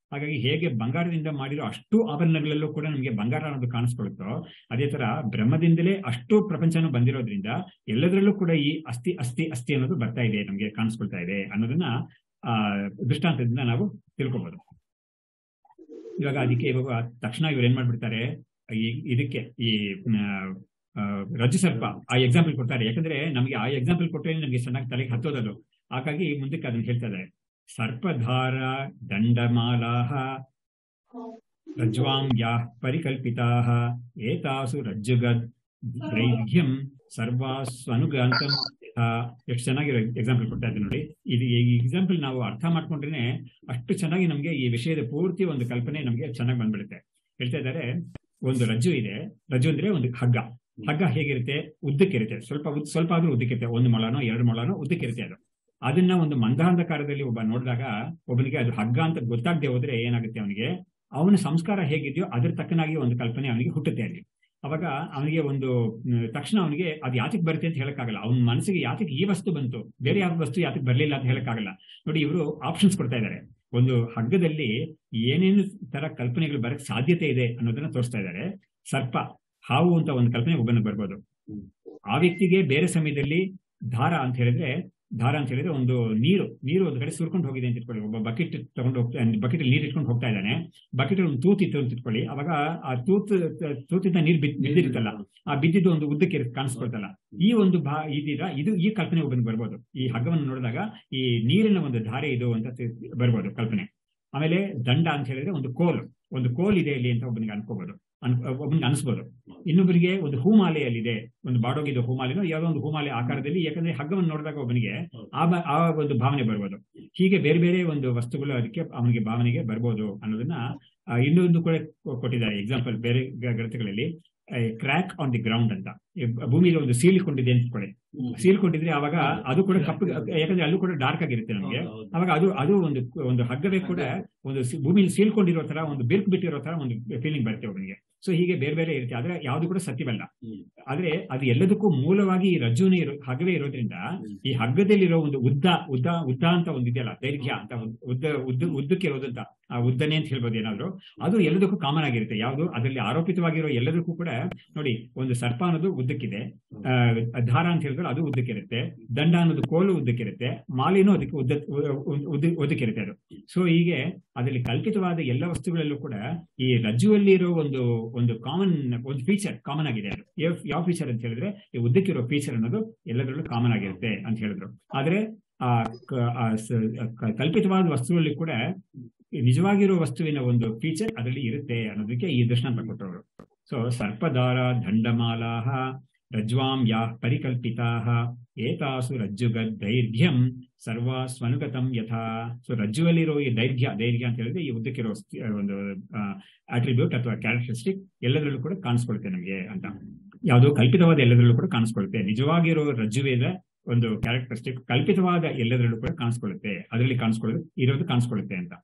Speaker 1: ಹಾಗಾಗಿ ಹೇಗೆ ಬಂಗಾರದಿಂದ ಮಾಡಿರೋ ಅಷ್ಟು ಆಭರಣಗಳಲ್ಲೂ ಕೂಡ ನಮಗೆ ಬಂಗಾರ ಅನ್ನೋದು ಕಾಣಿಸ್ಕೊಳುತ್ತೋ ಅದೇ ತರ ಬ್ರಹ್ಮದಿಂದಲೇ ಅಷ್ಟು ಪ್ರಪಂಚನೂ ಬಂದಿರೋದ್ರಿಂದ ಎಲ್ಲದರಲ್ಲೂ ಕೂಡ ಈ ಅಸ್ಥಿ ಅಸ್ಥಿ ಅಸ್ಥಿ ಅನ್ನೋದು ಬರ್ತಾ ಇದೆ ನಮಗೆ ಕಾಣಿಸ್ಕೊಳ್ತಾ ಇದೆ ಅನ್ನೋದನ್ನ ಆ ದೃಷ್ಟಾಂತದಿಂದ ನಾವು ತಿಳ್ಕೊಬಹುದು ಇವಾಗ ಅದಕ್ಕೆ ಇವಾಗ ತಕ್ಷಣ ಇವ್ರು ಏನ್ ಮಾಡ್ಬಿಡ್ತಾರೆ ಈ ಇದಕ್ಕೆ ಈ ಆ, ರಜ್ಜು ಸರ್ಪ ಆ ಎಕ್ಸಾಂಪಲ್ ಕೊಡ್ತಾರೆ ಯಾಕಂದ್ರೆ ನಮಗೆ ಆ ಎಕ್ಸಾಂಪಲ್ ಕೊಟ್ಟರೆ ನಮಗೆ ಚೆನ್ನಾಗಿ ತಲೆಗೆ ಹತ್ತೋದದು ಹಾಗಾಗಿ ಮುಂದಕ್ಕೆ ಅದನ್ನ ಹೇಳ್ತಾ ಇದ್ದಾರೆ ಸರ್ಪಧಾರ ದಂಡಮಾಲಾಹ ರಜ್ವಾಂ ಯಾಃ ಪರಿಕಲ್ಪಿತಾಃ ಏತಾಸು ರಜ್ಜುಗದ್ ದ್ರೈಢ್ಯಂ ಸರ್ವಾಸ್ವನುಗಂತಂ ಎಷ್ಟು ಚೆನ್ನಾಗಿರೋ ಎಕ್ಸಾಂಪಲ್ ಕೊಡ್ತಾ ಇದ್ದೀನಿ ನೋಡಿ ಇದು ಈ ಎಕ್ಸಾಂಪಲ್ ನಾವು ಅರ್ಥ ಮಾಡ್ಕೊಂಡ್ರೆ ಅಷ್ಟು ಚೆನ್ನಾಗಿ ನಮಗೆ ಈ ವಿಷಯದ ಪೂರ್ತಿ ಒಂದು ಕಲ್ಪನೆ ನಮಗೆ ಚೆನ್ನಾಗಿ ಬಂದ್ಬಿಡುತ್ತೆ ಹೇಳ್ತಾ ಇದ್ದಾರೆ ಒಂದು ರಜ್ಜು ಇದೆ ರಜ್ಜು ಅಂದ್ರೆ ಒಂದು ಹಗ್ಗ ಹಗ್ಗ ಹೇಗಿರುತ್ತೆ ಉದ್ದಕ್ಕಿರುತ್ತೆ ಸ್ವಲ್ಪ ಉದ್ದ ಸ್ವಲ್ಪ ಆದ್ರೂ ಉದ್ದಕ್ಕಿರುತ್ತೆ ಒಂದು ಮೊಳನೋ ಎರಡು ಮೊಳನೋ ಉದ್ದಕ್ಕಿರುತ್ತೆ ಅದು ಅದನ್ನ ಒಂದು ಮಂದಾಂಧಕಾರದಲ್ಲಿ ಒಬ್ಬ ನೋಡಿದಾಗ ಒಬ್ಬನಿಗೆ ಅದು ಹಗ್ಗ ಅಂತ ಗೊತ್ತಾಗದೆ ಹೋದ್ರೆ ಏನಾಗುತ್ತೆ ಅವನಿಗೆ ಅವನ ಸಂಸ್ಕಾರ ಹೇಗಿದೆಯೋ ಅದ್ರ ತಕ್ಕನಾಗಿ ಒಂದು ಕಲ್ಪನೆ ಅವನಿಗೆ ಹುಟ್ಟುತ್ತೆ ಅಲ್ಲಿ ಅವಾಗ ಅವನಿಗೆ ಒಂದು ಮ್, ತಕ್ಷಣ ಅವನಿಗೆ ಅದು ಯಾತಕ್ ಬರುತ್ತೆ ಅಂತ ಹೇಳಕ್ಕಾಗಲ್ಲ ಅವನ ಮನಸ್ಸಿಗೆ ಯಾತಕ್ ಈ ವಸ್ತು ಬಂತು ಬೇರೆ ಯಾವ ವಸ್ತು ಯಾತಕ್ ಬರ್ಲಿಲ್ಲ ಅಂತ ಹೇಳಕ್ಕಾಗಲ್ಲ ನೋಡಿ ಇವರು ಆಪ್ಷನ್ಸ್ ಕೊಡ್ತಾ ಇದ್ದಾರೆ ಒಂದು ಹಗ್ಗದಲ್ಲಿ ಏನೇನು ತರ ಕಲ್ಪನೆಗಳು ಬರಕ್ ಸಾಧ್ಯತೆ ಇದೆ ಅನ್ನೋದನ್ನ ತೋರಿಸ್ತಾ ಇದ್ದಾರೆ ಸರ್ಪ ಹಾವು ಅಂತ ಒಂದು ಕಲ್ಪನೆ ಒಬ್ಬನ ಬರ್ಬೋದು ಆ ವ್ಯಕ್ತಿಗೆ ಬೇರೆ ಸಮಯದಲ್ಲಿ ದಾರ ಅಂತ ಹೇಳಿದ್ರೆ ದಾರ ಅಂತ ಹೇಳಿದ್ರೆ ಒಂದು ನೀರು ನೀರು ಒಂದು ಕಡೆ ಸುರ್ಕೊಂಡು ಹೋಗಿದೆ ಅಂತ ಇಟ್ಕೊಳ್ಳಿ ಒಬ್ಬ ಬಕೆಟ್ ತಗೊಂಡು ಹೋಗ್ತಾ ಬಕೆಟ್ ನೀರು ಇಟ್ಕೊಂಡು ಹೋಗ್ತಾ ಇದ್ದಾನೆ ಬಕೆಟ್ ಒಂದು ತೂತ್ ಇತ್ತು ಅಂತ ಇಟ್ಕೊಳ್ಳಿ ಅವಾಗ ಆ ತೂತ್ ತೂತಿಂದ ನೀರು ಬಿದ್ ಬಿದ್ದಿರುತ್ತಲ್ಲ ಆ ಬಿದ್ದಿದ್ದು ಒಂದು ಉದ್ದಕ್ಕೆ ಕಾಣಿಸ್ಕೊಳ್ತಲ್ಲ ಈ ಒಂದು ಭಾ ಇದೀರ ಇದು ಈ ಕಲ್ಪನೆ ಒಬ್ಬನಿಗೆ ಬರ್ಬೋದು ಈ ಹಗ್ಗವನ್ನು ನೋಡಿದಾಗ ಈ ನೀರಿನ ಒಂದು ಧಾರೆ ಇದು ಅಂತ ತಿ- ಬರ್ಬೋದು ಕಲ್ಪನೆ ಆಮೇಲೆ ದಂಡ ಅಂತ ಹೇಳಿದ್ರೆ ಒಂದು ಕೋಲ್ ಒಂದು ಕೋಲ್ ಇದೆ ಇಲ್ಲಿ ಅಂತ ಒಬ್ಬನಿಗೆ ಅನ್ಕೋಬಹುದು ಅನ್ ಒಬ್ಬನಿಗೆ ಅನಿಸ್ಬೋದು ಇನ್ನೊಬ್ಬರಿಗೆ ಒಂದು ಹೂಮಾಲೆಯಲ್ಲಿದೆ ಒಂದು ಬಾಡೋಗಿದ್ದು ಹೂಮಾಲೆನೋ ಯಾವುದೋ ಒಂದು ಹೂಮಾಲೆ ಆಕಾರದಲ್ಲಿ ಯಾಕಂದ್ರೆ ಹಗ್ಗವನ್ನು ನೋಡಿದಾಗ ಒಬ್ಬನಿಗೆ ಆ ಬ- ಆ ಒಂದು ಭಾವನೆ ಬರ್ಬೋದು ಹೀಗೆ ಬೇರೆ ಬೇರೆ ಒಂದು ವಸ್ತುಗಳು ಅದಕ್ಕೆ ಅವನಿಗೆ ಭಾವನೆಗೆ ಬರ್ಬೋದು ಅನ್ನೋದನ್ನ ಆ, ಇನ್ನೊಂದು ಕೂಡ ಕೊ- ಕೊಟ್ಟಿದ್ದಾರೆ ಎಕ್ಸಾಂಪಲ್ ಬೇರೆ ಗ- ಗ್ರಂಥಗಳಲ್ಲಿ ಕ್ರ್ಯಾಕ್ ಆನ್ ದಿ ಗ್ರೌಂಡ್ ಅಂತ ಈ ಬ- ಭೂಮಿಲಿ ಒಂದು ಸೀಳ್ಕೊಂಡಿದೆ ಅಂತ ಕೊಡಿ ಸೀಳ್ಕೊಂಡಿದ್ರೆ ಅವಾಗ ಅದು ಕೂಡ ಕಪ್ಪು ಯಾಕಂದ್ರೆ ಅಲ್ಲೂ ಕೂಡ ಡಾರ್ಕ್ ಆಗಿರುತ್ತೆ ನಮಗೆ ಅವಾಗ ಅದು ಅದು ಒಂದು ಒಂದು ಹಗ್ಗವೇ ಕೂಡ ಒಂದು ಸಿ- ಭೂಮಿಲಿ ಸೀಳ್ಕೊಂಡಿರೋ ತರ ಒಂದು ಬಿರ್ಕ್ ಬಿಟ್ಟಿರೋ ತರ ಒಂದು ಫೀಲಿಂಗ್ ಬರುತ್ತೆ ಅವನಿಗೆ ಸೊ ಹೀಗೆ ಬೇರೆ ಬೇರೆ ಇರುತ್ತೆ ಆದ್ರೆ ಯಾವ್ದು ಕೂಡ ಸತ್ಯವಲ್ಲ ಆದ್ರೆ ಅದು ಎಲ್ಲದಕ್ಕೂ ಮೂಲವಾಗಿ ಈ ರಜ್ಜುನೇ ಇರೋ ಹಗ್ಗವೇ ಇರೋದ್ರಿಂದ ಈ ಹಗ್ಗದಲ್ಲಿರೋ ಒಂದು ಉದ್ದ ಉದ್ದ ಉದ್ದ ಅಂತ ಒಂದು ಇದೆಯಲ್ಲ ದೈರ್ಘ್ಯ ಅಂತ ಒಂದು ಉದ್ದ ಉದ್ದ ಉದ್ದಕ್ಕೆ ಇರೋದಂತ ಆ ಉದ್ದನೆ ಅಂತ ಹೇಳ್ಬೋದು ಏನಾದ್ರು ಅದು ಎಲ್ಲದಕ್ಕೂ ಕಾಮನ್ ಆಗಿರುತ್ತೆ ಯಾವುದು ಅದರಲ್ಲಿ ಆರೋಪಿತವಾಗಿರೋ ಎಲ್ಲದಕ್ಕೂ ಕೂಡ ನೋಡಿ ಒಂದು ಸರ್ಪ ಅನ್ನೋದು ಉದ್ದಕ್ಕಿದೆ ಆ, ದಾರ ಅಂತ ಹೇಳಿದ್ರೆ ಅದು ಉದ್ದಕ್ಕಿರುತ್ತೆ ದಂಡ ಅನ್ನೋದು ಕೋಲು ಉದ್ದಕ್ಕಿರುತ್ತೆ ಮಾಲಿನೂ ಅದಕ್ಕೆ ಉದ್ದ ಉದ್ದ- ಉದ್ದ ಉದ್ದಕ್ಕಿರುತ್ತೆ ಅದು ಸೊ ಹೀಗೆ ಅದರಲ್ಲಿ ಕಲ್ಪಿತವಾದ ಎಲ್ಲ ವಸ್ತುಗಳಲ್ಲೂ ಕೂಡ ಈ ರಜ್ಜುವಲ್ಲಿ ಇರೋ ಒಂದು ಒಂದು ಕಾಮನ್ ಒಂದು ಫೀಚರ್ ಕಾಮನ್ ಆಗಿದೆ ಅದು ಯಾವ- ಯಾವ ಫೀಚರ್ ಅಂತ ಹೇಳಿದ್ರೆ ಈ ಉದ್ದಕ್ಕಿರೋ ಫೀಚರ್ ಅನ್ನೋದು ಎಲ್ಲದರಲ್ಲೂ ಕಾಮನ್ ಆಗಿರುತ್ತೆ ಅಂತ ಹೇಳಿದ್ರು ಆದ್ರೆ ಆ ಕ- ಆ ಸ- ಕ- ಕಲ್ಪಿತವಾದ ವಸ್ತುಗಳಲ್ಲಿ ಕೂಡ ಈ ನಿಜವಾಗಿರೋ ವಸ್ತುವಿನ ಒಂದು ಫೀಚರ್ ಅದರಲ್ಲಿ ಇರುತ್ತೆ ಅನ್ನೋದಕ್ಕೆ ಈ ದೃಷ್ಟಾಂತ ಕೊಟ್ಟವರು ಸೊ ಸರ್ಪದಾರ ದಂಡಮಾಲಾಹ ರಜ್ವಾಂ ಯಾ ಪರಿಕಲ್ಪಿತಾಹ ಏತಾಸು ರಜ್ಜುಗದ್ ದೈರ್ಘ್ಯಂ ಸರ್ವಾ ಸ್ವನುಗತಂ ಯಥಾ ಸೊ ರಜ್ಜುವಲ್ಲಿರೋ ಈ ದೈರ್ಘ್ಯ ದೈರ್ಘ್ಯ ಅಂತ ಹೇಳಿದ್ರೆ ಈ ಉದ್ದಕ್ಕಿರೋ ಸ್ತಿ- ಒಂದು ಅಟ್ರಿಬ್ಯೂಟ್ ಅಥವಾ ಕ್ಯಾರೆಕ್ಟರಿಸ್ಟಿಕ್ ಎಲ್ಲದರಲ್ಲೂ ಕೂಡ ಕಾಣಿಸ್ಕೊಳುತ್ತೆ ನಮಗೆ ಅಂತ ಯಾವುದೋ ಕಲ್ಪಿತವಾದ ಎಲ್ಲದರಲ್ಲೂ ಕೂಡ ಕಾಣಿಸ್ಕೊಳ್ಳುತ್ತೆ ನಿಜವಾಗಿರೋ ರಜ್ಜುವಿನ ಒಂದು ಕ್ಯಾರೆಕ್ಟರಿಸ್ಟಿಕ್ ಕಲ್ಪಿತವಾದ ಎಲ್ಲದರಲ್ಲೂ ಕೂಡ ಕಾಣಿಸ್ಕೊಳ್ಳುತ್ತೆ ಅದರಲ್ಲಿ ಕಾಣಿಸ್ಕೊಳ್ಳೋದು ಇರೋದು ಕಾಣಿಸ್ಕೊಳ್ಳುತ್ತೆ ಅಂತ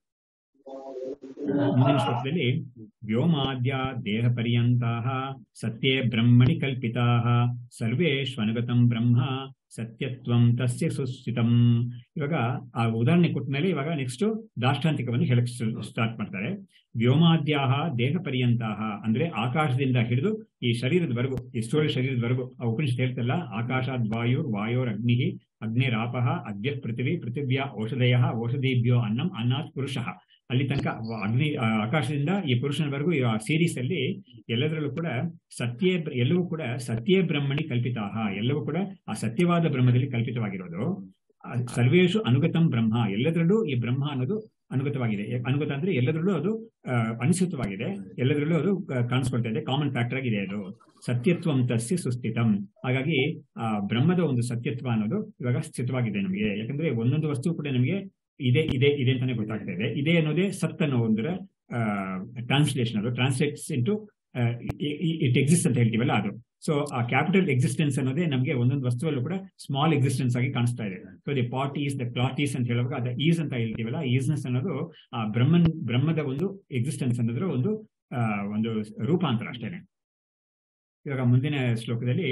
Speaker 1: ಮುಂದಿನ ಶ್ಲೋಕದಲ್ಲಿ ವ್ಯೋಮಾದ್ಯ ದೇಹ ಪರ್ಯಂತಹ ಸತ್ಯೇ ಬ್ರಹ್ಮಣಿ ಕಲ್ಪಿತಾಹ ಸರ್ವೇಶ್ವನುಗತಂ ಬ್ರಹ್ಮ ಸತ್ಯತ್ವಂ ತಸ್ಯ ಸುಸ್ಥಿತಂ ಇವಾಗ ಆ ಉದಾಹರಣೆ ಕೊಟ್ಟ ಮೇಲೆ ಇವಾಗ ನೆಕ್ಸ್ಟ್ ದಾಷ್ಟಾಂತಿಕವನ್ನು ಹೇಳಕ್ ಸ್ಟಾರ್ಟ್ ಮಾಡ್ತಾರೆ ವ್ಯೋಮಾದ್ಯಾಹ ದೇಹ ಪರ್ಯಂತಹ ಅಂದ್ರೆ ಆಕಾಶದಿಂದ ಹಿಡಿದು ಈ ಶರೀರದವರೆಗೂ ಈ ಸ್ಥೂಲ ಶರೀರದವರೆಗೂ ಆ ಉಪನಿಷತ್ ಹೇಳ್ತಲ್ಲ ಆಕಾಶಾದ್ ವಾಯುರ್ ವಾಯೋರ್ ಅಗ್ನಿ ಅಗ್ನಿರಾಪಃ ಅದ್ಯ ಪೃಥಿವಿ ಪೃಥಿವ್ಯಾ ಔಷಧಯ ಔಷಧೀಭ್ಯೋ ಅನ್ನಂ ಅನ್ನಾತ್ ಪುರುಷಃ ಅಲ್ಲಿ ತನಕ ವ- ಅಗ್ನಿ ಆ, ಆಕಾಶದಿಂದ ಈ ಪುರುಷನವರೆಗೂ ಈ ಸೀರೀಸ್ ಅಲ್ಲಿ ಎಲ್ಲದರಲ್ಲೂ ಕೂಡ ಸತ್ಯೇ ಬ್ರ- ಎಲ್ಲವೂ ಕೂಡ ಸತ್ಯೇ ಬ್ರಹ್ಮಣಿ ಕಲ್ಪಿತಾಹ ಎಲ್ಲವೂ ಕೂಡ ಆ ಸತ್ಯವಾದ ಬ್ರಹ್ಮದಲ್ಲಿ ಕಲ್ಪಿತವಾಗಿರೋದು ಆ, ಸರ್ವೇಷು ಅನುಗತಂ ಬ್ರಹ್ಮ ಎಲ್ಲದರಲ್ಲೂ ಈ ಬ್ರಹ್ಮ ಅನ್ನೋದು ಅನುಗತವಾಗಿದೆ ಎ- ಅನುಗತ ಅಂದ್ರೆ ಎಲ್ಲದರಲ್ಲೂ ಅದು ಆ, ಅನುಸೃತವಾಗಿದೆ ಎಲ್ಲದರಲ್ಲೂ ಅದು ಕ- ಕಾಣಿಸ್ಕೊಳ್ತಾ ಇದೆ ಕಾಮನ್ ಫ್ಯಾಕ್ಟರ್ ಆಗಿದೆ ಅದು ಸತ್ಯತ್ವಂ ತಸ್ಯ ಸುಸ್ಥಿತಂ ಹಾಗಾಗಿ ಆ ಬ್ರಹ್ಮದ ಒಂದು ಸತ್ಯತ್ವ ಅನ್ನೋದು ಇವಾಗ ಸ್ಥಿತವಾಗಿದೆ ನಮಗೆ ಯಾಕಂದ್ರೆ ಒಂದೊಂದು ವಸ್ತು ಕೂಡ ನಮಗೆ ಇದೆ ಇದೆ ಇದೆ ಅಂತಾನೆ ಗೊತ್ತಾಗ್ತಾ ಇದೆ ಇದೆ ಅನ್ನೋದೇ ಸತ್ ಅನ್ನೋ ಒಂದರ ಟ್ರಾನ್ಸ್ಲೇಷನ್ ಅದು ಟ್ರಾನ್ಸ್ಲೇಟ್ಸ್ ಇಂಟು ಇಟ್ ಎಕ್ಸಿಸ್ಟ್ ಅಂತ ಹೇಳ್ತೀವಲ್ಲ ಅದು ಸೊ ಆ ಕ್ಯಾಪಿಟಲ್ ಎಕ್ಸಿಸ್ಟೆನ್ಸ್ ಅನ್ನೋದೇ ನಮಗೆ ಒಂದೊಂದು ವಸ್ತುವಲ್ಲೂ ಕೂಡ ಸ್ಮಾಲ್ ಎಕ್ಸಿಸ್ಟೆನ್ಸ್ ಆಗಿ ಕಾಣಿಸ್ತಾ ಇದೆ so the pot is the cloth is ಅಂತ ಹೇಳುವಾಗ ಅದ ಈಸ್ ಅಂತ ಹೇಳ್ತೀವಲ್ಲ ಈಸ್ನೆಸ್ ಅನ್ನೋದು ಆ ಬ್ರಹ್ಮನ್ ಬ್ರಹ್ಮದ ಒಂದು ಎಕ್ಸಿಸ್ಟೆನ್ಸ್ ಅನ್ನೋದ್ರ ಒಂದು ಆ, ಒಂದು ರೂಪಾಂತರ ಅಷ್ಟೇನೆ ಇವಾಗ ಮುಂದಿನ ಶ್ಲೋಕದಲ್ಲಿ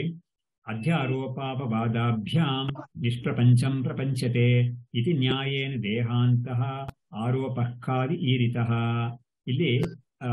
Speaker 1: ಅಧ್ಯಾರೋಪಾಪವಾದಾಭ್ಯಾಂ ನಿಷ್ಪ್ರಪಂಚಂ ಪ್ರಪಂಚತೆ ಇತಿ ನ್ಯಾಯೇನ ದೇಹಾಂತಃ ಆರೋಪಕ್ಕಾದಿ ಈರಿತಃ ಇಲ್ಲಿ ಆ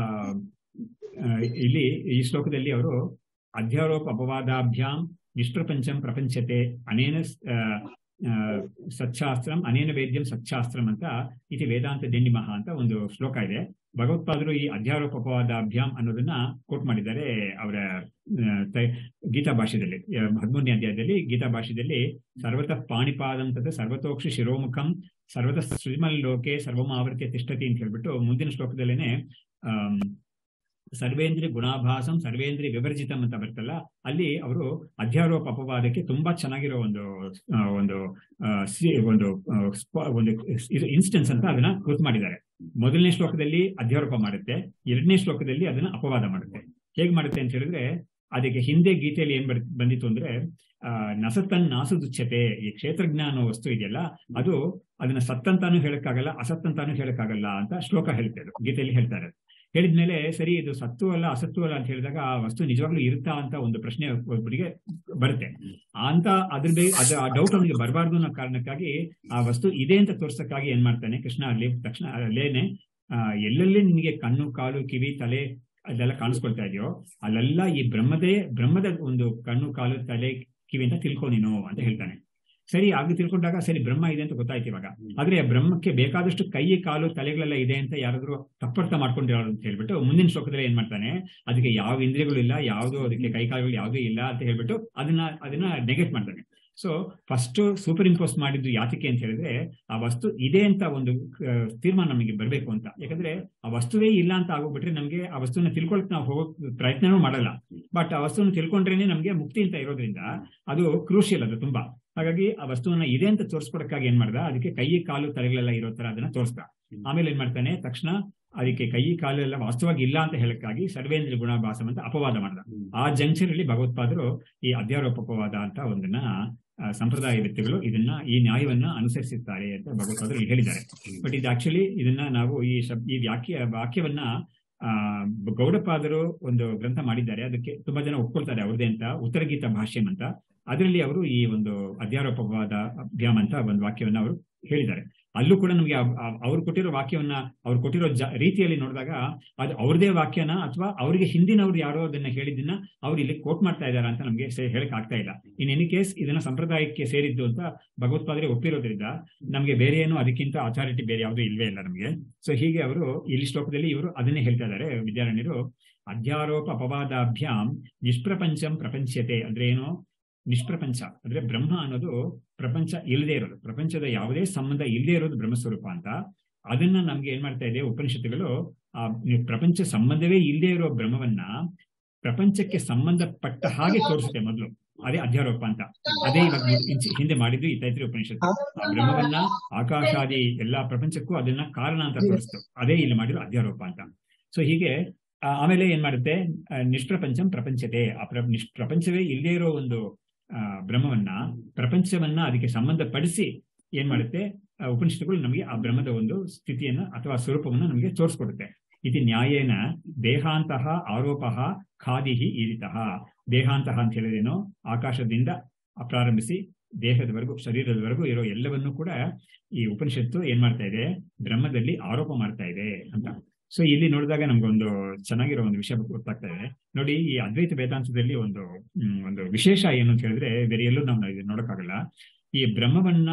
Speaker 1: ಆ, ಇಲ್ಲಿ ಈ ಶ್ಲೋಕದಲ್ಲಿ ಅವರು ಅಧ್ಯಾರೋಪ ಅಪವಾದಾಭ್ಯಾಂ ನಿಷ್ಪ್ರಪಂಚಂ ಪ್ರಪಂಚತೆ ಅನೇನ ಆ, ಆ, ಸಚ್ಚಾಸ್ತ್ರಂ ಅನೇನ ವೇದ್ಯಂ ಸಚ್ಚಾಸ್ತ್ರಂ ಅಂತ ಇತಿ ವೇದಾಂತ ದಿಂಡಿಮಹ ಅಂತ ಒಂದು ಶ್ಲೋಕ ಇದೆ ಭಗವತ್ಪಾದರು ಈ ಅಧ್ಯಾರೋಪ ಅಪವಾದಾಭ್ಯಾಂ ಅನ್ನೋದನ್ನ ಕೋಟ್ ಮಾಡಿದ್ದಾರೆ ಅವರ ಆ, ತ- ಗೀತಾ ಭಾಷ್ಯದಲ್ಲಿ ಆ, ಹದಿಮೂರನೇ ಅಧ್ಯಾಯದಲ್ಲಿ ಗೀತಾ ಭಾಷ್ಯದಲ್ಲಿ ಸರ್ವತಃ ಪಾಣಿಪಾದಂ ತತ್ ಸರ್ವತೋಕ್ಷಿ ಶಿರೋಮುಖಂ ಸರ್ವತಃ ಸೃಜಮಲ್ ಲೋಕೆ ಸರ್ವಮಾವೃತ್ಯ ತಿಷ್ಠತಿ ಅಂತ ಹೇಳ್ಬಿಟ್ಟು ಮುಂದಿನ ಶ್ಲೋಕದಲ್ಲೇನೆ ಆಮ್, ಸರ್ವೇಂದ್ರಿಯ ಗುಣಾಭಾಸಂ ಸರ್ವೇಂದ್ರಿಯ ವಿವರ್ಜಿತಂ ಅಂತ ಬರ್ತಲ್ಲ ಅಲ್ಲಿ ಅವರು ಅಧ್ಯಾರೋಪ ಅಪವಾದಕ್ಕೆ ತುಂಬಾ ಚೆನ್ನಾಗಿರೋ ಒಂದು ಆ, ಒಂದು ಆ, ಸಿ- ಒಂದು ಆ, ಸ್ಪ- ಒಂದು ಇನ್ಸ್ಟೆನ್ಸ್ ಅಂತ ಅದನ್ನ ಗುರುತು ಮಾಡಿದ್ದಾರೆ ಮೊದಲನೇ ಶ್ಲೋಕದಲ್ಲಿ ಅಧ್ಯಾರೋಪ ಮಾಡುತ್ತೆ ಎರಡನೇ ಶ್ಲೋಕದಲ್ಲಿ ಅದನ್ನ ಅಪವಾದ ಮಾಡುತ್ತೆ ಹೇಗ್ ಮಾಡುತ್ತೆ ಅಂತ ಹೇಳಿದ್ರೆ ಅದಕ್ಕೆ ಹಿಂದೆ ಗೀತೆಯಲ್ಲಿ ಏನ್ ಬರ್- ಬಂದಿತ್ತು ಅಂದ್ರೆ ಆ ನಸತ್ತನ್ ನಾಸುದುಚ್ಛತೆ ಈ ಕ್ಷೇತ್ರಜ್ಞಾನ ವಸ್ತು ಇದೆಯಲ್ಲ ಅದು ಅದನ್ನ ಸತ್ತಂತಾನು ಹೇಳಕ್ಕಾಗಲ್ಲ ಅಸತ್ತಂತಾನು ಹೇಳಕ್ಕಾಗಲ್ಲ ಅಂತ ಶ್ಲೋಕ ಹೇಳ್ತಾ ಇದ್ರು ಗೀತೆಯಲ್ಲಿ ಹೇಳ್ತಾರೆ ಹೇಳಿದ್ಮೇಲೆ ಸರಿ ಇದು ಸತ್ತು ಅಲ್ಲ ಅಸತ್ತು ಅಲ್ಲ ಅಂತ ಹೇಳಿದಾಗ ಆ ವಸ್ತು ನಿಜವಾಗ್ಲೂ ಇರುತ್ತಾ ಅಂತ ಒಂದು ಪ್ರಶ್ನೆ ಒಬ್ಬರಿಗೆ ಬರುತ್ತೆ ಅಂತ ಅದ್ರ ಬೇ ಅದ ಆ ಡೌಟ್ ಅವನಿಗೆ ಬರಬಾರ್ದು ಅನ್ನೋ ಕಾರಣಕ್ಕಾಗಿ ಆ ವಸ್ತು ಇದೆ ಅಂತ ತೋರ್ಸಕ್ಕಾಗಿ ಏನ್ ಮಾಡ್ತಾನೆ ಕೃಷ್ಣ ಅಲ್ಲಿ ತಕ್ಷಣ ಅಲ್ಲೇನೆ ಆ ಎಲ್ಲೆಲ್ಲಿ ನಿನಗೆ ಕಣ್ಣು ಕಾಲು ಕಿವಿ ತಲೆ ಅದೆಲ್ಲ ಕಾಣಿಸ್ಕೊಳ್ತಾ ಇದೆಯೋ ಅಲ್ಲೆಲ್ಲ ಈ ಬ್ರಹ್ಮದೇ ಬ್ರಹ್ಮದ ಒಂದು ಕಣ್ಣು ಕಾಲು ತಲೆ ಕಿವಿ ಅಂತ ತಿಳ್ಕೊ ನೀನು ಅಂತ ಹೇಳ್ತಾನೆ ಸರಿ ಆಗ ತಿಳ್ಕೊಂಡಾಗ ಸರಿ ಬ್ರಹ್ಮ ಇದೆ ಅಂತ ಗೊತ್ತಾಯ್ತು ಇವಾಗ ಆದ್ರೆ ಆ ಬ್ರಹ್ಮಕ್ಕೆ ಬೇಕಾದಷ್ಟು ಕೈ ಕಾಲು ತಲೆಗಳೆಲ್ಲ ಇದೆ ಅಂತ ಯಾರಾದ್ರೂ ತಪ್ಪರ್ಥ ಮಾಡ್ಕೊಂಡಿರೋ ಅಂತ ಹೇಳ್ಬಿಟ್ಟು ಮುಂದಿನ ಶ್ಲೋಕದಲ್ಲಿ ಏನ್ ಮಾಡ್ತಾನೆ ಅದಕ್ಕೆ ಯಾವ ಇಂದ್ರಿಯಗಳು ಇಲ್ಲ ಯಾವ್ದು ಅದಕ್ಕೆ ಕೈ ಕಾಲುಗಳು ಯಾವುದೂ ಇಲ್ಲ ಅಂತ ಹೇಳ್ಬಿಟ್ಟು ಅದನ್ನ ಅದನ್ನ ನೆಗೆಟ್ ಮಾಡ್ತಾನೆ ಸೊ ಫಸ್ಟ್ ಸೂಪರ್ ಇಂಪೋಸ್ ಮಾಡಿದ್ದು ಯಾತಕ್ಕೆ ಅಂತ ಹೇಳಿದ್ರೆ ಆ ವಸ್ತು ಇದೆ ಅಂತ ಒಂದು ಆ, ತೀರ್ಮಾನ ನಮಗೆ ಬರಬೇಕು ಅಂತ ಯಾಕಂದ್ರೆ ಆ ವಸ್ತುವೇ ಇಲ್ಲ ಅಂತ ಆಗೋಗ್ಬಿಟ್ರೆ ನಮಗೆ ಆ ವಸ್ತುವನ್ನ ತಿಳ್ಕೊಳಕ್ ನಾವು ಹೋಗೋ ಪ್ರಯತ್ನನೂ ಮಾಡಲ್ಲ ಬಟ್ ಆ ವಸ್ತುವನ್ನು ತಿಳ್ಕೊಂಡ್ರೇನೆ ನಮಗೆ ಮುಕ್ತಿ ಅಂತ ಇರೋದ್ರಿಂದ ಅದು ಕ್ರೂಷಿಯಲ್ ಅದು ತುಂಬಾ ಹಾಗಾಗಿ ಆ ವಸ್ತುವನ್ನ ಇದೆ ಅಂತ ತೋರಿಸ್ಕೊಡಕ್ಕಾಗಿ ಏನ್ ಮಾಡ್ದ ಅದಕ್ಕೆ ಕೈ ಕಾಲು ತಲೆಗಳೆಲ್ಲ ಇರೋ ತರ ಅದನ್ನ ತೋರಿಸ್ದ ಆಮೇಲೆ ಏನ್ ಮಾಡ್ತಾನೆ ತಕ್ಷಣ ಅದಕ್ಕೆ ಕೈ ಕಾಲು ಎಲ್ಲ ವಾಸ್ತವವಾಗಿ ಇಲ್ಲ ಅಂತ ಹೇಳಕ್ಕಾಗಿ ಸರ್ವೇಂದ್ರ ಗುಣಾಭಾಸಂ ಅಂತ ಅಪವಾದ ಮಾಡ್ದ ಆ ಜಂಕ್ಷನ್ ಅಲ್ಲಿ ಭಗವತ್ಪಾದರು ಈ ಅಧ್ಯಾರೋಪ ಅಪವಾದ ಅಂತ ಒಂದನ್ನ ಆ, ಸಂಪ್ರದಾಯ ವ್ಯಕ್ತಿಗಳು ಇದನ್ನ ಈ ನ್ಯಾಯವನ್ನ ಅನುಸರಿಸುತ್ತಾರೆ ಅಂತ ಭಗವತ್ಪಾದರು ಹೇಳಿದ್ದಾರೆ ಬಟ್ ಇದು ಆಕ್ಚುಲಿ ಇದನ್ನ ನಾವು ಈ ಶಬ್ ಈ ವ್ಯಾಖ್ಯ ವಾಕ್ಯವನ್ನ ಆ ಗೌಡಪಾದರು ಒಂದು ಗ್ರಂಥ ಮಾಡಿದ್ದಾರೆ ಅದಕ್ಕೆ ತುಂಬಾ ಜನ ಒಪ್ಕೊಳ್ತಾರೆ ಅವ್ರದೇ ಅಂತ ಉತ್ತರ ಗೀತಾ ಭಾಷ್ಯಂ ಅಂತ ಅದರಲ್ಲಿ ಅವರು ಈ ಒಂದು ಅಧ್ಯಾರೋಪವಾದ ಅಭ್ಯಾಮ್ ಅಂತ ಒಂದು ವಾಕ್ಯವನ್ನ ಅವರು ಹೇಳಿದ್ದಾರೆ ಅಲ್ಲೂ ಕೂಡ ನಮಗೆ ಅವ್ರು ಕೊಟ್ಟಿರೋ ವಾಕ್ಯವನ್ನ ಅವ್ರು ಕೊಟ್ಟಿರೋ ಜ ರೀತಿಯಲ್ಲಿ ನೋಡಿದಾಗ ಅದು ಅವ್ರದೇ ವಾಕ್ಯನ ಅಥವಾ ಅವರಿಗೆ ಹಿಂದಿನವ್ರು ಯಾರೋ ಅದನ್ನ ಹೇಳಿದ್ದನ್ನ ಅವ್ರು ಇಲ್ಲಿ ಕೋಟ್ ಮಾಡ್ತಾ ಇದಾರ ಅಂತ ನಮಗೆ ಹೇಳಕ್ ಆಗ್ತಾ ಇಲ್ಲ ಇನ್ ಎನಿ ಕೇಸ್ ಇದನ್ನ ಸಂಪ್ರದಾಯಕ್ಕೆ ಸೇರಿದ್ದು ಅಂತ ಭಗವತ್ಪಾದರೆ ಒಪ್ಪಿರೋದ್ರಿಂದ ನಮಗೆ ಬೇರೆ ಏನು ಅದಕ್ಕಿಂತ ಅಥಾರಿಟಿ ಬೇರೆ ಯಾವುದೂ ಇಲ್ವೇ ಇಲ್ಲ ನಮಗೆ ಸೊ ಹೀಗೆ ಅವರು ಇಲ್ಲಿ ಶ್ಲೋಕದಲ್ಲಿ ಇವರು ಅದನ್ನೇ ಹೇಳ್ತಾ ಇದ್ದಾರೆ ವಿದ್ಯಾರಣ್ಯರು ಅಧ್ಯಾರೋಪ ಅಪವಾದಾಭ್ಯಾಂ ನಿಷ್ಪ್ರಪಂಚಂ ಪ್ರಪಂಚತೆ ಅಂದ್ರೆ ಏನು ನಿಷ್ಪ್ರಪಂಚ ಅಂದ್ರೆ ಬ್ರಹ್ಮ ಅನ್ನೋದು ಪ್ರಪಂಚ ಇಲ್ಲದೆ ಇರೋದು ಪ್ರಪಂಚದ ಯಾವುದೇ ಸಂಬಂಧ ಇಲ್ಲದೆ ಇರೋದು ಬ್ರಹ್ಮಸ್ವರೂಪ ಅಂತ ಅದನ್ನ ನಮ್ಗೆ ಏನ್ ಮಾಡ್ತಾ ಇದೆ ಉಪನಿಷತ್ತುಗಳು ಆ ಪ್ರಪಂಚ ಸಂಬಂಧವೇ ಇಲ್ಲದೆ ಇರೋ ಬ್ರಹ್ಮವನ್ನ ಪ್ರಪಂಚಕ್ಕೆ ಸಂಬಂಧಪಟ್ಟ ಹಾಗೆ ತೋರಿಸುತ್ತೆ ಮೊದಲು ಅದೇ ಅಧ್ಯಾರೋಪ ಅಂತ ಅದೇ ಇವಾಗ ಹಿಂಚೆ- ಹಿಂದೆ ಮಾಡಿದ್ದು ಈ ತೈತ್ರಿ ಉಪನಿಷತ್ತು ಆ ಬ್ರಹ್ಮವನ್ನ ಆಕಾಶಾದಿ ಎಲ್ಲಾ ಪ್ರಪಂಚಕ್ಕೂ ಅದನ್ನ ಕಾರಣ ಅಂತ ತೋರಿಸ್ತು ಅದೇ ಇಲ್ಲಿ ಮಾಡಿರೋ ಅಧ್ಯಾರೋಪ ಅಂತ ಸೊ ಹೀಗೆ ಆ, ಆಮೇಲೆ ಏನ್ ಮಾಡುತ್ತೆ ಆ, ನಿಷ್ಪ್ರಪಂಚಂ ಪ್ರಪಂಚತೆ ಆ ಪ್ರ ನಿಷ್ ಪ್ರಪಂಚವೇ ಇಲ್ಲದೆ ಇರೋ ಒಂದು ಆ, ಬ್ರಹ್ಮವನ್ನ ಪ್ರಪಂಚವನ್ನ ಅದಕ್ಕೆ ಸಂಬಂಧಪಡಿಸಿ ಏನ್ ಮಾಡುತ್ತೆ ಆ, ಉಪನಿಷತ್ತುಗಳು ನಮಗೆ ಆ ಬ್ರಹ್ಮದ ಒಂದು ಸ್ಥಿತಿಯನ್ನ ಅಥವಾ ಸ್ವರೂಪವನ್ನ ನಮಗೆ ತೋರಿಸ್ಕೊಡುತ್ತೆ ಇದು ನ್ಯಾಯೇನ ದೇಹಾಂತಹ ಆರೋಪ ಖಾದಿಹಿ ಈರಿತಃ ದೇಹಾಂತಹ ಅಂತ ಹೇಳಿದೇನೋ ಆಕಾಶದಿಂದ ಪ್ರಾರಂಭಿಸಿ ದೇಹದವರೆಗೂ ಶರೀರದವರೆಗೂ ಇರೋ ಎಲ್ಲವನ್ನೂ ಕೂಡ ಈ ಉಪನಿಷತ್ತು ಏನ್ ಮಾಡ್ತಾ ಇದೆ ಬ್ರಹ್ಮದಲ್ಲಿ ಆರೋಪ ಮಾಡ್ತಾ ಇದೆ ಅಂತ ಸೊ ಇಲ್ಲಿ ನೋಡಿದಾಗ ನಮ್ಗೊಂದು ಚೆನ್ನಾಗಿರೋ ಒಂದು ವಿಷಯ ಗೊತ್ತಾಗ್ತಾ ಇದೆ ನೋಡಿ ಈ ಅದ್ವೈತ ವೇದಾಂತದಲ್ಲಿ ಒಂದು ಹ್ಮ್, ಒಂದು ವಿಶೇಷ ಏನು ಅಂತ ಹೇಳಿದ್ರೆ ಬೇರೆ ಎಲ್ಲೂ ನಾವು ಇದನ್ನ ನೋಡಕ್ಕಾಗಲ್ಲ ಈ ಬ್ರಹ್ಮವನ್ನ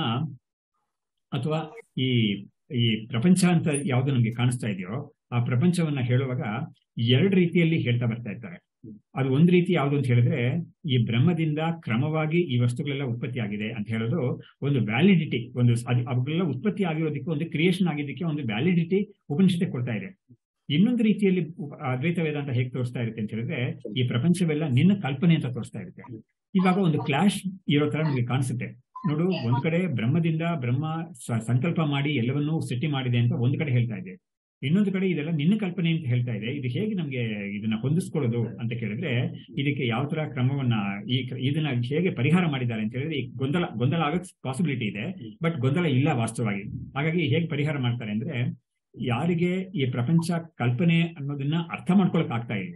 Speaker 1: ಅಥವಾ ಈ ಈ ಪ್ರಪಂಚ ಅಂತ ಯಾವ್ದು ನಮ್ಗೆ ಕಾಣಿಸ್ತಾ ಇದೆಯೋ ಆ ಪ್ರಪಂಚವನ್ನ ಹೇಳುವಾಗ ಎರಡು ರೀತಿಯಲ್ಲಿ ಹೇಳ್ತಾ ಬರ್ತಾ ಇರ್ತಾರೆ ಅದು ಒಂದು ರೀತಿ ಯಾವುದು ಅಂತ ಹೇಳಿದ್ರೆ ಈ ಬ್ರಹ್ಮದಿಂದ ಕ್ರಮವಾಗಿ ಈ ವಸ್ತುಗಳೆಲ್ಲ ಉತ್ಪತ್ತಿ ಆಗಿದೆ ಅಂತ ಹೇಳೋದು ಒಂದು ವ್ಯಾಲಿಡಿಟಿ ಒಂದು ಅದು ಅವುಗಳೆಲ್ಲ ಉತ್ಪತ್ತಿ ಆಗಿರೋದಕ್ಕೆ ಒಂದು ಕ್ರಿಯೇಷನ್ ಆಗಿದ್ದಕ್ಕೆ ಒಂದು ವ್ಯಾಲಿಡಿಟಿ ಉಪನಿಷತ್ತೆ ಕೊಡ್ತಾ ಇದೆ ಇನ್ನೊಂದು ರೀತಿಯಲ್ಲಿ ಉಪ- ಅದ್ವೈತ ವೇದಾಂತ ಹೇಗೆ ತೋರಿಸ್ತಾ ಇರುತ್ತೆ ಅಂತ ಹೇಳಿದ್ರೆ ಈ ಪ್ರಪಂಚವೆಲ್ಲ ನಿನ್ನ ಕಲ್ಪನೆ ಅಂತ ತೋರಿಸ್ತಾ ಇರುತ್ತೆ ಇವಾಗ ಒಂದು ಕ್ಲಾಶ್ ಇರೋ ತರ ನಮಗೆ ಕಾಣಿಸುತ್ತೆ ನೋಡು ಒಂದ್ ಕಡೆ ಬ್ರಹ್ಮದಿಂದ ಬ್ರಹ್ಮ ಸ- ಸಂಕಲ್ಪ ಮಾಡಿ ಎಲ್ಲವನ್ನೂ ಸೃಷ್ಟಿ ಮಾಡಿದೆ ಅಂತ ಒಂದ್ ಕಡೆ ಹೇಳ್ತಾ ಇದೆ ಇನ್ನೊಂದು ಕಡೆ ಇದೆಲ್ಲ ನಿನ್ನ ಕಲ್ಪನೆ ಅಂತ ಹೇಳ್ತಾ ಇದೆ ಇದು ಹೇಗೆ ನಮ್ಗೆ ಇದನ್ನ ಹೊಂದಿಸ್ಕೊಳ್ಳೋದು ಅಂತ ಕೇಳಿದ್ರೆ ಇದಕ್ಕೆ ಯಾವ ತರ ಕ್ರಮವನ್ನ ಈ ಕ್ರ- ಇದನ್ನ ಹೇಗೆ ಪರಿಹಾರ ಮಾಡಿದ್ದಾರೆ ಅಂತ ಹೇಳಿದ್ರೆ ಈ ಗೊಂದಲ ಗೊಂದಲ ಆಗಕ್ ಪಾಸಿಬಿಲಿಟಿ ಇದೆ ಬಟ್ ಗೊಂದಲ ಇಲ್ಲ ವಾಸ್ತವವಾಗಿ ಹಾಗಾಗಿ ಹೇಗೆ ಪರಿಹಾರ ಮಾಡ್ತಾರೆ ಅಂದ್ರೆ ಯಾರಿಗೆ ಈ ಪ್ರಪಂಚ ಕಲ್ಪನೆ ಅನ್ನೋದನ್ನ ಅರ್ಥ ಮಾಡ್ಕೊಳಕ್ ಆಗ್ತಾ ಇಲ್ಲ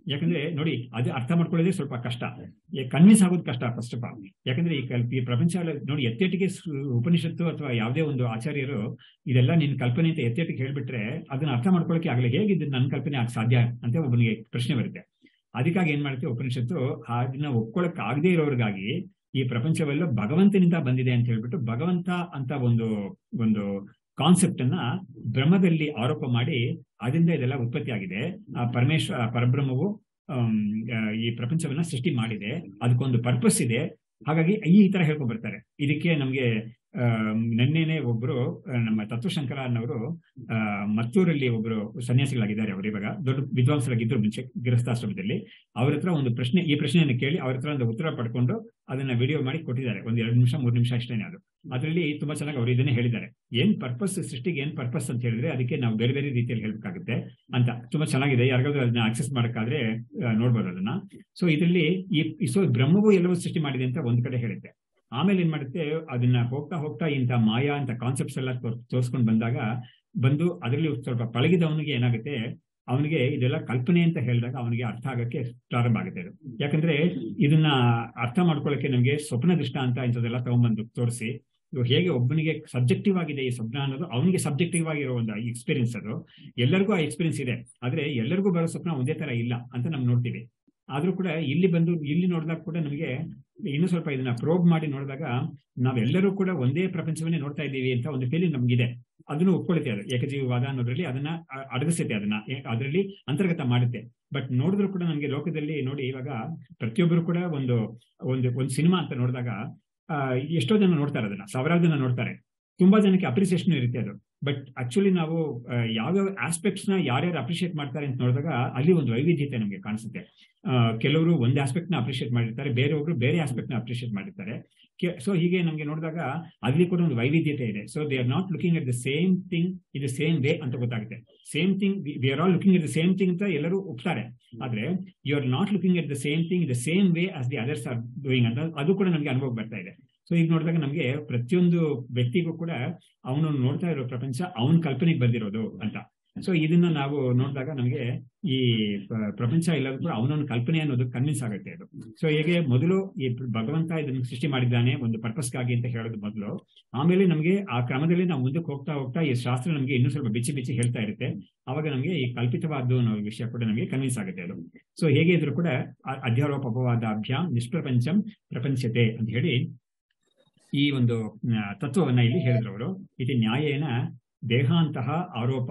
Speaker 1: ಯಾಕಂದ್ರೆ ನೋಡಿ ಅದು ಅರ್ಥ ಮಾಡ್ಕೊಳ್ಳೋದೇ ಸ್ವಲ್ಪ ಕಷ್ಟ ಕನ್ವಿನ್ಸ್ ಆಗೋದು ಕಷ್ಟ ಫಸ್ಟ್ ಆಫ್ ಆಲ್ ಯಾಕಂದ್ರೆ ಈ ಕಲ್ ಈ ಪ್ರಪಂಚ ಎಲ್ಲ ನೋಡಿ ಎತ್ತೆಟ್ಟಿಗೆ ಸು- ಉಪನಿಷತ್ತು ಅಥವಾ ಯಾವುದೇ ಒಂದು ಆಚಾರ್ಯರು ಇದೆಲ್ಲ ನಿನ್ನ ಕಲ್ಪನೆ ಅಂತ ಎತ್ತೆಟ್ಟಿಗೆ ಹೇಳ್ಬಿಟ್ರೆ ಅದನ್ನ ಅರ್ಥ ಮಾಡ್ಕೊಳ್ಳೋಕೆ ಆಗಲಿ ಹೇಗೆ ಇದು ನನ್ನ ಕಲ್ಪನೆ ಆಗ ಸಾಧ್ಯ ಅಂತ ಒಬ್ಬನಿಗೆ ಪ್ರಶ್ನೆ ಬರುತ್ತೆ ಅದಕ್ಕಾಗಿ ಏನ್ ಮಾಡುತ್ತೆ ಉಪನಿಷತ್ತು ಅದನ್ನ ಒಪ್ಕೊಳಕ್ ಆಗದೆ ಇರೋರಿಗಾಗಿ ಈ ಪ್ರಪಂಚವೆಲ್ಲ ಭಗವಂತನಿಂದ ಬಂದಿದೆ ಅಂತ ಹೇಳ್ಬಿಟ್ಟು ಭಗವಂತ ಅಂತ ಒಂದು ಒಂದು ಕಾನ್ಸೆಪ್ಟ್ ಅನ್ನ ಬ್ರಹ್ಮದಲ್ಲಿ ಆರೋಪ ಮಾಡಿ ಅದರಿಂದ ಇದೆಲ್ಲ ಉತ್ಪತ್ತಿ ಆಗಿದೆ ಆ ಪರಮೇಶ್ವರ ಆ ಪರಬ್ರಹ್ಮವು ಆಮ್, ಆ, ಈ ಪ್ರಪಂಚವನ್ನ ಸೃಷ್ಟಿ ಮಾಡಿದೆ ಅದಕ್ಕೊಂದು ಪರ್ಪಸ್ ಇದೆ ಹಾಗಾಗಿ ಈ ತರ ಹೇಳ್ಕೊಂಡ್ ಬರ್ತಾರೆ ಇದಕ್ಕೆ ನಮ್ಗೆ ಆಮ್, ನೆನ್ನೆನೆ ಒಬ್ರು ಆ, ನಮ್ಮ ತತ್ವಶಂಕರ ಅನ್ನೋರು ಆ, ಮತ್ತೂರಲ್ಲಿ ಒಬ್ರು ಸನ್ಯಾಸಿಗಳಾಗಿದ್ದಾರೆ ಅವರು ಇವಾಗ ದೊಡ್ಡ ವಿದ್ವಾಂಸರಾಗಿದ್ರು ಮುಂಚೆ ಗೃಹಸ್ಥಾಶ್ರಮದಲ್ಲಿ ಅವ್ರ ಹತ್ರ ಒಂದು ಪ್ರಶ್ನೆ ಈ ಪ್ರಶ್ನೆಯನ್ನು ಕೇಳಿ ಅವ್ರ ಹತ್ರ ಒಂದು ಉತ್ತರ ಪಡ್ಕೊಂಡು ಅದನ್ನ ವಿಡಿಯೋ ಮಾಡಿ ಕೊಟ್ಟಿದ್ದಾರೆ ಒಂದ್ ಎರಡು ನಿಮಿಷ ಮೂರು ನಿಮಿಷ ಅಷ್ಟೇನೆ ಅದು ಅದರಲ್ಲಿ ತುಂಬಾ ಚೆನ್ನಾಗಿ ಅವರು ಇದನ್ನೇ ಹೇಳಿದ್ದಾರೆ ಏನ್ ಪರ್ಪಸ್ ಸೃಷ್ಟಿಗೆ ಏನ್ ಪರ್ಪಸ್ ಅಂತ ಹೇಳಿದ್ರೆ ಅದಕ್ಕೆ ನಾವು ಬೇರೆ ಬೇರೆ ರೀತಿಯಲ್ಲಿ ಹೇಳ್ಬೇಕಾಗುತ್ತೆ ಅಂತ ತುಂಬಾ ಚೆನ್ನಾಗಿದೆ ಯಾರಿಗಾದ್ರೂ ಅದನ್ನ ಆಕ್ಸೆಸ್ ಮಾಡಕ್ಕಾದ್ರೆ ಆ, ನೋಡ್ಬೋದು ಅದನ್ನ ಸೊ ಇದರಲ್ಲಿ ಈ ಸೊ ಬ್ರಹ್ಮವು ಎಲ್ಲವೂ ಸೃಷ್ಟಿ ಮಾಡಿದೆ ಅಂತ ಒಂದ್ ಕಡೆ ಹೇಳುತ್ತೆ ಆಮೇಲೆ ಏನ್ ಮಾಡುತ್ತೆ ಅದನ್ನ ಹೋಗ್ತಾ ಹೋಗ್ತಾ ಇಂಥ ಮಾಯಾ ಅಂತ ಕಾನ್ಸೆಪ್ಟ್ಸ್ ಎಲ್ಲ ತೋರಿಸ್ಕೊಂಡು ಬಂದಾಗ ಬಂದು ಅದರಲ್ಲಿ ಸ್ವಲ್ಪ ಪಳಗಿದವನಿಗೆ ಏನಾಗುತ್ತೆ ಅವನಿಗೆ ಇದೆಲ್ಲ ಕಲ್ಪನೆ ಅಂತ ಹೇಳಿದಾಗ ಅವನಿಗೆ ಅರ್ಥ ಆಗಕ್ಕೆ ಪ್ರಾರಂಭ ಆಗುತ್ತೆ ಇದು ಯಾಕಂದ್ರೆ ಇದನ್ನ ಅರ್ಥ ಮಾಡ್ಕೊಳ್ಳಕ್ಕೆ ನಮಗೆ ಸ್ವಪ್ನ ದೃಷ್ಟ ಅಂತ ಇಂಥದ್ದೆಲ್ಲ ತಗೊಂಡ್ಬಂದು ತೋರಿಸಿ ಇವಾಗ ಹೇಗೆ ಒಬ್ಬನಿಗೆ ಸಬ್ಜೆಕ್ಟಿವ್ ಆಗಿದೆ ಈ ಸ್ವಪ್ನ ಅನ್ನೋದು ಅವನಿಗೆ ಸಬ್ಜೆಕ್ಟಿವ್ ಆಗಿರೋ ಒಂದು ಎಕ್ಸ್ಪೀರಿಯನ್ಸ್ ಅದು ಎಲ್ಲರಿಗೂ ಆ ಎಕ್ಸ್ಪೀರಿಯನ್ಸ್ ಇದೆ ಆದ್ರೆ ಎಲ್ಲರಿಗೂ ಬರೋ ಸ್ವಪ್ನ ಒಂದೇ ತರ ಇಲ್ಲ ಅಂತ ನಾವು ನೋಡ್ತೀವಿ ಆದ್ರೂ ಕೂಡ ಇಲ್ಲಿ ಬಂದು ಇಲ್ಲಿ ನೋಡಿದಾಗ ಕೂಡ ನಮಗೆ ಇನ್ನೂ ಸ್ವಲ್ಪ ಇದನ್ನ ಪ್ರೋಬ್ ಮಾಡಿ ನೋಡಿದಾಗ ನಾವೆಲ್ಲರೂ ಕೂಡ ಒಂದೇ ಪ್ರಪಂಚವನ್ನೇ ನೋಡ್ತಾ ಇದ್ದೀವಿ ಅಂತ ಒಂದು ಫೀಲಿಂಗ್ ನಮ್ಗಿದೆ ಅದನ್ನು ಒಪ್ಕೊಳ್ತೆ ಅದು ಏಕಜೀವವಾದ ಅನ್ನೋದ್ರಲ್ಲಿ ಅದನ್ನ ಅ- ಅಡಗಿಸುತ್ತೆ ಅದನ್ನ ಏ- ಅದರಲ್ಲಿ ಅಂತರ್ಗತ ಮಾಡುತ್ತೆ ಬಟ್ ನೋಡಿದ್ರು ಕೂಡ ನಮ್ಗೆ ಲೋಕದಲ್ಲಿ ನೋಡಿ ಇವಾಗ ಪ್ರತಿಯೊಬ್ಬರು ಕೂಡ ಒಂದು ಒಂದು ಒಂದು ಸಿನಿಮಾ ಅಂತ ನೋಡಿದಾಗ ಆ, ಎಷ್ಟೋ ಜನ ನೋಡ್ತಾರೆ ಅದನ್ನ ಸಾವಿರಾರು ಜನ ನೋಡ್ತಾರೆ ತುಂಬಾ ಜನಕ್ಕೆ ಅಪ್ರಿಸಿಯೇಷನ್ ಇರುತ್ತೆ ಅದು ಬಟ್ ಆಕ್ಚುಲಿ ನಾವು ಆ, ಯಾವ್ಯಾವ ಆಸ್ಪೆಕ್ಟ್ಸ್ ನ ಯಾರ್ಯಾರು ಅಪ್ರಿಷಿಯೇಟ್ ಮಾಡ್ತಾರೆ ಅಂತ ನೋಡಿದಾಗ ಅಲ್ಲಿ ಒಂದು ವೈವಿಧ್ಯತೆ ನಮಗೆ ಕಾಣಿಸುತ್ತೆ ಆ, ಕೆಲವರು ಒಂದು ಆಸ್ಪೆಕ್ಟ್ ನ ಅಪ್ರಿಷಿಯೇಟ್ ಮಾಡಿರ್ತಾರೆ ಬೇರೆಯೊಬ್ರು ಬೇರೆ ಆಸ್ಪೆಕ್ಟ್ ನ ಅಪ್ರಿಷಿಯೇಟ್ ಮಾಡಿರ್ತಾರೆ ಸೊ ಹೀಗೆ ನಮಗೆ ನೋಡಿದಾಗ ಅಲ್ಲಿ ಕೂಡ ಒಂದು ವೈವಿಧ್ಯತೆ ಇದೆ so they are not looking at the same thing in the same way ಅಂತ ಗೊತ್ತಾಗುತ್ತೆ same thing we are all looking at the same thing ಅಂತ ಎಲ್ಲರೂ ಒಪ್ತಾರೆ ಆದ್ರೆ you are not looking at the same thing the same way as the others are doing ಅಂತ ಅದು ಕೂಡ ನಮಗೆ ಅನುಭವ ಬರ್ತಾ ಇದೆ ಸೊ ಈಗ ನೋಡಿದಾಗ ನಮಗೆ ಪ್ರತಿಯೊಂದು ವ್ಯಕ್ತಿಗೂ ಕೂಡ ಅವನು ನೋಡ್ತಾ ಇರೋ ಪ್ರಪಂಚ ಅವನ ಕಲ್ಪನೆಗೆ ಬಂದಿರೋದು ಅಂತ ಸೊ ಇದನ್ನ ನಾವು ನೋಡಿದಾಗ ನಮಗೆ ಈ ಪ- ಪ್ರಪಂಚ ಎಲ್ಲರೂ ಕೂಡ ಅವನವನ ಕಲ್ಪನೆ ಅನ್ನೋದು ಕನ್ವಿನ್ಸ್ ಆಗುತ್ತೆ ಅದು ಸೊ ಹೇಗೆ ಮೊದಲು ಈ ಭಗವಂತ ಇದನ್ನು ಸೃಷ್ಟಿ ಮಾಡಿದ್ದಾನೆ ಒಂದು ಪರ್ಪಸ್ಗಾಗಿ ಅಂತ ಹೇಳೋದು ಮೊದಲು ಆಮೇಲೆ ನಮಗೆ ಆ ಕ್ರಮದಲ್ಲಿ ನಾವು ಮುಂದಕ್ಕೆ ಹೋಗ್ತಾ ಹೋಗ್ತಾ ಈ ಶಾಸ್ತ್ರ ನಮಗೆ ಇನ್ನೂ ಸ್ವಲ್ಪ ಬಿಚ್ಚಿ ಬಿಚ್ಚಿ ಹೇಳ್ತಾ ಇರುತ್ತೆ ಅವಾಗ ನಮಗೆ ಈ ಕಲ್ಪಿತವಾದ್ದು ಅನ್ನೋ ವಿಷಯ ಕೂಡ ನಮಗೆ ಕನ್ವಿನ್ಸ್ ಆಗುತ್ತೆ ಅದು ಸೊ ಹೇಗೆ ಇದ್ರೂ ಕೂಡ ಅ- ಅಧ್ಯಾರೋಪ ಅಪವಾದಾಭ್ಯಾಂ ನಿಷ್ಪ್ರಪಂಚಂ ಪ್ರಪಂಚತೆ ಅಂತ ಹೇಳಿ ಈ ಒಂದು ಆ, ತತ್ವವನ್ನ ಇಲ್ಲಿ ಹೇಳಿದ್ರು ಅವರು ಇದು ನ್ಯಾಯೇನ ದೇಹಾಂತಹ ಆರೋಪ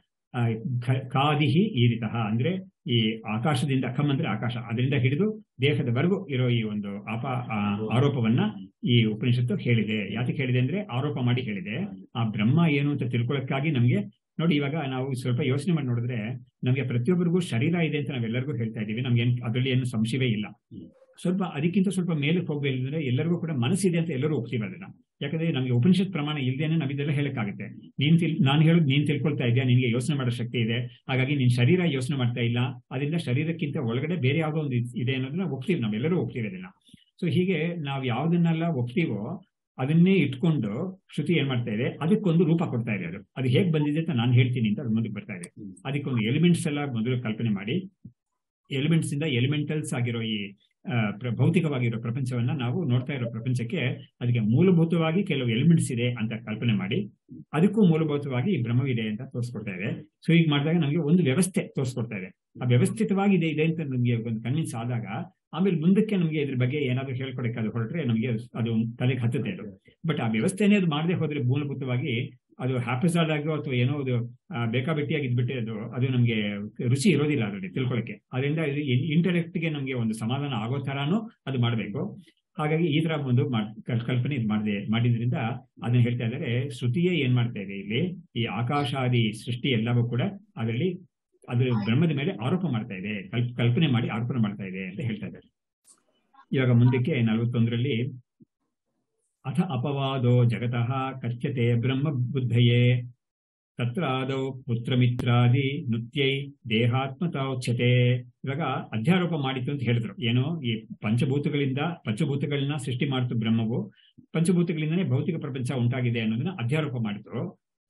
Speaker 1: ಕಾದಿಹಿ ಈರಿತಃ ಅಂದ್ರೆ ಈ ಆಕಾಶದಿಂದ ಖಮ್ ಅಂದ್ರೆ ಆಕಾಶ ಅದರಿಂದ ಹಿಡಿದು ದೇಹದವರೆಗೂ ಇರೋ ಈ ಒಂದು ಆಪ ಆ, ಆರೋಪವನ್ನ ಈ ಉಪನಿಷತ್ತು ಹೇಳಿದೆ ಯಾತಕ್ಕೆ ಹೇಳಿದೆ ಅಂದ್ರೆ ಆರೋಪ ಮಾಡಿ ಹೇಳಿದೆ ಆ ಬ್ರಹ್ಮ ಏನು ಅಂತ ತಿಳ್ಕೊಳ್ಳೋಕ್ಕಾಗಿ ನಮ್ಗೆ ನೋಡಿ ಇವಾಗ ನಾವು ಸ್ವಲ್ಪ ಯೋಚನೆ ಮಾಡಿ ನೋಡಿದ್ರೆ ನಮ್ಗೆ ಪ್ರತಿಯೊಬ್ಬರಿಗೂ ಶರೀರ ಇದೆ ಅಂತ ನಾವೆಲ್ಲರಿಗೂ ಹೇಳ್ತಾ ಇದೀವಿ ನಮ್ಗೆ ಏನ್ ಅದ್ರಲ್ಲಿ ಏನು ಸಂಶಯವೇ ಇಲ್ಲ ಸ್ವಲ್ಪ ಅದಕ್ಕಿಂತ ಸ್ವಲ್ಪ ಮೇಲಕ್ಕೆ ಹೋಗ್ಬೇಕಂದ್ರೆ ಎಲ್ಲರಿಗೂ ಕೂಡ ಮನಸ್ಸಿದೆ ಅಂತ ಎಲ್ಲರೂ ಒಪ್ತೀವಿ ಅದನ್ನ ಯಾಕಂದ್ರೆ ನಮ್ಗೆ ಉಪನಿಷತ್ ಪ್ರಮಾಣ ಇಲ್ದೇನೆ ನಾವ್ ಇದೆಲ್ಲ ಹೇಳಕ್ಕಾಗುತ್ತೆ ನೀನ್ ತಿಳ್ ನಾನು ಹೇಳೋದು ನೀನ್ ತಿಳ್ಕೊಳ್ತಾ ಇದೆಯಾ ನಿನ್ಗೆ ಯೋಚನೆ ಮಾಡೋ ಶಕ್ತಿ ಇದೆ ಹಾಗಾಗಿ ನಿನ್ ಶರೀರ ಯೋಚನೆ ಮಾಡ್ತಾ ಇಲ್ಲ ಅದರಿಂದ ಶರೀರಕ್ಕಿಂತ ಒಳಗಡೆ ಬೇರೆ ಯಾವುದೋ ಒಂದು ಇದ್- ಇದೆ ಅನ್ನೋದನ್ನ ಒಪ್ತೀವಿ ನಾವೆಲ್ಲರೂ ಒಪ್ತೀವಿ ಅದನ್ನ ಸೊ ಹೀಗೆ ನಾವ್ ಯಾವ್ದನ್ನೆಲ್ಲ ಒಪ್ತೀವೋ ಅದನ್ನೇ ಇಟ್ಕೊಂಡು ಶ್ರುತಿ ಏನ್ ಮಾಡ್ತಾ ಇದೆ ಅದಕ್ಕೊಂದು ರೂಪ ಕೊಡ್ತಾ ಇದೆ ಅದು ಅದು ಹೇಗ್ ಬಂದಿದೆ ಅಂತ ನಾನು ಹೇಳ್ತೀನಿ ಅಂತ ಅದು ಮುಂದಕ್ಕೆ ಬರ್ತಾ ಇದೆ ಅದಕ್ಕೊಂದು ಎಲಿಮೆಂಟ್ಸ್ ಎಲ್ಲ ಮೊದಲು ಕಲ್ಪನೆ ಮಾಡಿ ಎಲಿಮೆಂಟ್ಸ್ ಇಂದ ಎಲಿಮೆಂಟಲ್ಸ್ ಆಗಿರೋ ಈ ಆ, ಪ್ರ- ಭೌತಿಕವಾಗಿರೋ ಪ್ರಪಂಚವನ್ನ ನಾವು ನೋಡ್ತಾ ಇರೋ ಪ್ರಪಂಚಕ್ಕೆ ಅದಕ್ಕೆ ಮೂಲಭೂತವಾಗಿ ಕೆಲವು ಎಲಿಮೆಂಟ್ಸ್ ಇದೆ ಅಂತ ಕಲ್ಪನೆ ಮಾಡಿ ಅದಕ್ಕೂ ಮೂಲಭೂತವಾಗಿ ಈ ಬ್ರಹ್ಮವಿದೆ ಅಂತ ತೋರಿಸ್ಕೊಡ್ತಾ ಇದೆ ಸೊ ಈಗ ಮಾಡಿದಾಗ ನಮಗೆ ಒಂದು ವ್ಯವಸ್ಥೆ ತೋರಿಸ್ಕೊಡ್ತಾ ಇದೆ ಆ ವ್ಯವಸ್ಥಿತವಾಗಿ ಇದೆ ಇದೆ ಅಂತ ನಮಗೆ ಒಂದು ಕನ್ವಿನ್ಸ್ ಆದಾಗ ಆಮೇಲೆ ಮುಂದಕ್ಕೆ ನಮಗೆ ಇದ್ರ ಬಗ್ಗೆ ಏನಾದ್ರು ಹೇಳ್ಕೊಡಕ್ಕೆ ಅದು ಹೊರಟ್ರೆ ನಮಗೆ ಅದು ತಲೆಗೆ ಹತ್ತುತ್ತೆ ಅದು ಬಟ್ ಆ ವ್ಯವಸ್ಥೆನೇ ಅದು ಮಾಡದೆ ಹೋದ್ರೆ ಮೂಲಭೂತವಾಗಿ ಅದು ಹ್ಯಾಪಿಸಾಡ್ ಆಗೋ ಅಥವಾ ಏನೋ ಅದು ಆ, ಬೇಕಾಬಿಟ್ಟಿಯಾಗಿ ಇದ್ಬಿಟ್ಟೆ ಅದು ಅದು ನಮಗೆ ರುಚಿ ಇರೋದಿಲ್ಲ ಅದರಲ್ಲಿ ತಿಳ್ಕೊಳಕ್ಕೆ ಅದರಿಂದ ಇಂಟೆಲೆಕ್ಟ್ ಗೆ ನಮಗೆ ಒಂದು ಸಮಾಧಾನ ಆಗೋ ತರಾನು ಅದು ಮಾಡಬೇಕು ಹಾಗಾಗಿ ಈ ತರ ಒಂದು ಮಾಡ್- ಕಲ್- ಕಲ್ಪನೆ ಇದು ಮಾಡಿದೆ ಮಾಡಿದ್ರಿಂದ ಅದನ್ನ ಹೇಳ್ತಾ ಇದ್ದಾರೆ ಶ್ರುತಿಯೇ ಏನ್ ಮಾಡ್ತಾ ಇದೆ ಇಲ್ಲಿ ಈ ಆಕಾಶಾದಿ ಸೃಷ್ಟಿ ಎಲ್ಲವೂ ಕೂಡ ಅದರಲ್ಲಿ ಅದು ಬ್ರಹ್ಮದ ಮೇಲೆ ಆರೋಪ ಮಾಡ್ತಾ ಇದೆ ಕಲ್ಪ್ ಕಲ್ಪನೆ ಮಾಡಿ ಆರೋಪಣೆ ಮಾಡ್ತಾ ಇದೆ ಅಂತ ಹೇಳ್ತಾ ಇದ್ದಾರೆ ಇವಾಗ ಮುಂದಕ್ಕೆ ನಲವತ್ತೊಂದರಲ್ಲಿ ಅಥ ಅಪವಾದೋ ಜಗತಃ ಕಥ್ಯತೆ ಬ್ರಹ್ಮ ಬುದ್ಧಯೇ ತತ್ರಾದೌ ಪುತ್ರಮಿತ್ರಾದಿ ನೃತ್ಯೈ ದೇಹಾತ್ಮತ ಉಚ್ಯತೆ ಇವಾಗ ಅಧ್ಯಾರೋಪ ಮಾಡಿತು ಅಂತ ಹೇಳಿದ್ರು ಏನು ಈ ಪಂಚಭೂತಗಳಿಂದ ಪಂಚಭೂತಗಳನ್ನ ಸೃಷ್ಟಿ ಮಾಡಿತು ಬ್ರಹ್ಮವು ಪಂಚಭೂತಗಳಿಂದನೇ ಭೌತಿಕ ಪ್ರಪಂಚ ಉಂಟಾಗಿದೆ ಅನ್ನೋದನ್ನ ಅಧ್ಯಾರೋಪ ಮಾಡಿದ್ರು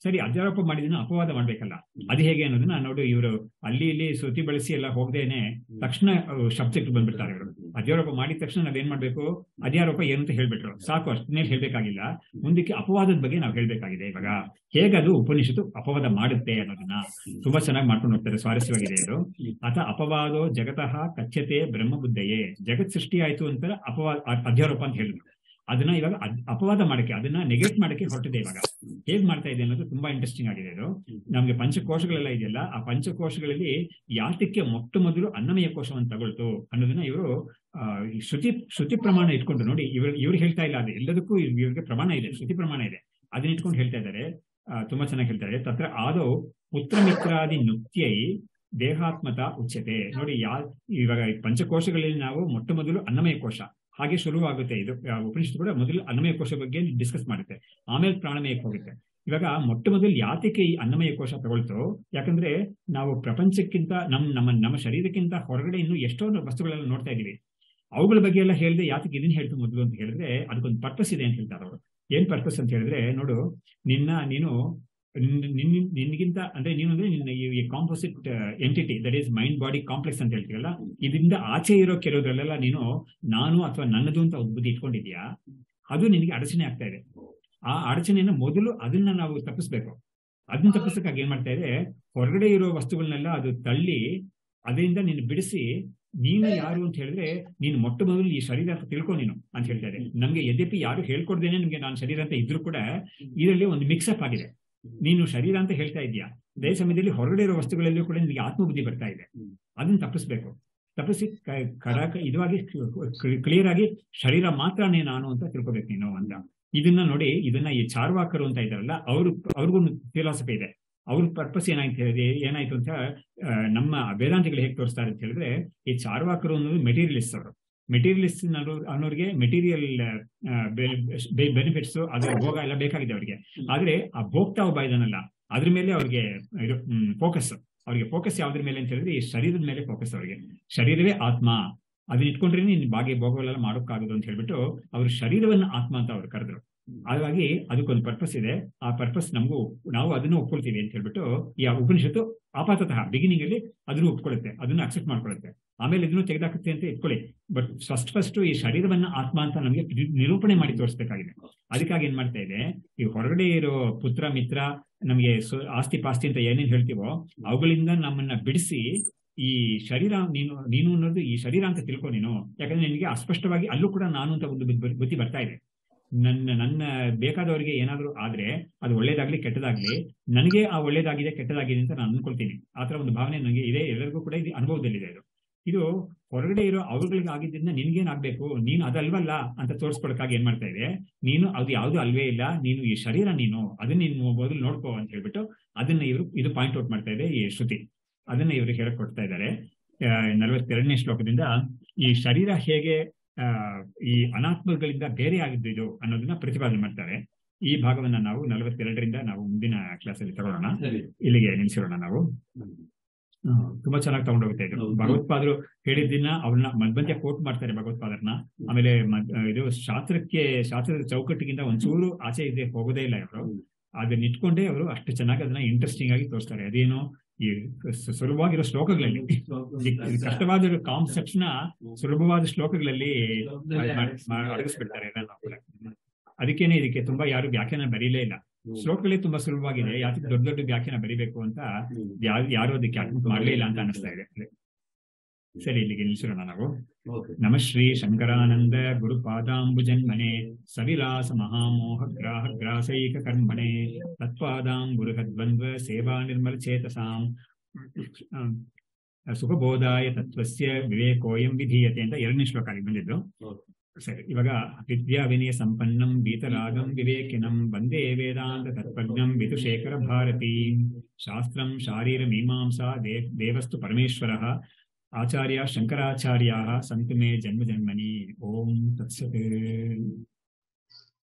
Speaker 1: ಸರಿ ಅಧ್ಯಾರೋಪ ಮಾಡಿದಿನ ಅಪವಾದ ಮಾಡ್ಬೇಕಲ್ಲ ಅದು ಹೇಗೆ ಅನ್ನೋದನ್ನ ನೋಡು ಇವರು ಅಲ್ಲಿ ಇಲ್ಲಿ ಶ್ರುತಿ ಬಳಸಿ ಎಲ್ಲ ಹೋಗದೇನೆ ತಕ್ಷಣ ಅಹ್, ಶಬ್ದಕ್ಕೆ ಬಂದ್ಬಿಡ್ತಾರೆ ಇವರು ಅಧ್ಯಾರೋಪ ಮಾಡಿದ ತಕ್ಷಣ ನಾವೇನ್ ಮಾಡ್ಬೇಕು ಅಧ್ಯಾರೋಪ ಏನು ಅಂತ ಹೇಳ್ಬಿಟ್ರು ಸಾಕು ಅಷ್ಟನ್ನೇ ಹೇಳ್ಬೇಕಾಗಿಲ್ಲ ಮುಂದಕ್ಕೆ ಅಪವಾದದ ಬಗ್ಗೆ ನಾವು ಹೇಳ್ಬೇಕಾಗಿದೆ ಇವಾಗ ಹೇಗದು ಉಪನಿಷತ್ತು ಅಪವಾದ ಮಾಡುತ್ತೆ ಅನ್ನೋದನ್ನ ತುಂಬಾ ಚೆನ್ನಾಗಿ ಮಾಡ್ಕೊಂಡು ಹೋಗ್ತಾರೆ ಸ್ವಾರಸ್ಯವಾಗಿದೆ ಇದು ಅಥ ಅಪವಾದೋ ಜಗತಃ ಕಥ್ಯತೆ ಬ್ರಹ್ಮಬುದ್ಧಯೇ ಜಗತ್ ಸೃಷ್ಟಿ ಆಯ್ತು ಅಂತ ಅಪವಾದ ಅಧ್ಯಾರೋಪ ಅಂತ ಹೇಳಿದ್ರು ಅದನ್ನ ಇವಾಗ ಅದ್- ಅಪವಾದ ಮಾಡಕ್ಕೆ ಅದನ್ನ ನೆಗೆಟ್ ಮಾಡಕ್ಕೆ ಹೊರಟಿದೆ ಇವಾಗ ಹೇಗ್ ಮಾಡ್ತಾ ಇದೆ ಅನ್ನೋದು ತುಂಬಾ ಇಂಟ್ರೆಸ್ಟಿಂಗ್ ಆಗಿದೆ ಇದು ನಮ್ಗೆ ಪಂಚಕೋಶಗಳೆಲ್ಲ ಇದೆಯಲ್ಲ ಆ ಪಂಚಕೋಶಗಳಲ್ಲಿ ಯಾತಕ್ಕೆ ಮೊಟ್ಟ ಮೊದಲು ಅನ್ನಮಯ ಕೋಶವನ್ನು ತಗೊಳ್ತು ಅನ್ನೋದನ್ನ ಇವರು ಶ್ರುತಿ ಶ್ರುತಿ ಪ್ರಮಾಣ ಇಟ್ಕೊಂಡು ನೋಡಿ ಇವ್ರು ಇವ್ರು ಹೇಳ್ತಾ ಇಲ್ಲ ಅದು ಎಲ್ಲದಕ್ಕೂ ಇವ್- ಇವ್ರಿಗೆ ಪ್ರಮಾಣ ಇದೆ ಶ್ರುತಿ ಪ್ರಮಾಣ ಇದೆ ಅದನ್ನ ಇಟ್ಕೊಂಡು ಹೇಳ್ತಾ ಇದ್ದಾರೆ ಆ, ತುಂಬಾ ಚೆನ್ನಾಗಿ ಹೇಳ್ತಾರೆ ತತ್ರ ಆದೌ ಪುತ್ರ ಮಿತ್ರಾದಿ ನುಕ್ತ್ಯೈ ದೇಹಾತ್ಮತ ಉಚ್ಯತೆ ನೋಡಿ ಯಾ ಇವಾಗ ಈ ಪಂಚಕೋಶಗಳಲ್ಲಿ ನಾವು ಮೊಟ್ಟ ಮೊದಲು ಅನ್ನಮಯ ಕೋಶ ಹಾಗೆ ಶುರುವಾಗುತ್ತೆ ಇದು ಆ, ಉಪನಿಷತ್ತು ಕೂಡ ಮೊದಲು ಅನ್ನಮಯ ಕೋಶ ಬಗ್ಗೆ ಡಿಸ್ಕಸ್ ಮಾಡುತ್ತೆ ಆಮೇಲೆ ಪ್ರಾಣಮಯಕ್ಕೆ ಹೋಗುತ್ತೆ ಇವಾಗ ಮೊಟ್ಟ ಮೊದಲು ಯಾತಕ್ಕೆ ಈ ಅನ್ನಮಯ ಕೋಶ ತಗೊಳ್ತು ಯಾಕಂದ್ರೆ ನಾವು ಪ್ರಪಂಚಕ್ಕಿಂತ ನಮ್ ನಮ್ಮ ನಮ್ಮ ಶರೀರಕ್ಕಿಂತ ಹೊರಗಡೆ ಇನ್ನು ಎಷ್ಟೋ ವಸ್ತುಗಳೆಲ್ಲ ನೋಡ್ತಾ ಇದೀವಿ ಅವುಗಳ ಬಗ್ಗೆ ಎಲ್ಲ ಹೇಳಿದ್ರೆ ಯಾತಕ್ಕೆ ಇದನ್ನ ಹೇಳ್ತು ಮೊದಲು ಅಂತ ಹೇಳಿದ್ರೆ ಅದಕ್ಕೊಂದು ಪರ್ಪಸ್ ಇದೆ ಅಂತ ಹೇಳ್ತಾರೆ ಅವರು ಏನ್ ಪರ್ಪಸ್ ಅಂತ ಹೇಳಿದ್ರೆ ನೋಡು ನಿನ್ನ ನೀನು ನಿನ್- ನಿನ್- ನಿನ್ಗಿಂತ ಅಂದ್ರೆ ನೀನು ಅಂದ್ರೆ ನಿನ್ನ ಈ composite entity that is mind body complex ಅಂತ ಹೇಳ್ತೀವಲ್ಲ ಇದರಿಂದ ಆಚೆ ಇರೋ ಕೆಲವುದ್ರಲ್ಲೆಲ್ಲ ನೀನು ನಾನು ಅಥವಾ ನನ್ನದು ಅಂತ ಒಂದು ಬುದ್ಧಿ ಇಟ್ಕೊಂಡಿದ್ಯಾ ಅದು ನಿನಗೆ ಅಡಚಣೆ ಆಗ್ತಾ ಇದೆ ಆ ಅಡಚಣೆಯನ್ನು ಮೊದಲು ಅದನ್ನ ನಾವು ತಪ್ಪಿಸ್ಬೇಕು ಅದನ್ನ ತಪ್ಪಿಸಕ್ಕಾಗಿ ಏನ್ ಮಾಡ್ತಾ ಇದೆ ಹೊರಗಡೆ ಇರೋ ವಸ್ತುಗಳನ್ನೆಲ್ಲ ಅದು ತಳ್ಳಿ ಅದರಿಂದ ನೀನು ಬಿಡಿಸಿ ನೀನು ಯಾರು ಅಂತ ಹೇಳಿದ್ರೆ ನೀನು ಮೊಟ್ಟ ಮೊದಲು ಈ ಶರೀರ ಅಂತ ತಿಳ್ಕೊ ನೀನು ಅಂತ ಹೇಳ್ತಾ ಇದೆ ನಮ್ಗೆ ಯದ್ಯಪಿ ಯಾರು ಹೇಳ್ಕೊಡ್ದೇನೆ ನಿಮ್ಗೆ ನಾನು ಶರೀರ ಅಂತ ಇದ್ರು ಕೂಡ ಇದರಲ್ಲಿ ಒಂದು ಮಿಕ್ಸಪ್ ಆಗಿದೆ ನೀನು ಶರೀರ ಅಂತ ಹೇಳ್ತಾ ಇದೀಯಾ ಅದೇ ಸಮಯದಲ್ಲಿ ಹೊರಗಡೆ ಇರೋ ವಸ್ತುಗಳಲ್ಲೂ ಕೂಡ ನಿನಗೆ ಆತ್ಮಬುದ್ಧಿ ಬರ್ತಾ ಇದೆ ಅದನ್ನ ತಪ್ಪಿಸ್ಬೇಕು ತಪ್ಪಿಸಿ ಕ- ಕರಾಕ ಇದುವಾಗಿ ಕ್ಲಿಯರ್ ಆಗಿ ಶರೀರ ಮಾತ್ರನೇ ನಾನು ಅಂತ ತಿಳ್ಕೊಬೇಕು ನೀನು ಅಂತ ಇದನ್ನ ನೋಡಿ ಇದನ್ನ ಈ ಚಾರ್ವಾಕರು ಅಂತ ಇದಾರಲ್ಲ ಅವ್ರು ಅವ್ರಿಗೂ ಫಿಲಾಸಫಿ ಇದೆ ಅವ್ರ ಪರ್ಪಸ್ ಏನಾಯ್ತು ಹೇಳಿದ್ರೆ ಏನಾಯ್ತು ಅಂತ ಆ, ನಮ್ಮ ವೇದಾಂತಿಗಳು ಹೇಗೆ ತೋರಿಸ್ತಾರೆ ಅಂತ ಹೇಳಿದ್ರೆ ಈ ಚಾರ್ವಾಕರು ಅನ್ನೋದು ಮೆಟೀರಿಯಲಿಸ್ಟ್ ಅವರು ಮೆಟೀರಿಯಲಿಸ್ಟ್ ಅನ್ನೋರಿಗೆ ಮೆಟೀರಿಯಲ್ ಬೆನಿಫಿಟ್ಸ್ ಅದರ ಭೋಗ ಎಲ್ಲ ಬೇಕಾಗಿದೆ ಅವರಿಗೆ ಆದ್ರೆ ಆ ಭೋಕ್ತಾ ಒಬ್ಬ ಇದನ್ನಲ್ಲ ಅದ್ರ ಮೇಲೆ ಅವ್ರಿಗೆ ಇದು ಫೋಕಸ್ ಅವ್ರಿಗೆ ಫೋಕಸ್ ಯಾವ್ದ್ರ ಮೇಲೆ ಅಂತ ಹೇಳಿದ್ರೆ ಈ ಶರೀರದ ಮೇಲೆ ಫೋಕಸ್ ಅವ್ರಿಗೆ ಶರೀರವೇ ಆತ್ಮ ಅದನ್ನ ಇಟ್ಕೊಂಡ್ರೆ ನೀನು ಬಾಗಿ ಭೋಗಗಳೆಲ್ಲ ಮಾಡೋಕ್ಕಾಗದು ಅಂತ ಹೇಳ್ಬಿಟ್ಟು ಅವರು ಶರೀರವನ್ನ ಆತ್ಮ ಅಂತ ಅವ್ರು ಕರೆದ್ರು ಹಾಗಾಗಿ ಅದಕ್ಕೊಂದು ಪರ್ಪಸ್ ಇದೆ ಆ ಪರ್ಪಸ್ ನಮಗೂ ನಾವು ಅದನ್ನು ಒಪ್ಕೊಳ್ತೀವಿ ಅಂತ ಹೇಳ್ಬಿಟ್ಟು ಈ ಉಪನಿಷತ್ತು ಆಪಾತತಃ ಬಿಗಿನಿಂಗ್ ಅಲ್ಲಿ ಅದನ್ನು ಒಪ್ಕೊಳ್ಳುತ್ತೆ ಅದನ್ನು ಅಕ್ಸೆಪ್ಟ್ ಮಾಡ್ಕೊಳ್ಳುತ್ತೆ ಆಮೇಲೆ ಇದನ್ನು ತೆಗೆದಾಕುತ್ತೆ ಅಂತ ಇಟ್ಕೊಳ್ಳಿ ಬಟ್ ಫಸ್ಟ್ ಫಸ್ಟ್ ಈ ಶರೀರವನ್ನ ಆತ್ಮ ಅಂತ ನಮಗೆ ನಿರೂಪಣೆ ಮಾಡಿ ತೋರಿಸ್ಬೇಕಾಗಿದೆ ಅದಕ್ಕಾಗಿ ಏನ್ ಮಾಡ್ತಾ ಇದೆ ಈ ಹೊರಗಡೆ ಇರೋ ಪುತ್ರ ಮಿತ್ರ ನಮಗೆ ಸ್ವ- ಆಸ್ತಿ ಪಾಸ್ತಿ ಅಂತ ಏನೇನ್ ಹೇಳ್ತೀವೋ ಅವುಗಳಿಂದ ನಮ್ಮನ್ನ ಬಿಡಿಸಿ ಈ ಶರೀರ ನೀನು ನೀನು ಅನ್ನೋದು ಈ ಶರೀರ ಅಂತ ತಿಳ್ಕೊ ನೀನು ಯಾಕಂದ್ರೆ ನಿನಗೆ ಅಸ್ಪಷ್ಟವಾಗಿ ಅಲ್ಲೂ ಕೂಡ ನಾನು ಅಂತ ಒಂದು ಬುದ್ಧಿ- ಬುದ್ಧಿ ಬರ್ತಾ ಇದೆ ನನ್ನ ನನ್ನ ಬೇಕಾದವರಿಗೆ ಏನಾದ್ರೂ ಆದ್ರೆ ಅದು ಒಳ್ಳೇದಾಗ್ಲಿ ಕೆಟ್ಟದಾಗ್ಲಿ ನನಗೆ ಆ ಒಳ್ಳೇದಾಗಿದೆ ಕೆಟ್ಟದಾಗಿದೆ ಅಂತ ನಾನು ಅನ್ಕೊಳ್ತೀನಿ ಆತರ ಒಂದು ಭಾವನೆ ನನಗೆ ಇದೆ ಎಲ್ಲರಿಗೂ ಕೂಡ ಇದು ಅನುಭವದಲ್ಲಿದೆ ಇದು ಇದು ಹೊರಗಡೆ ಇರೋ ಅವ್ರಗಳಿಗೆ ಆಗಿದ್ದರಿಂದ ನಿನ್ಗೇನ್ ಆಗ್ಬೇಕು ನೀನು ಅದಲ್ವಲ್ಲ ಅಂತ ತೋರಿಸ್ಕೊಳಕ್ಕಾಗಿ ಏನ್ ಮಾಡ್ತಾ ಇದೆ ನೀನು ಅದು ಯಾವ್ದು ಅಲ್ವೇ ಇಲ್ಲ ನೀನು ಈ ಶರೀರ ನೀನು ಅದನ್ನ ನೀನು ಮೊದಲು ನೋಡ್ಕೋ ಅಂತ ಹೇಳ್ಬಿಟ್ಟು ಅದನ್ನ ಇವರು ಇದು ಪಾಯಿಂಟ್ ಔಟ್ ಮಾಡ್ತಾ ಇದೆ ಈ ಶ್ರುತಿ ಅದನ್ನ ಇವರು ಹೇಳಕ್ ಕೊಡ್ತಾ ಇದ್ದಾರೆ ನಲವತ್ತೆರಡನೇ ಶ್ಲೋಕದಿಂದ ಈ ಶರೀರ ಹೇಗೆ ಆ, ಈ ಅನಾತ್ಮಗಳಿಂದ ಬೇರೆ ಆಗಿದ್ದು ಇದು ಅನ್ನೋದನ್ನ ಪ್ರತಿಪಾದನೆ ಮಾಡ್ತಾರೆ ಈ ಭಾಗವನ್ನ ನಾವು ನಲವತ್ತೆರಡರಿಂದ ನಾವು ಮುಂದಿನ ಕ್ಲಾಸಲ್ಲಿ ತಗೊಳ್ಳೋಣ
Speaker 2: ಸರಿ
Speaker 1: ಇಲ್ಲಿಗೆ ನಿಲ್ಸಿರೋಣ ನಾವು ಹ್ಮ್, ತುಂಬಾ ಚೆನ್ನಾಗಿ ತಗೊಂಡೋಗುತ್ತೆ ಇದು
Speaker 2: ಹೌದು.
Speaker 1: ಭಗವತ್ಪಾದರು ಹೇಳಿದ್ದನ್ನ ಅವ್ರನ್ನ ಮಧ್ಯ ಕೋಟ್ ಮಾಡ್ತಾರೆ ಭಗವತ್ಪಾದರ್ನ ಆಮೇಲೆ ಮದ್- ಇದು ಶಾಸ್ತ್ರಕ್ಕೆ ಶಾಸ್ತ್ರದ ಚೌಕಟ್ಟಿಗಿಂತ ಒಂಚೂರು ಆಚೆ ಇದೆ ಹೋಗೋದೇ ಇಲ್ಲ ಇವರು
Speaker 2: ಹ್ಮ್.
Speaker 1: ಅದನ್ನ ಇಟ್ಕೊಂಡೇ ಅವರು ಅಷ್ಟು ಚೆನ್ನಾಗಿ ಅದನ್ನ ಇಂಟ್ರೆಸ್ಟಿಂಗ್ ಆಗಿ ತೋರಿಸ್ತಾರೆ ಅದೇನು ಈ ಸ- ಸುಲಭವಾಗಿರೋ ಶ್ಲೋಕಗಳಲ್ಲಿ ಈ ಕಷ್ಟವಾದ ಕಾನ್ಸೆಪ್ಟ್ಸ್ ನ ಸುಲಭವಾದ ಶ್ಲೋಕಗಳಲ್ಲಿ ಮಾಡ್- ಮಾಡ್- ಅಡಗಿಸ್ಬಿಡ್ತಾರೆ ಎಲ್ಲ ನಾವು ಕೂಡ ಅದಕ್ಕೇನೆ ಇದಕ್ಕೆ ತುಂಬಾ ಯಾರು ವ್ಯಾಖ್ಯಾನ ಬರೀಲೇ ಇಲ್ಲ ಶ್ಲೋಕಗಳೇ ತುಂಬಾ ಸುಲಭವಾಗಿದೆ ಯಾಕೆ ದೊಡ್ಡ ದೊಡ್ಡ ವ್ಯಾಖ್ಯಾನ ಬರಿಬೇಕು ಅಂತ ಯಾರು ಯಾರು ಅದಕ್ಕೆ ಅಟೆಂಪ್ಟ್ ಮಾಡಲೇ ಇಲ್ಲ ಅಂತ ಅನಿಸ್ತಾ ಇದೆ ಸರಿ ಇಲ್ಲಿಗೆ ನಿಲ್ಸಿರೋಣ ನಾವು ನಮ ಶ್ರೀ ಶಂಕರಾನಂದ ಗುರುಪಾದಾಂಬುಜನ್ಮನೆ ಸವಿಲಾಸ ಮಹಾಮೋಹ ಗ್ರಾಹ ಗ್ರಾಸೈಕ ಕರ್ಮಣೆ ತತ್ಪಾದಾಂಬುರುಹದ್ವಂದ್ವ ಸೇವಾ ನಿರ್ಮಲ ಚೇತಸಾಂ ಸುಖಬೋಧಾಯ ತತ್ವಸ್ಯ ವಿವೇಕೋಯಂ ವಿಧೀಯತೆ ಅಂತ ಎರಡನೇ ಶ್ಲೋಕ ಅಲ್ಲಿ ಬಂದಿದ್ದು ಸರಿ ಇವಾಗ ವಿದ್ಯಾ ವಿನಯ ಸಂಪನ್ನಂ ಬೀತರಾಗಂ ವಿವೇಕಿನಂ ವಂದೇ ವೇದಾಂತ ತತ್ವಜ್ಞಂ ವಿದುಶೇಖರ ಭಾರತೀ ಶಾಸ್ತ್ರಂ ಶಾರೀರ ಮೀಮಾಂಸಾ ದೇವ್ ದೇವಸ್ತು ಪರಮೇಶ್ವರಃ ಆಚಾರ್ಯ ಶಂಕರಾಚಾರ್ಯಾः सन्तु मे जन्म जन्मनि ॐ तत्सत्